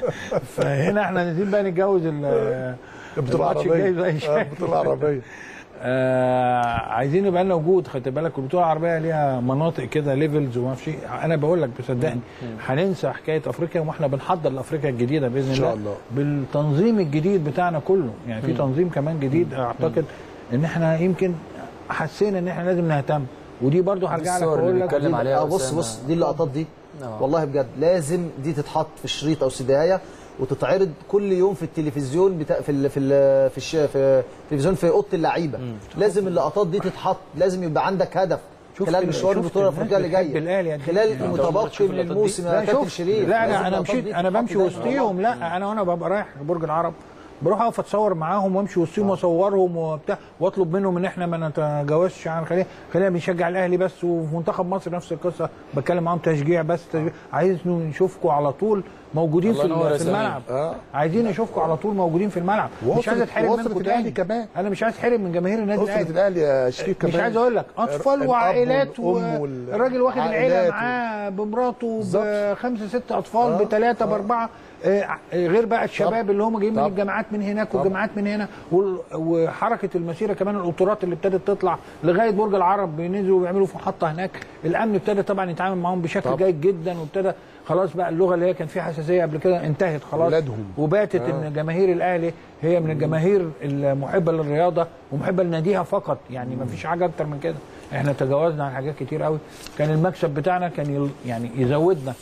فهنا احنا عايزين بقى نتجوز ال- البطوله الماتش العربيه الجاي بأي آه، شكل. البطوله العربيه آه عايزين يبقى لنا وجود خدت بالك البطوله العربيه ليها مناطق كده ليفلز وما اعرفش إيه. انا بقول لك بصدقني هننسى حكايه افريقيا واحنا بنحضر لافريقيا الجديده باذن إن الله شاء الله. بالتنظيم الجديد بتاعنا كله يعني في تنظيم كمان جديد اعتقد ان احنا يمكن حسينا ان احنا لازم نهتم ودي برضو هرجع لك الصور اللي اقول لك بنتكلم عليها آه بص أسامة. بص دي اللقطات دي آه. والله بجد لازم دي تتحط في شريط او سدايه وتتعرض كل يوم في التلفزيون بتا... في ال... في ال... في, الش... في التلفزيون في اوضه اللعيبه لازم اللقطات دي تتحط لازم يبقى عندك هدف شفت خلال ال- مشوار شفت البطوله الناس الافريقيه اللي بتحب جايه الأهلي قد إيه؟ خلال أول مرة المتبقي تشوف من اللقطات دي. الموسم يا لا كابتن شوف شريف لا لازم انا انا اللقطات مشيت دي انا تتحط بمشي دايماً. وسطيهم لا انا وانا ببقى رايح برج العرب بروح اقف اتصور معاهم وامشي وسطيهم واصورهم وبتاع واطلب منهم ان احنا ما نتجاوزش عن خلينا خلينا بنشجع الاهلي بس وفي منتخب مصر نفس القصه بتكلم معاهم تشجيع بس تشجيع. عايز نشوفكم على طول موجودين في الله ينور يا ال- في سمير. الملعب آه. عايزين نشوفكم على طول موجودين في الملعب مش وأسرة- عايز اتحرم وأسرة منكم الأهلي تاني كمان. انا مش عايز اتحرم من جماهير النادي اسره الاهلي الاهلي يا شريف كمان مش عايز اقول لك اطفال الأب وعائلات والأم وال- والراجل واخد العيله عائلات معاه بمراته بالظبط. بخمسه ست اطفال آه. بثلاثه باربعه آه، غير بقى الشباب اللي هم جايين من طب. الجامعات من هناك طب. والجامعات من هنا وال- وحركه المسيره كمان القطورات اللي ابتدت تطلع لغايه برج العرب بينزلوا ويعملوا في محطه هناك الامن ابتدى طبعا يتعامل معاهم بشكل طب. جيد جدا وابتدى خلاص بقى اللغه اللي هي كان فيها حساسيه قبل كده انتهت خلاص ولادهم. وباتت ان جماهير الاهلي هي من الجماهير المحبه للرياضه ومحبه لناديها فقط يعني ما فيش حاجه اكتر من كده احنا تجاوزنا عن حاجات كتير قوي كان المكسب بتاعنا كان يل- يعني يزودنا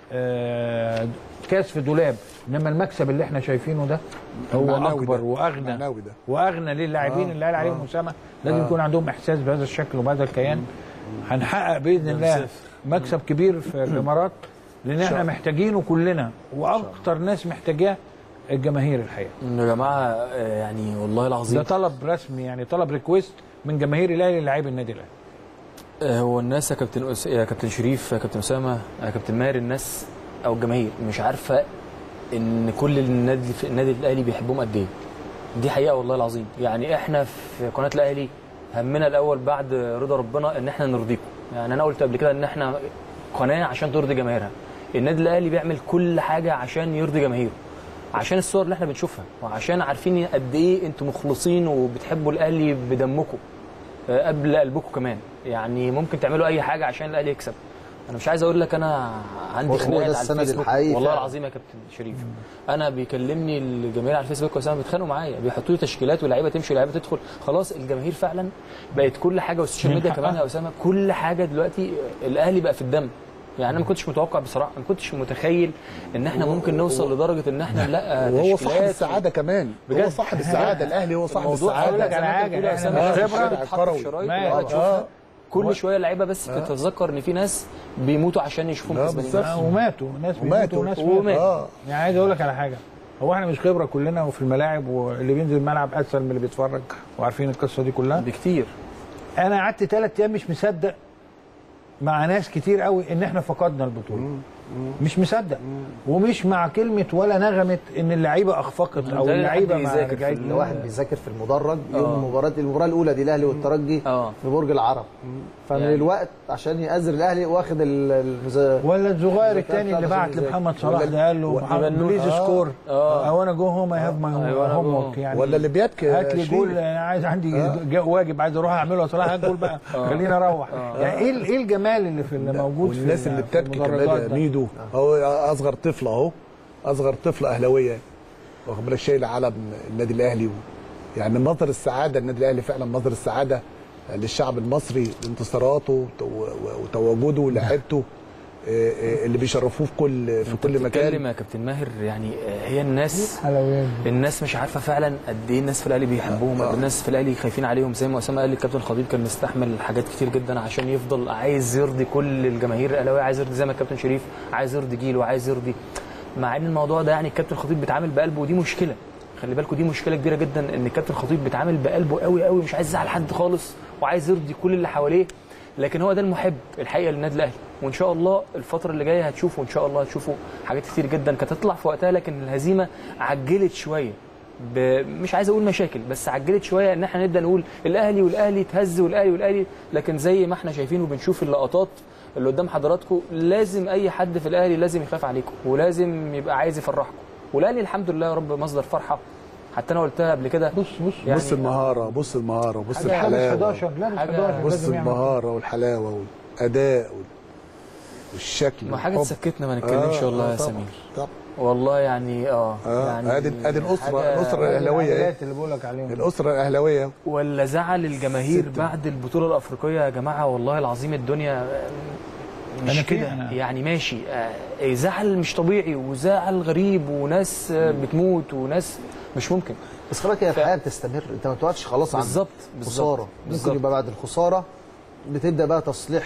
آه، كاس في دولاب انما المكسب اللي احنا شايفينه ده هو معنوي اكبر ده. واغنى معنوي ده. واغنى للاعبين آه، اللي قال عليهم آه. اسامه لازم يكون عندهم احساس بهذا الشكل وبهذا الكيان هنحقق باذن الله مكسب كبير في الامارات لان احنا محتاجينه كلنا واكتر ناس محتاجاه الجماهير الحقيقه يا جماعه آه، يعني والله ده العظيم طلب رسمي يعني طلب ريكويست من جماهير الاهلي للاعبي النادي الاهلي آه، هو الناس يا كابتن أس... يا كابتن شريف يا كابتن اسامه يا كابتن ماهر الناس او الجماهير مش عارفه ان كل النادي في النادي الاهلي بيحبهم قد ايه دي حقيقه والله العظيم يعني احنا في قناه الاهلي همنا الاول بعد رضا ربنا ان احنا نرضيكم يعني انا قلت قبل كده ان احنا قناه عشان ترضي جماهيرها النادي الاهلي بيعمل كل حاجه عشان يرضي جماهيره عشان الصور اللي احنا بنشوفها وعشان عارفين قد ايه انتم مخلصين وبتحبوا الاهلي بدمكم آه، قبل قلبكم كمان يعني ممكن تعملوا اي حاجه عشان الاهلي يكسب انا مش عايز اقول لك انا هو عندي ده خناقات على السند الفيسبوك الحقيقي والله فعلا. العظيم يا كابتن شريف انا بيكلمني الجماهير على الفيسبوك واسامه بيتخانقوا معايا بيحطوا لي تشكيلات ولاعيبه تمشي ولاعيبه تدخل خلاص الجماهير فعلا بقت كل حاجه والسوشيال من ميديا حقها. كمان يا اسامه كل حاجه دلوقتي الاهلي بقى في الدم يعني انا ما كنتش متوقع بصراحه ما كنتش متخيل ان احنا ممكن نوصل لدرجه ان احنا نلاقي وهو صاحب تشكيلات السعاده كمان بجد. هو صاحب السعاده الاهلي هو صاحب الموضوع السعاده أقول لك على حاجة، إحنا احنا مش مش خبرة. خبره تتحط في شرايط ما- وتقعد تشوفها. آه. كل شويه لعيبه بس تتذكر ان في ناس بيموتوا عشان يشوفوا لا، كسبانين بالظبط. آه، وماتوا ناس بيموتوا وماتوا. وناس وماتوا. ماتوا اه يعني عايز اقول لك على حاجه هو احنا مش خبره كلنا وفي الملاعب واللي بينزل الملعب اسهل من اللي بيتفرج وعارفين القصه دي كلها بكتير انا قعدت ثلاث ايام مش مصدق مع ناس كتير قوي ان احنا فقدنا البطوله مش مصدق ومش مع كلمه ولا نغمه ان اللعيبه اخفقت او ده اللعيبه حد ما بيذاكر في رجعتش لو واحد بيذاكر في المدرج آه. يوم مباراه المباراه الاولى دي الاهلي والترجي اه في برج العرب فمن يعني. الوقت عشان يأذر الاهلي واخد ال- المز... ولا الصغير إذا الثاني كان اللي فعلا بعت عشان لمحمد يذاكر. صلاح ولا- ده قال له و- محمد يبنوه. بليز آه. سكور آه. او انا جو هوم اي هاف ماي أيوة، أنا هوم go ورك home. يعني ولا اللي بيبكي هات لي شريف. جول انا عايز عندي جا- واجب عايز اروح اعمله صلاح هات جول بقى خليني اروح يعني ايه ال- ايه الجمال اللي في اللي موجود في والناس ال- اللي في بتبكي المدرجات كمان ده؟ ميدو هو اصغر طفل اهو اصغر طفل اهلاويه واخد بالك شايل علم النادي الاهلي و... يعني مصدر السعاده النادي الاهلي فعلا مصدر السعاده للشعب المصري بانتصاراته وت- و- وتواجده ولاعيبته آه، آه، اللي بيشرفوه في كل في كل بتتكلم مكان يا كابتن ماهر يعني آه، هي الناس حلويات الناس مش عارفه فعلا قد ايه الناس في الاهلي بيحبوهم قد إيه الناس في الاهلي خايفين عليهم زي ما اسامه قال الكابتن خطيب كان مستحمل حاجات كتير جدا عشان يفضل عايز يرضي كل الجماهير الاهلاويه عايز يرضي زي ما الكابتن شريف عايز يرضي جيله وعايز يرضي مع ان الموضوع ده يعني الكابتن خطيب بيتعامل بقلبه ودي مشكله خلي بالكم دي مشكله كبيره جدا ان الكابتن خطيب بيتعامل بقلبه قوي قوي مش عايز يزعل حد خالص وعايز يرضي كل اللي حواليه لكن هو ده المحب الحقيقه للنادي الاهلي وان شاء الله الفتره اللي جايه هتشوفوا ان شاء الله هتشوفوا حاجات كتير جدا كانت هتطلع في وقتها لكن الهزيمه عجلت شويه ب... مش عايز اقول مشاكل بس عجلت شويه ان احنا نبدا نقول الاهلي والاهلي اتهز والاهلي والاهلي لكن زي ما احنا شايفين وبنشوف اللقطات اللي قدام حضراتكم لازم اي حد في الاهلي لازم يخاف عليكم ولازم يبقى عايز يفرحكم والاهلي الحمد لله يا رب مصدر فرحه حتى انا قلتها قبل كده بص بص يعني بص المهاره بص المهاره بص حاجة لابس الحلاوه 11 لابس حاجة- 11 بص لازم يعمل المهاره والحلاوه والاداء وال- والشكل ما حاجه والحب. تسكتنا ما نتكلمش آه، والله آه، يا طبعاً، سمير طبعا والله يعني اه اه يعني ادي ادي الاسره حاجة- الاسره الاهلاويه ايه العائلات اللي بقول لك عليهم الاسره الاهلاويه ولا زعل الجماهير ست. بعد البطوله الافريقيه يا جماعه والله العظيم الدنيا أنا مش في- كده أنا- يعني ماشي آه، زعل مش طبيعي وزعل غريب وناس آه، بتموت وناس مش ممكن بس خلي بالك هي الحياه بتستمر انت ما توقفش خلاص عن بالظبط بالظبط خساره بالظبط. ممكن يبقى بعد الخساره بتبدا بقى تصليح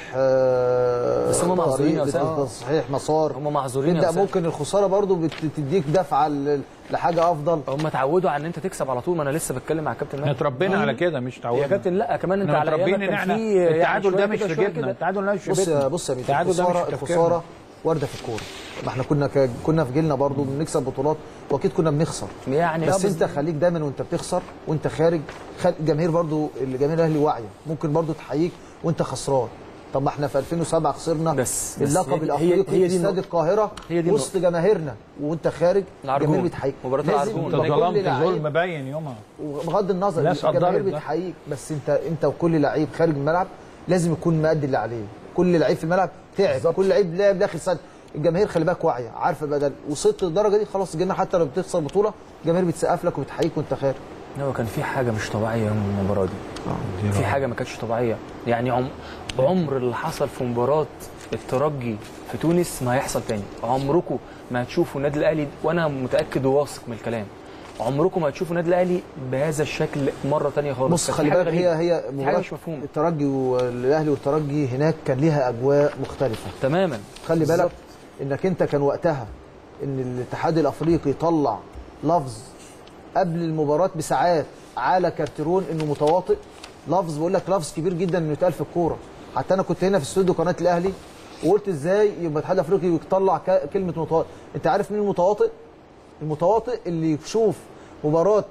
آه، بس هم معذورين يا طريق، أسامة. تصحيح مسار هم معذورين يا تبدا أسامة. ممكن الخساره برضو بتديك دفعه ل- لحاجه افضل هم اتعودوا على ان انت تكسب على طول ما انا لسه بتكلم مع كابتن احنا ماجد. اتربينا على كده مش يا تعودنا كابتن لا كمان انت احنا على متربيين ايامك ان كان احنا في يعني التعادل شوية ده مش كده في شوية جيبنا كده. التعادل ده مش في بص بيتنا بص يا بيتي التعادل ده مش الخساره في تفكيرنا الخساره وارده في الكوره ما احنا كنا ك... كنا في جيلنا برضو بنكسب بطولات واكيد كنا بنخسر يعني بس آه، انت خليك دايما وانت بتخسر وانت خارج خل... الجماهير برضو الجماهير الاهلي واعيه ممكن برضو تحييك وانت خسران طب ما احنا في 2007 خسرنا بس- بس اللقب هي دي- الافريقي هي- هي في دي استاد النقطة. القاهره هي دي وسط جماهيرنا وانت خارج العرجون. الجماهير بتحييك مباراة لازم العرجون. انت يبقى كل ظلمت لعيب- ظلم باين يومها وبغض النظر الناس الجماهير قدرت ده. بتحييك بس انت انت وكل لعيب خارج الملعب لازم يكون مأدي اللي عليه كل لعيب في الملعب تعب كل لعيب لعب داخل سنة الجماهير خلي بالك واعيه عارفه بدل وصلت للدرجه دي خلاص الجماهير حتى لو بتخسر بطوله الجماهير بتسقف لك وبتحييك وانت خارج هو كان في حاجه مش طبيعيه يوم المباراه دي في حاجه ما كانتش طبيعيه يعني عم عمر اللي حصل في مباراه الترجي في تونس ما هيحصل تاني عمركم ما هتشوفوا النادي الاهلي وانا متاكد وواثق من الكلام عمركم ما هتشوفوا النادي الاهلي بهذا الشكل مره تانية خالص بص كانت خلي في حاجة بالك هي غريبة. هي في حاجه مباراه مش مفهومه الترجي والاهلي والترجي هناك كان ليها اجواء مختلفه تماما خلي بالك بالظبط. انك انت كان وقتها ان الاتحاد الافريقي يطلع لفظ قبل المباراه بساعات على كارتيرون انه متواطئ لفظ بقول لك لفظ كبير جدا انه يتقال في الكوره حتى انا كنت هنا في استوديو قناه الاهلي وقلت ازاي يبقى الاتحاد الافريقي يطلع ك- كلمه متواطئ انت عارف مين المتواطئ المتواطئ اللي يشوف مباراه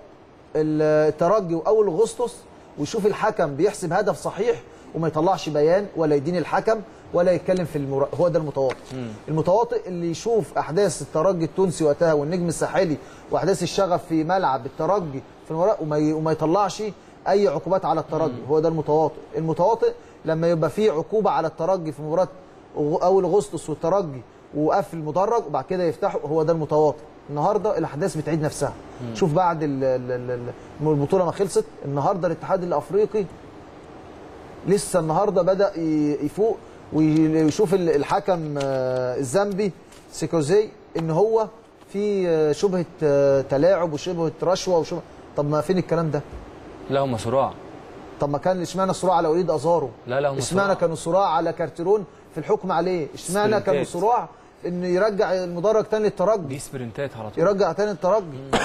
الترجي واول اغسطس ويشوف الحكم بيحسب هدف صحيح وما يطلعش بيان ولا يدين الحكم ولا يتكلم في المرا... هو ده المتواطئ المتواطئ اللي يشوف احداث الترجي التونسي وقتها والنجم الساحلي واحداث الشغف في ملعب الترجي في المباراه وما, ي... وما يطلعش اي عقوبات على الترجي هو ده المتواطئ المتواطئ لما يبقى فيه عقوبه على الترجي في مباراه أغ- اول اغسطس والترجي وقفل المدرج وبعد كده يفتحوا هو ده المتواطئ النهارده الاحداث بتعيد نفسها شوف بعد ال- ال- ال- ال- البطوله ما خلصت النهارده الاتحاد الافريقي لسه النهارده بدا ي- يفوق ويشوف ال- الحكم آه، الزامبي سيكوزي ان هو في آه، شبهه آه، تلاعب وشبهه رشوه وشبهه طب ما فين الكلام ده لا هم صراع طب ما كان اشمعنى صراع على وليد ازارو لا لا هم اشمعنى صراع. كانوا صراع على كارتيرون في الحكم عليه اشمعنى سبرنتات. كانوا صراع ان يرجع المدرج تاني للترجي دي سبرنتات على طول يرجع تاني الترجي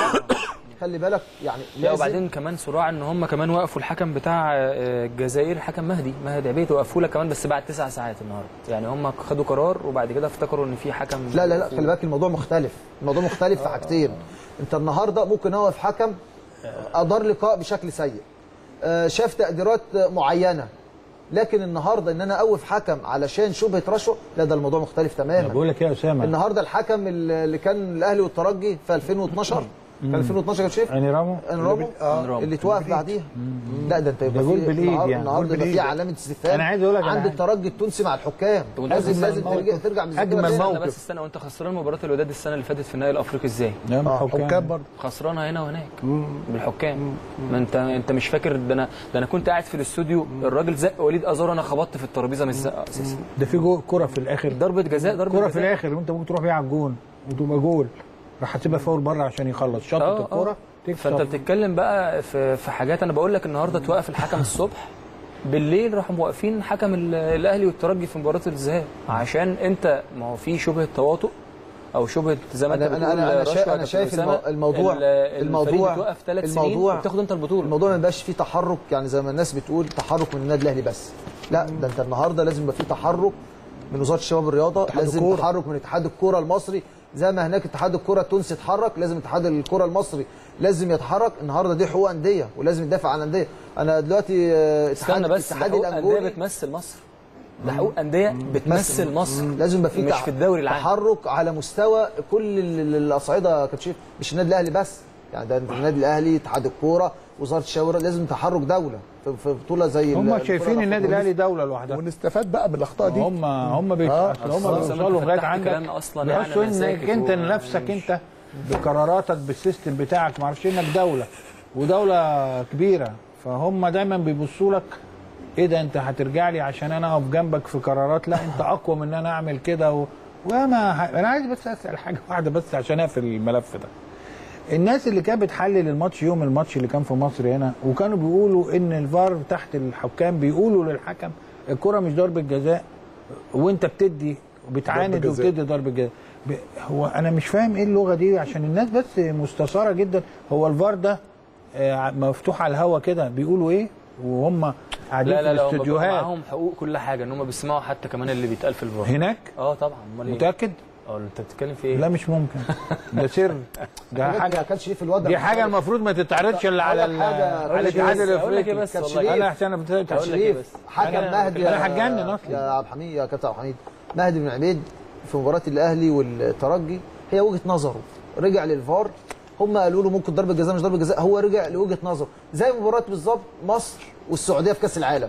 خلي بالك يعني لا لازم وبعدين كمان صراع ان هم كمان وقفوا الحكم بتاع آه، الجزائر الحكم مهدي مهدي عبيد وقفوا لك كمان بس بعد تسع ساعات النهارده يعني هم خدوا قرار وبعد كده افتكروا ان في حكم لا لا لا خلي بالك الموضوع مختلف الموضوع مختلف في حاجتين انت النهارده ممكن اوقف حكم ادار لقاء بشكل سيء آه، شاف تقديرات معينه لكن النهارده ان انا اوقف حكم علشان شبهه رشوه لا ده الموضوع مختلف أنا تماما بقول لك ايه يا اسامه النهارده الحكم اللي كان الاهلي والترجي في 2012 كان 2012 يا شريف اني رامو انرامو إنرامو. اللي توقف بعديها لا ده انت يبقى ده جول في بالإيد النهار- يعني. النهارده جول يبقى في بالإيد. علامه استفهام أنا عايز أقول لك على عند حاجة. الترجي التونسي مع الحكام طب لازم أنت لازم الموقف. ترجع ترجع بالذاكرة أجمل تاني. استنى موقف. بس استنى وانت خسران مباراه الوداد السنه اللي فاتت في النهائي الافريقي ازاي؟ نعم آه، حكام برضه خسرانها هنا وهناك بالحكام ما انت انت مش فاكر ده انا ده انا كنت قاعد في الاستوديو الراجل زق وليد ازار انا خبطت في الترابيزه من الزقه اساسا ده في جو كره في الاخر ضربه جزاء ضربه كره في جزاء. الاخر وانت ممكن تروح بيها على الجون وتبقى جول راح هتبقى فاول بره عشان يخلص شطت اه الكوره اه فانت تكسب بتتكلم بقى في في حاجات انا بقول لك النهارده توقف الحكم الصبح بالليل راحوا موقفين حكم ال- الاهلي والترجي في مباراه الذهاب عشان انت ما هو في شبهه تواطؤ او شبهه زي ما انت أنا- بتقول أنا- أنا رشوة شا- يا أنا كابتن شايف أسامة. المو- الموضوع- ال- الفريق الموضوع- بتوقف ثلاث سنين الموضوع- وبتاخد انت البطوله الموضوع ما يبقاش فيه تحرك يعني زي ما الناس بتقول تحرك من النادي الاهلي بس لا ده انت النهارده لازم يبقى فيه تحرك من وزاره الشباب والرياضه لازم الكورة. تحرك من اتحاد الكوره المصري زي ما هناك اتحاد الكوره التونسي اتحرك لازم اتحاد الكوره المصري لازم يتحرك النهارده دي حقوق انديه ولازم يدافع عن الانديه انا دلوقتي آه، اتحاد استنى بس ده اتحاد حقوق انديه الانجولي بتمثل مصر ده حقوق انديه بتمثل مصر لازم يبقى في مش تح- في الدوري العام تحرك على مستوى كل ال- ال- الاصعده يا كابتن شريف مش النادي الاهلي بس يعني ده النادي الاهلي اتحاد الكوره وزاره الشاورة لازم تحرك دوله في في بطوله زي هم البطولة شايفين النادي الأفريقية. الاهلي دوله لوحدها ونستفاد بقى من الاخطاء دي هم هم بيت... آه. أصل هم خلاص، بيوصلوا أنت لغايه فتحت عندك كلام أصلاً يعني بيحسوا أنا انك ساكت انت و- نفسك مش- انت بقراراتك بالسيستم بتاعك ما اعرفش انك دوله ودوله كبيره فهم دايما بيبصوا لك ايه ده انت هترجع لي عشان انا اقف جنبك في قرارات لا انت اقوى من ان انا اعمل كده و... وما ه... انا عايز بس اسال حاجه واحده بس عشان اقفل الملف ده الناس اللي كانت بتحلل الماتش يوم الماتش اللي كان في مصر هنا وكانوا بيقولوا ان الفار تحت الحكام بيقولوا للحكم الكره مش ضربه جزاء وانت بتدي بتعاند ضربة جزاء. وبتدي ضربه جزاء ب- هو انا مش فاهم ايه اللغه دي عشان الناس بس مستثاره جدا هو الفار ده آه، مفتوح على الهوا كده بيقولوا ايه وهم قاعدين لا لا في لا هم بيبقى الاستوديوهات معاهم حقوق كل حاجه ان هم بيسمعوا حتى كمان اللي بيتقال في الفار هناك اه طبعا امال ايه متاكد اه انت بتتكلم في ايه لا مش ممكن ده سر ده حاجه ما حاجه كانش ليه في الوضع دي حاجه المفروض ما تتعرضش الا على ال- حاجة- على الاتحاد أقول لك إيه الافريقي بس كانش والله. ليه. انا عشان انا بتاع أقول لك إيه شريف بس. حكم أنا- مهدي أنا يا- هتجنن أصلاً. يا عبد الحميد يا كابتن عبد الحميد مهدي بن عبيد في مباراه الاهلي والترجي هي وجهه نظره رجع للفار هم قالوا له ممكن ضربه جزاء مش ضربه جزاء هو رجع لوجهه نظره زي مباراه بالظبط مصر والسعوديه في كاس العالم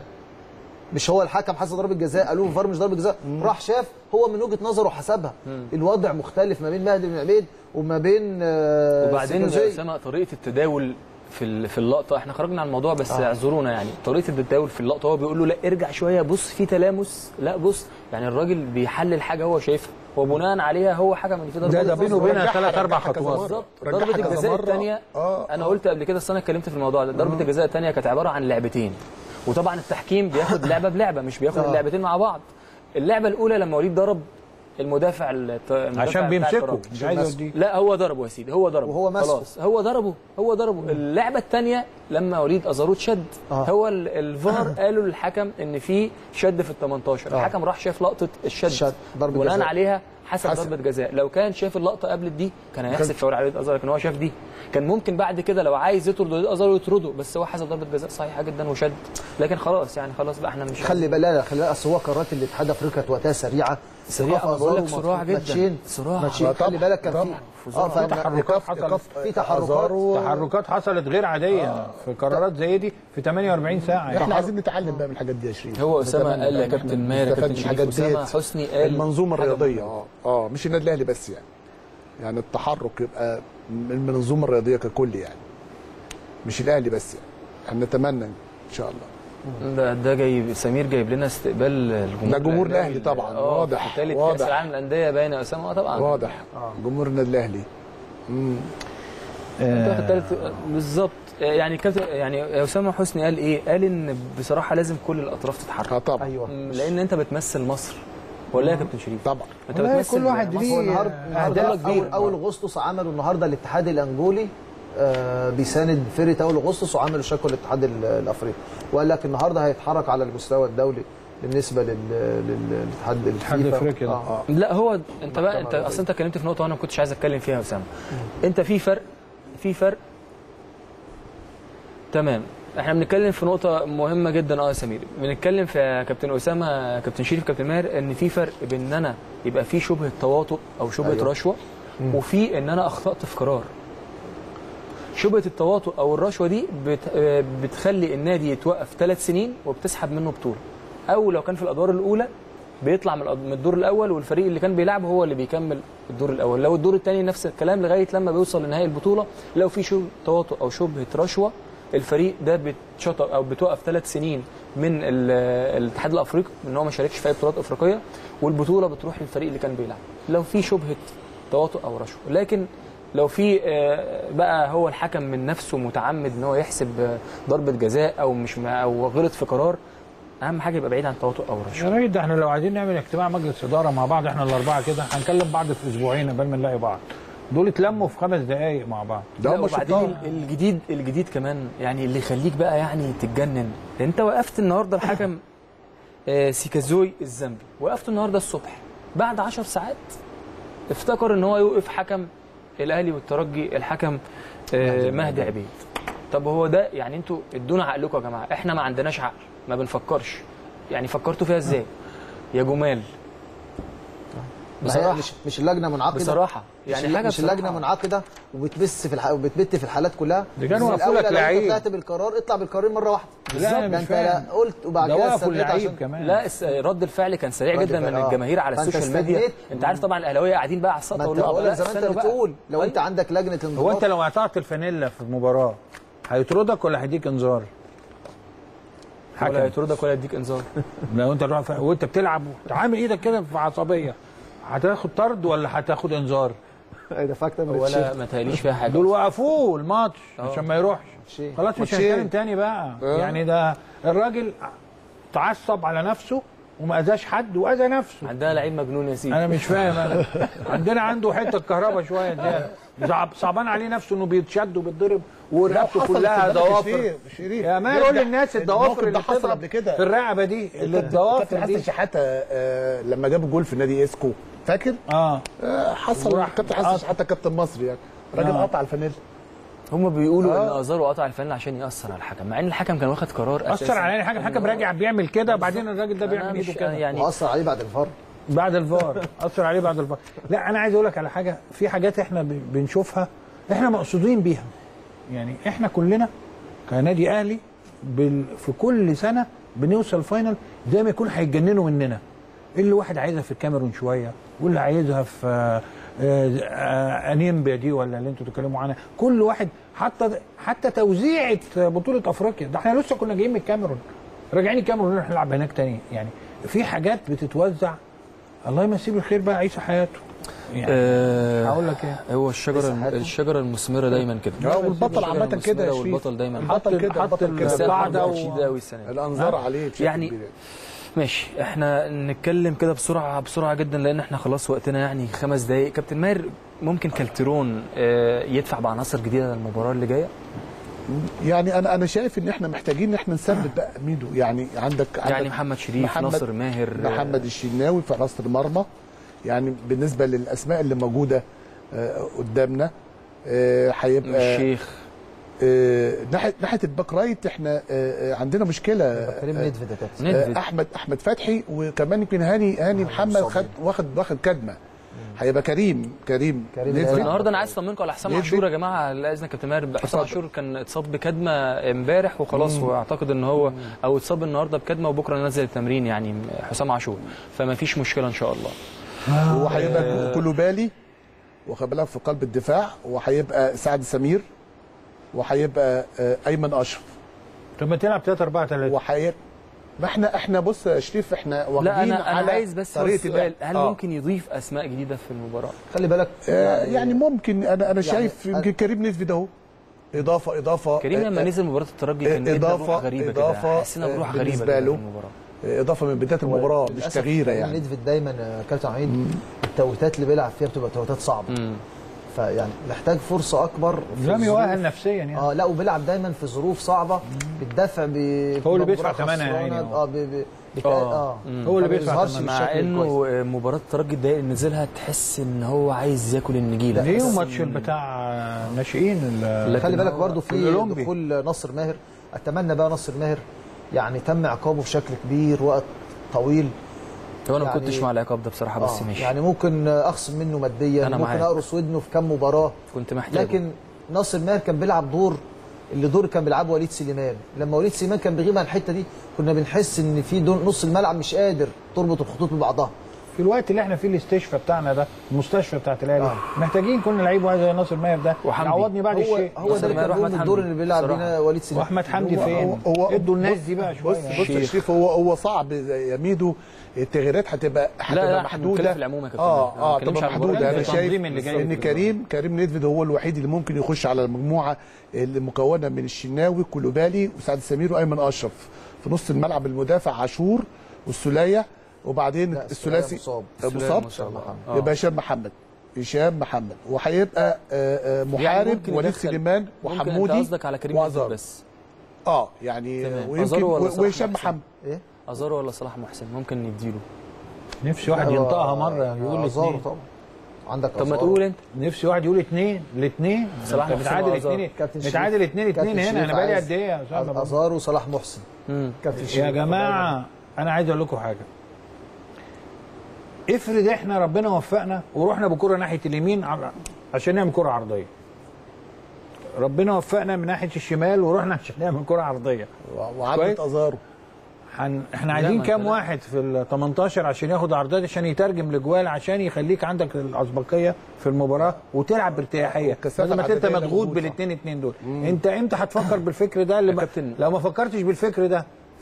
مش هو الحكم حسب ضربه جزاء قالوا له الفار مش ضربه جزاء راح شاف هو من وجهه نظره حسبها الوضع مختلف ما بين مهدي بن عبيد وما بين آه، وبعدين يا سيكازوي. اسامه طريقه التداول في ال- في اللقطه احنا خرجنا عن الموضوع بس اعذرونا يعني طريقه التداول في اللقطه هو بيقول له لا ارجع شويه بص في تلامس لا بص يعني الراجل بيحلل حاجه هو شايفها وبناء عليها هو حكم ان في ضربه ده ده جزاء. بينه وبينها رجعها- ثلاث اربع رجعها كذا خطوات مرة. بالظبط رجعها ضربه كذا الجزاء مرة. الثانيه آه، انا قلت قبل كده السنه اتكلمت في الموضوع ده ضربه الجزاء الثانيه كانت عباره عن لعبتين وطبعا التحكيم بياخد لعبه بلعبه مش بياخد آه. اللعبتين مع بعض اللعبه الاولى لما وليد ضرب المدافع الت- المدافع عشان بتاع بيمسكه الترجي. مش عايز يوديه لا هو ضربه يا سيدي هو ضربه وهو ماسكه. خلاص هو ضربه هو ضربه اللعبه الثانيه لما وليد ازاروت شد آه. هو ال- الفار قالوا للحكم ان في شد في ال 18 آه. الحكم راح شاف لقطه الشد الشد، ضربة بناء جزاء. عليها حسب حسب. ضربه جزاء لو كان شاف اللقطه قبل دي كان هيحسب فاول على وليد ازار لكن هو شاف دي كان ممكن بعد كده لو عايز يطرد وليد ازار يطرده بس هو حسب ضربه جزاء صحيحه جدا وشد لكن خلاص يعني خلاص بقى احنا مش خلي بالك لا لا خلي بالك اصل هو قرارات الاتحاد افريقيا كانت وقتها سريعه سريعة، إيقاف أنا بقول لك أزارو صراع جدا. ماتشين صراع. ماتشين آه، طبعا، خلي بالك كان في طبعا. اه في تحركات حصلت في تحركات أزارو. تحركات حصلت غير عاديه في قرارات زي دي في 48 ساعه احنا يعني عايزين نتعلم بقى من الحاجات دي يا شريف هو اسامه نتمنى قال يا إن إحنا كابتن ماهر يا نستفاد كابتن من الحاجات شريف اسامه ديت. حسني قال المنظومه حاجة الرياضيه مهمة. اه اه مش النادي الاهلي بس يعني يعني التحرك يبقى من المنظومه الرياضيه ككل يعني مش الاهلي بس يعني احنا نتمنى ان شاء الله ده ده جايب سمير جايب لنا استقبال الجمهور ده جمهور الأهلي طبعا، اه واضح، في ثالث واضح. كاس العالم للانديه باين يا اسامه اه طبعا واضح جمهور النادي الاهلي انت واخد تالت بالظبط يعني كابتن يعني يا اسامه حسني قال ايه؟ قال ان بصراحه لازم كل الاطراف تتحرك اه طبعا ايوه م، لان انت بتمثل مصر ولا يا كابتن شريف؟ طبعا انت والله بتمثل كل واحد مصر. ليه هو النهارده النهارده أهداف اول كبيرة. اول اغسطس عملوا النهارده الاتحاد الانجولي آه بيساند فرقه اول اغسطس وعملوا شكوى الاتحاد ال- الافريقي وقال لك النهارده هيتحرك على المستوى الدولي بالنسبه لل- لل- للاتحاد الاتحاد الفيفا. الأفريقي ده. آه. لا هو انت بقى انت الرياضية. اصل انت اتكلمت في نقطه وانا ما كنتش عايز اتكلم فيها يا اسامه انت في فرق في فرق تمام احنا بنتكلم في نقطة مهمة جدا اه يا سمير بنتكلم في يا كابتن أسامة كابتن شريف كابتن ماهر ان في فرق بين ان انا يبقى في شبهة تواطؤ او شبهة أيوة. رشوة وفي ان انا اخطأت في قرار شبهة التواطؤ او الرشوة دي بت... آه، بتخلي النادي يتوقف ثلاث سنين وبتسحب منه بطولة او لو كان في الادوار الاولى بيطلع من الأد- من الدور الاول والفريق اللي كان بيلعبه هو اللي بيكمل الدور الاول لو الدور الثاني نفس الكلام لغايه لما بيوصل لنهائي البطوله لو في شبهه تواطؤ او شبهه رشوه الفريق ده بيتشطب او بتوقف ثلاث سنين من ال- الاتحاد الافريقي ان هو ما شاركش في اي بطولات افريقيه والبطوله بتروح للفريق اللي كان بيلعب لو في شبهه تواطؤ او رشوه لكن لو في آه، بقى هو الحكم من نفسه متعمد ان هو يحسب آه، ضربه جزاء او مش م- او غلط في قرار اهم حاجه يبقى بعيد عن التواطؤ او الرشوه يا راجل ده احنا لو عايزين نعمل اجتماع مجلس اداره مع بعض احنا الاربعه كده هنكلم بعض في اسبوعين قبل ما نلاقي بعض دول اتلموا في خمس دقائق مع بعض ده لا هم وبعدين شطار ال- الجديد الجديد كمان يعني اللي يخليك بقى يعني تتجنن انت وقفت النهارده الحكم آه، سيكازوي الزامبي وقفت النهارده الصبح بعد 10 ساعات افتكر ان هو يوقف حكم الاهلي والترجي الحكم آه، مهدي عبيد طب هو ده يعني انتوا ادونا عقلكم يا جماعه احنا ما عندناش عقل ما بنفكرش يعني فكرتوا فيها ازاي يا جمال ما هي بصراحة. مش مش اللجنه منعقده بصراحه يعني يعني مش, حاجه مش اللجنه بصراحة- منعقده وبتبث في الح... وبتبت في الحالات كلها ده كانوا من وقفوا الأول لك لو لعيب. انت طلعت بالقرار اطلع بالقرار مره واحده لا، أنا ده مش انت لا فاهم. قلت وبعد ده كده وقفوا استنيت اللعيب عشان كمان لا الس- رد الفعل كان سريع رد جدا من الفعل، آه. الجماهير على فأنت السوشيال ميديا استنيت. انت عارف طبعا الاهلاويه قاعدين بقى على السطح ما انت واللقطه اولا لا زي ما انت استنوا بقى. بتقول لو انت أيوة. عندك لجنه انضباط هو انت لو قطعت الفانيلا في المباراه هيطردك ولا هيديك انذار؟ ولا حكم يطردك ولا يديك انذار لو انت رافع وانت بتلعب عامل ايدك كده في عصبيه هتاخد طرد ولا هتاخد انذار؟ ده فاكتور من ولا الشيخ. ما تهيأليش فيها حاجه دول وقفوه الماتش عشان ما يروحش شيء. خلاص مش ماتشين. هنتكلم تاني بقى يعني ده الراجل تعصب على نفسه وما اذاش حد واذى نفسه عندها لعيب مجنون يا سيدي انا مش فاهم انا عندنا عنده حته كهرباء شويه ده صعب صعبان عليه نفسه انه بيتشد وبيتضرب ورقبته حصل كلها خد بالك ضوافر شريف- شريف. يا مان ده- قول ده- للناس الموقف الضوافر ده اللي حصل بتضرب قبل كده. في الرقبه دي اللي كابتن الضوافر حسن دي شحاته آه، لما جاب جول في نادي اسكو فاكر؟ اه آه، حصل وراح- كابتن آه. حسن شحاته كابتن مصر يعني راجل آه. قطع الفانيلا هم بيقولوا آه. ان ازارو قطع الفانيلا عشان ياثر على الحكم مع ان الحكم كان واخد قرار اثر على حاجه الحكم راجع بيعمل كده بعدين الراجل ده أنا بيعمل مش ايده كده يعني واثر عليه بعد الفار بعد الفار اثر عليه بعد الفار لا انا عايز اقول لك على حاجه في حاجات احنا ب- بنشوفها احنا مقصودين بيها يعني احنا كلنا كنادي اهلي بال... في كل سنه بنوصل فاينل زي ما يكون هيتجننوا مننا اللي واحد عايزها في الكاميرون شويه واللي عايزها في آه، آه، انيمبيا دي ولا اللي انتوا بتتكلموا عنها كل واحد حتى حتى توزيعه بطوله افريقيا ده احنا لسه كنا جايين من الكاميرون راجعين الكاميرون نروح نلعب هناك تاني يعني في حاجات بتتوزع الله يمسيه بالخير بقى عيسى حياته يعني آه هقول لك ايه هو الشجره حياته. الشجره المثمره دايما كده اه والبطل الشجرة عامه كده يا المثمرة شريف والبطل دايما البطل كده حط البطل كده بس القاعدة القاعده و- شديده قوي السنه دي الانظار عليه بشكل يعني كبير ماشي احنا نتكلم كده بسرعه بسرعه جدا لان احنا خلاص وقتنا يعني خمس دقائق كابتن ماهر ممكن كالترون آه، يدفع بعناصر جديده للمباراه اللي جايه يعني انا انا شايف ان احنا محتاجين ان احنا نثبت بقى ميدو يعني عندك يعني عندك محمد شريف محمد- ناصر ماهر آه، محمد الشناوي في حراسه المرمى يعني بالنسبه للاسماء اللي موجوده آه، قدامنا آه، هيبقى الشيخ آه، ناحيه ناحيه الباك رايت احنا آه، آه، عندنا مشكله كريم آه، ندفد يا كابتن ندفد. آه، احمد احمد فتحي وكمان يمكن هاني هاني محمد مصاب. خد واخد واخد كدمه هيبقى كريم كريم كريم ندفد. الهادي. النهارده انا عايز اطمنكم على حسام ندفد. عاشور يا جماعه على اذنك يا كابتن ماهر حسام اتفضل. عاشور كان اتصاب بكدمه امبارح وخلاص واعتقد ان هو او اتصاب النهارده بكدمه وبكره نزل التمرين يعني حسام عاشور فما فيش مشكله ان شاء الله وهيبقى كولوبالي واخد بالك في قلب الدفاع وهيبقى سعد سمير وهيبقى آه، ايمن اشرف طب ما تلعب 3 4 3 وهيبقى ما احنا احنا بص يا شريف احنا واخدين لا انا انا على عايز بس طريقه سؤال اللعب. هل آه. ممكن يضيف اسماء جديده في المباراه خلي بالك آه يعني ممكن انا انا شايف أنا- يمكن كريم نسبي اهو اضافه اضافه كريم لما آه، نزل مباراه الترجي كان آه، ادى إضافة- روح غريبه كده إضافة، حسينا بروح آه، غريبه بالنسبة كده في له. المباراه آه، اضافه من بدايه المباراه مش للأسف تغييره كريم يعني ندفد دايما آه، كابتن عميد التوقيتات اللي بيلعب فيها بتبقى توقيتات صعبه امم فيعني محتاج فرصه اكبر في لم الظروف- يؤهل نفسيا يعني اه لا وبيلعب دايما في ظروف صعبه بالدفع ب هو اللي بيدفع بمباراة ثمنها يا عيني خسرانة، أهو. اه ب... ب... بت- آه. اه هو اللي فما بيدفع بيظهرش ثمنها. مع بالشكل انه الكويس. آه، مباراه الترجي الدقايق اللي نزلها تحس ان هو عايز ياكل النجيله ليه تحس الماتش إن- بتاع ناشئين ال- لكن خلي بالك هو برضو في الأولمبي. دخول ناصر ماهر اتمنى بقى ناصر ماهر يعني تم عقابه بشكل كبير وقت طويل هو انا ما يعني- كنتش مع العقاب ده بصراحه بس آه، ماشي يعني ممكن اخصم منه ماديا أنا ممكن معاك. اقرص ودنه في كام مباراه كنت محتاج لكن ناصر ماهر كان بيلعب دور اللي دور كان بيلعبه وليد سليمان لما وليد سليمان كان بيغيب عن الحته دي كنا بنحس ان في دون نص الملعب مش قادر تربط الخطوط ببعضها في الوقت اللي احنا فيه الاستشفاء بتاعنا ده المستشفى بتاعت الاهلي محتاجين كل لعيب واحد زي ناصر ماهر ده وحمدي. يعوضني بعد هو الشيء هو ده اللي ماهر كان وأحمد بيقوم الدور حمدي اللي بيلعب بصراحة. بينا وليد سليمان واحمد حمدي هو- فين هو- هو- ادوا الناس بص- دي بقى بص شويه بص يا شريف هو هو صعب يا ميدو التغييرات هتبقى لا هتبقى لا احنا بنتكلم محدوده في العموم يا كابتن اه أنا ما اه بتكلمش تبقى على المباراة محدوده دي، انا التنظيم شايف اللي جاي ان كريم كريم ندفد هو الوحيد اللي ممكن يخش على المجموعه اللي مكونه من الشناوي كولوبالي وسعد سمير وايمن اشرف في نص الملعب المدافع عاشور والسوليه وبعدين لا، الثلاثي مصاب. مصاب مصاب. آه. يبقى هشام محمد هشام محمد وهيبقى آه، آه، يعني محارب ممكن وليد يدخل- سليمان ممكن انت وحمودي قصدك على كريم وعزار. نزل بس اه يعني تمام. ويمكن أزارو ولا صلاح وهشام محسن؟ محمد ايه ازارو ولا صلاح محسن ممكن نديله نفسي واحد ينطقها مره يقول ازارو اثنين طبعا عندك طب ما أزارو. تقول انت نفسي واحد يقول اثنين الاثنين صلاح محسن متعادل وأزارو. اثنين كابتن شريف. متعادل اثنين كابتن اثنين هنا شريف انا بقالي عايز قد ايه يا اسامه برضه؟ ازارو وصلاح محسن مم. كابتن يا شريف. جماعه انا عايز اقول لكم حاجه افرض احنا ربنا وفقنا ورحنا بكره ناحيه اليمين ع- عشان نعمل كره عرضيه ربنا وفقنا من ناحيه الشمال ورحنا عشان نعمل كره عرضيه وعدت كويس. ازارو حن... احنا لا، عايزين ما كام أنت لا. واحد في ال 18 عشان ياخد عرضات عشان يترجم لجوال عشان يخليك عندك الاسبقيه في المباراه وتلعب بارتياحيه والكثافة بدل ما انت العددية اللي مضغوط موجودة. بالاثنين اتنين دول انت امتى هتفكر بالفكر ده اللي يا ما... كابتن. لو ما فكرتش بالفكر ده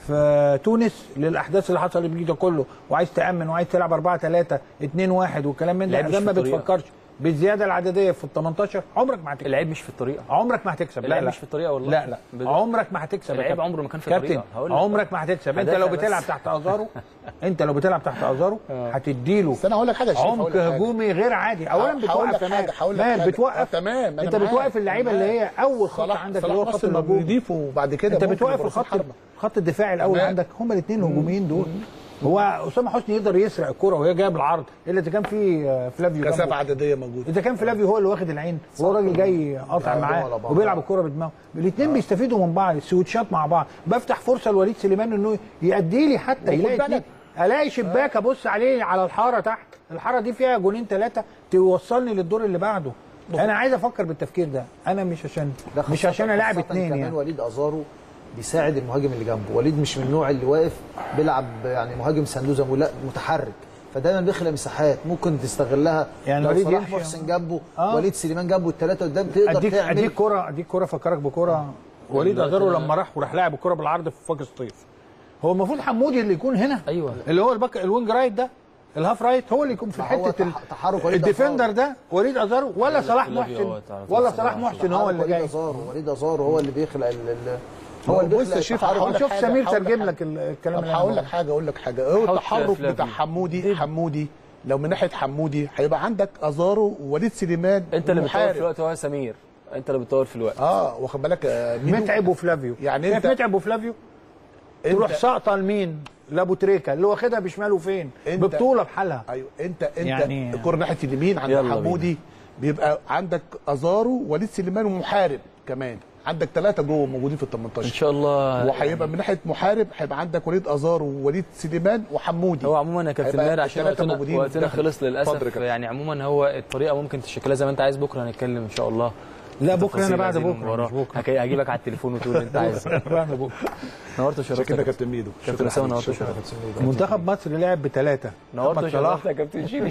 في تونس للاحداث اللي حصلت بيه ده كله وعايز تامن وعايز تلعب 4 3 2 1 والكلام من ده لعب مش ده ما في الطريقة. بتفكرش بالزياده العدديه في ال 18 عمرك ما هتكسب العيب مش في الطريقه عمرك ما هتكسب لا العيب لا مش في الطريقه والله لا لا بجد. عمرك ما هتكسب يا العيب كابتن. عمره ما كان في كابتن الطريقة. هقول لك. عمرك ما هتكسب انت لو هدافع بس. بتلعب تحت ازارو انت لو بتلعب تحت ازارو هتديله بس انا هقول لك حاجه يا شريف، هقول عمق لك حاجة. هجومي غير عادي اولا هقول بتوقف لك كمان حاجة، هقول لك مال حاجة. بتوقف آه، تمام، أنا انت معاك، بتوقف اللعيبه اللي هي اول خط صلاح عندك صلاح اللي هو خط نصر لما الهجوم بيضيف وبعد كده انت ممكن بتوقف يبقى الخط رأس حربة. خط الدفاع الاول تمام. عندك هما الاثنين الهجوميين دول هو اسامه حسني يقدر يسرق الكره وهي جايه بالعرض الا اذا كان في آه، فلافيو جنبه. كثافه عدديه موجوده اذا كان فلافيو هو اللي واخد العين وهو راجل جاي قاطع بيعرضوا معاه على بعض. وبيلعب الكوره بدماغه الاثنين بيستفيدوا من بعض السويتشات مع بعض بفتح فرصه لوليد سليمان انه يأدي لي حتى وخد يلاقي بالك. اتنين الاقي شباك ابص عليه على الحاره تحت الحاره دي فيها جونين ثلاثه توصلني للدور اللي بعده انا عايز افكر بالتفكير ده انا مش عشان ده مش خاصة- عشان الاعب خاصة اثنين كمان يعني وليد ازارو بيساعد المهاجم اللي جنبه وليد مش من النوع اللي واقف بيلعب يعني مهاجم صندوق زي ما بقول، لا متحرك فدايما بيخلق مساحات ممكن تستغلها يعني لو وليد صلاح يمشي- محسن جنبه آه. وليد سليمان جنبه الثلاثه قدام تقدر اديك تعمل اديك كوره اديك كوره فكرك بكوره وليد ازارو لما راح وراح لاعب الكوره بالعرض في فاق سطيف هو المفروض حمودي اللي يكون هنا ايوه اللي هو الباك الوينج رايت ده الهاف رايت هو اللي يكون في ما هو حته ال- تح- تحرك وليد الديفندر أزارو. ده وليد ازارو ولا صلاح فلافيو محسن هو تعرف ولا صلاح صلاح محسن هو تحرك اللي وليد جاي ازارو وليد ازارو هو اللي بيخلق ال- ال- هو اللي بص بيخلق يا شريف التحرك. هقول لك شوف حاجة، سمير هقول لك ترجم حاجة. لك ال- الكلام طب اللي أنا هقول لك بقوله. حاجه اقول لك حاجه هو حط التحرك فلافيو. بتاع حمودي حمودي لو من ناحيه حمودي هيبقى عندك ازارو ووليد سليمان انت اللي بتطور في ومحارب. الوقت هو سمير انت اللي بتطور في الوقت اه واخد بالك آه، ميدو متعب وفلافيو يعني شايف أنت- متعب وفلافيو انت تروح ساقطه لمين لابو تريكه اللي واخدها بشماله فين أنت- ببطوله بحالها ايوه انت انت يعني- يعني الكره ناحيه اليمين عند يلا حمودي بيبقى عندك ازارو وليد سليمان ومحارب كمان عندك ثلاثه جوه موجودين في ال ان 18 شاء الله وهيبقى من ناحيه محارب هيبقى عندك وليد ازارو ووليد سليمان وحمودي هو عموما يا كابتن هيبقى ماهر عشان التلاتة وقتنا, موجودين وقتنا داخل. خلص اتفضل يا للاسف كابتن. يعني عموما هو الطريقه ممكن تشكلها زي ما انت عايز بكره هنتكلم ان شاء الله لا في بكره انا تفاصيل بعد هذه بكره المباراة. مش بكره هك- هجيبك على التليفون وتقول اللي انت عايزه بعد بكره نورت عشان وشرفت كده يا يا كابتن ميدو كابتن شكرا اسامه حبيبي، نورت شكرا. وشرفت منتخب مصر لعب بثلاثه نورت محمد صلاح وشرفت يا كابتن شيري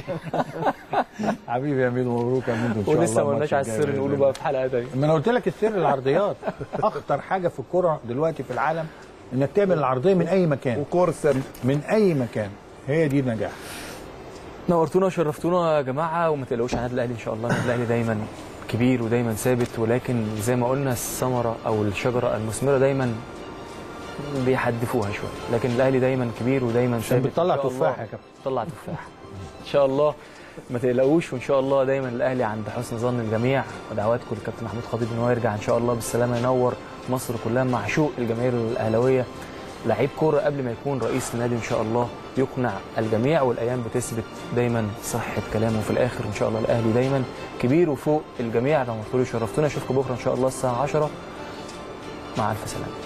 حبيبي يا ميدو مبروك يا ميدو ان شاء الله ولسه ما قلناش الماتش على الجاي السر بإذن نقوله الله. بقى في حلقه تانيه ما انا قلت لك السر العرضيات اخطر حاجه في الكره دلوقتي في العالم انك تعمل العرضيه من اي مكان وكور السر من اي مكان هي دي النجاح نورتونا وشرفتونا يا جماعه وما تقلقوش على النادي الاهلي ان شاء الله النادي الاهلي دايما كبير ودايما ثابت ولكن زي ما قلنا الثمره او الشجره المثمره دايما بيحدفوها شويه لكن الاهلي دايما كبير ودايما عشان ثابت بتطلع إن شاء تفاح الله. يا كابتن بتطلع تفاح ان شاء الله ما تقلقوش وان شاء الله دايما الاهلي عند حسن ظن الجميع ودعواتكم للكابتن محمود خطيب ان هو يرجع ان شاء الله بالسلامه ينور مصر كلها معشوق الجماهير الاهلاويه لعيب كوره قبل ما يكون رئيس النادي ان شاء الله يقنع الجميع والايام بتثبت دايما صحه كلامه في الاخر ان شاء الله الاهلي دايما كبير وفوق الجميع لو ما تقولوا شرفتونا اشوفكم بكره ان شاء الله الساعه 10 مع الف سلامه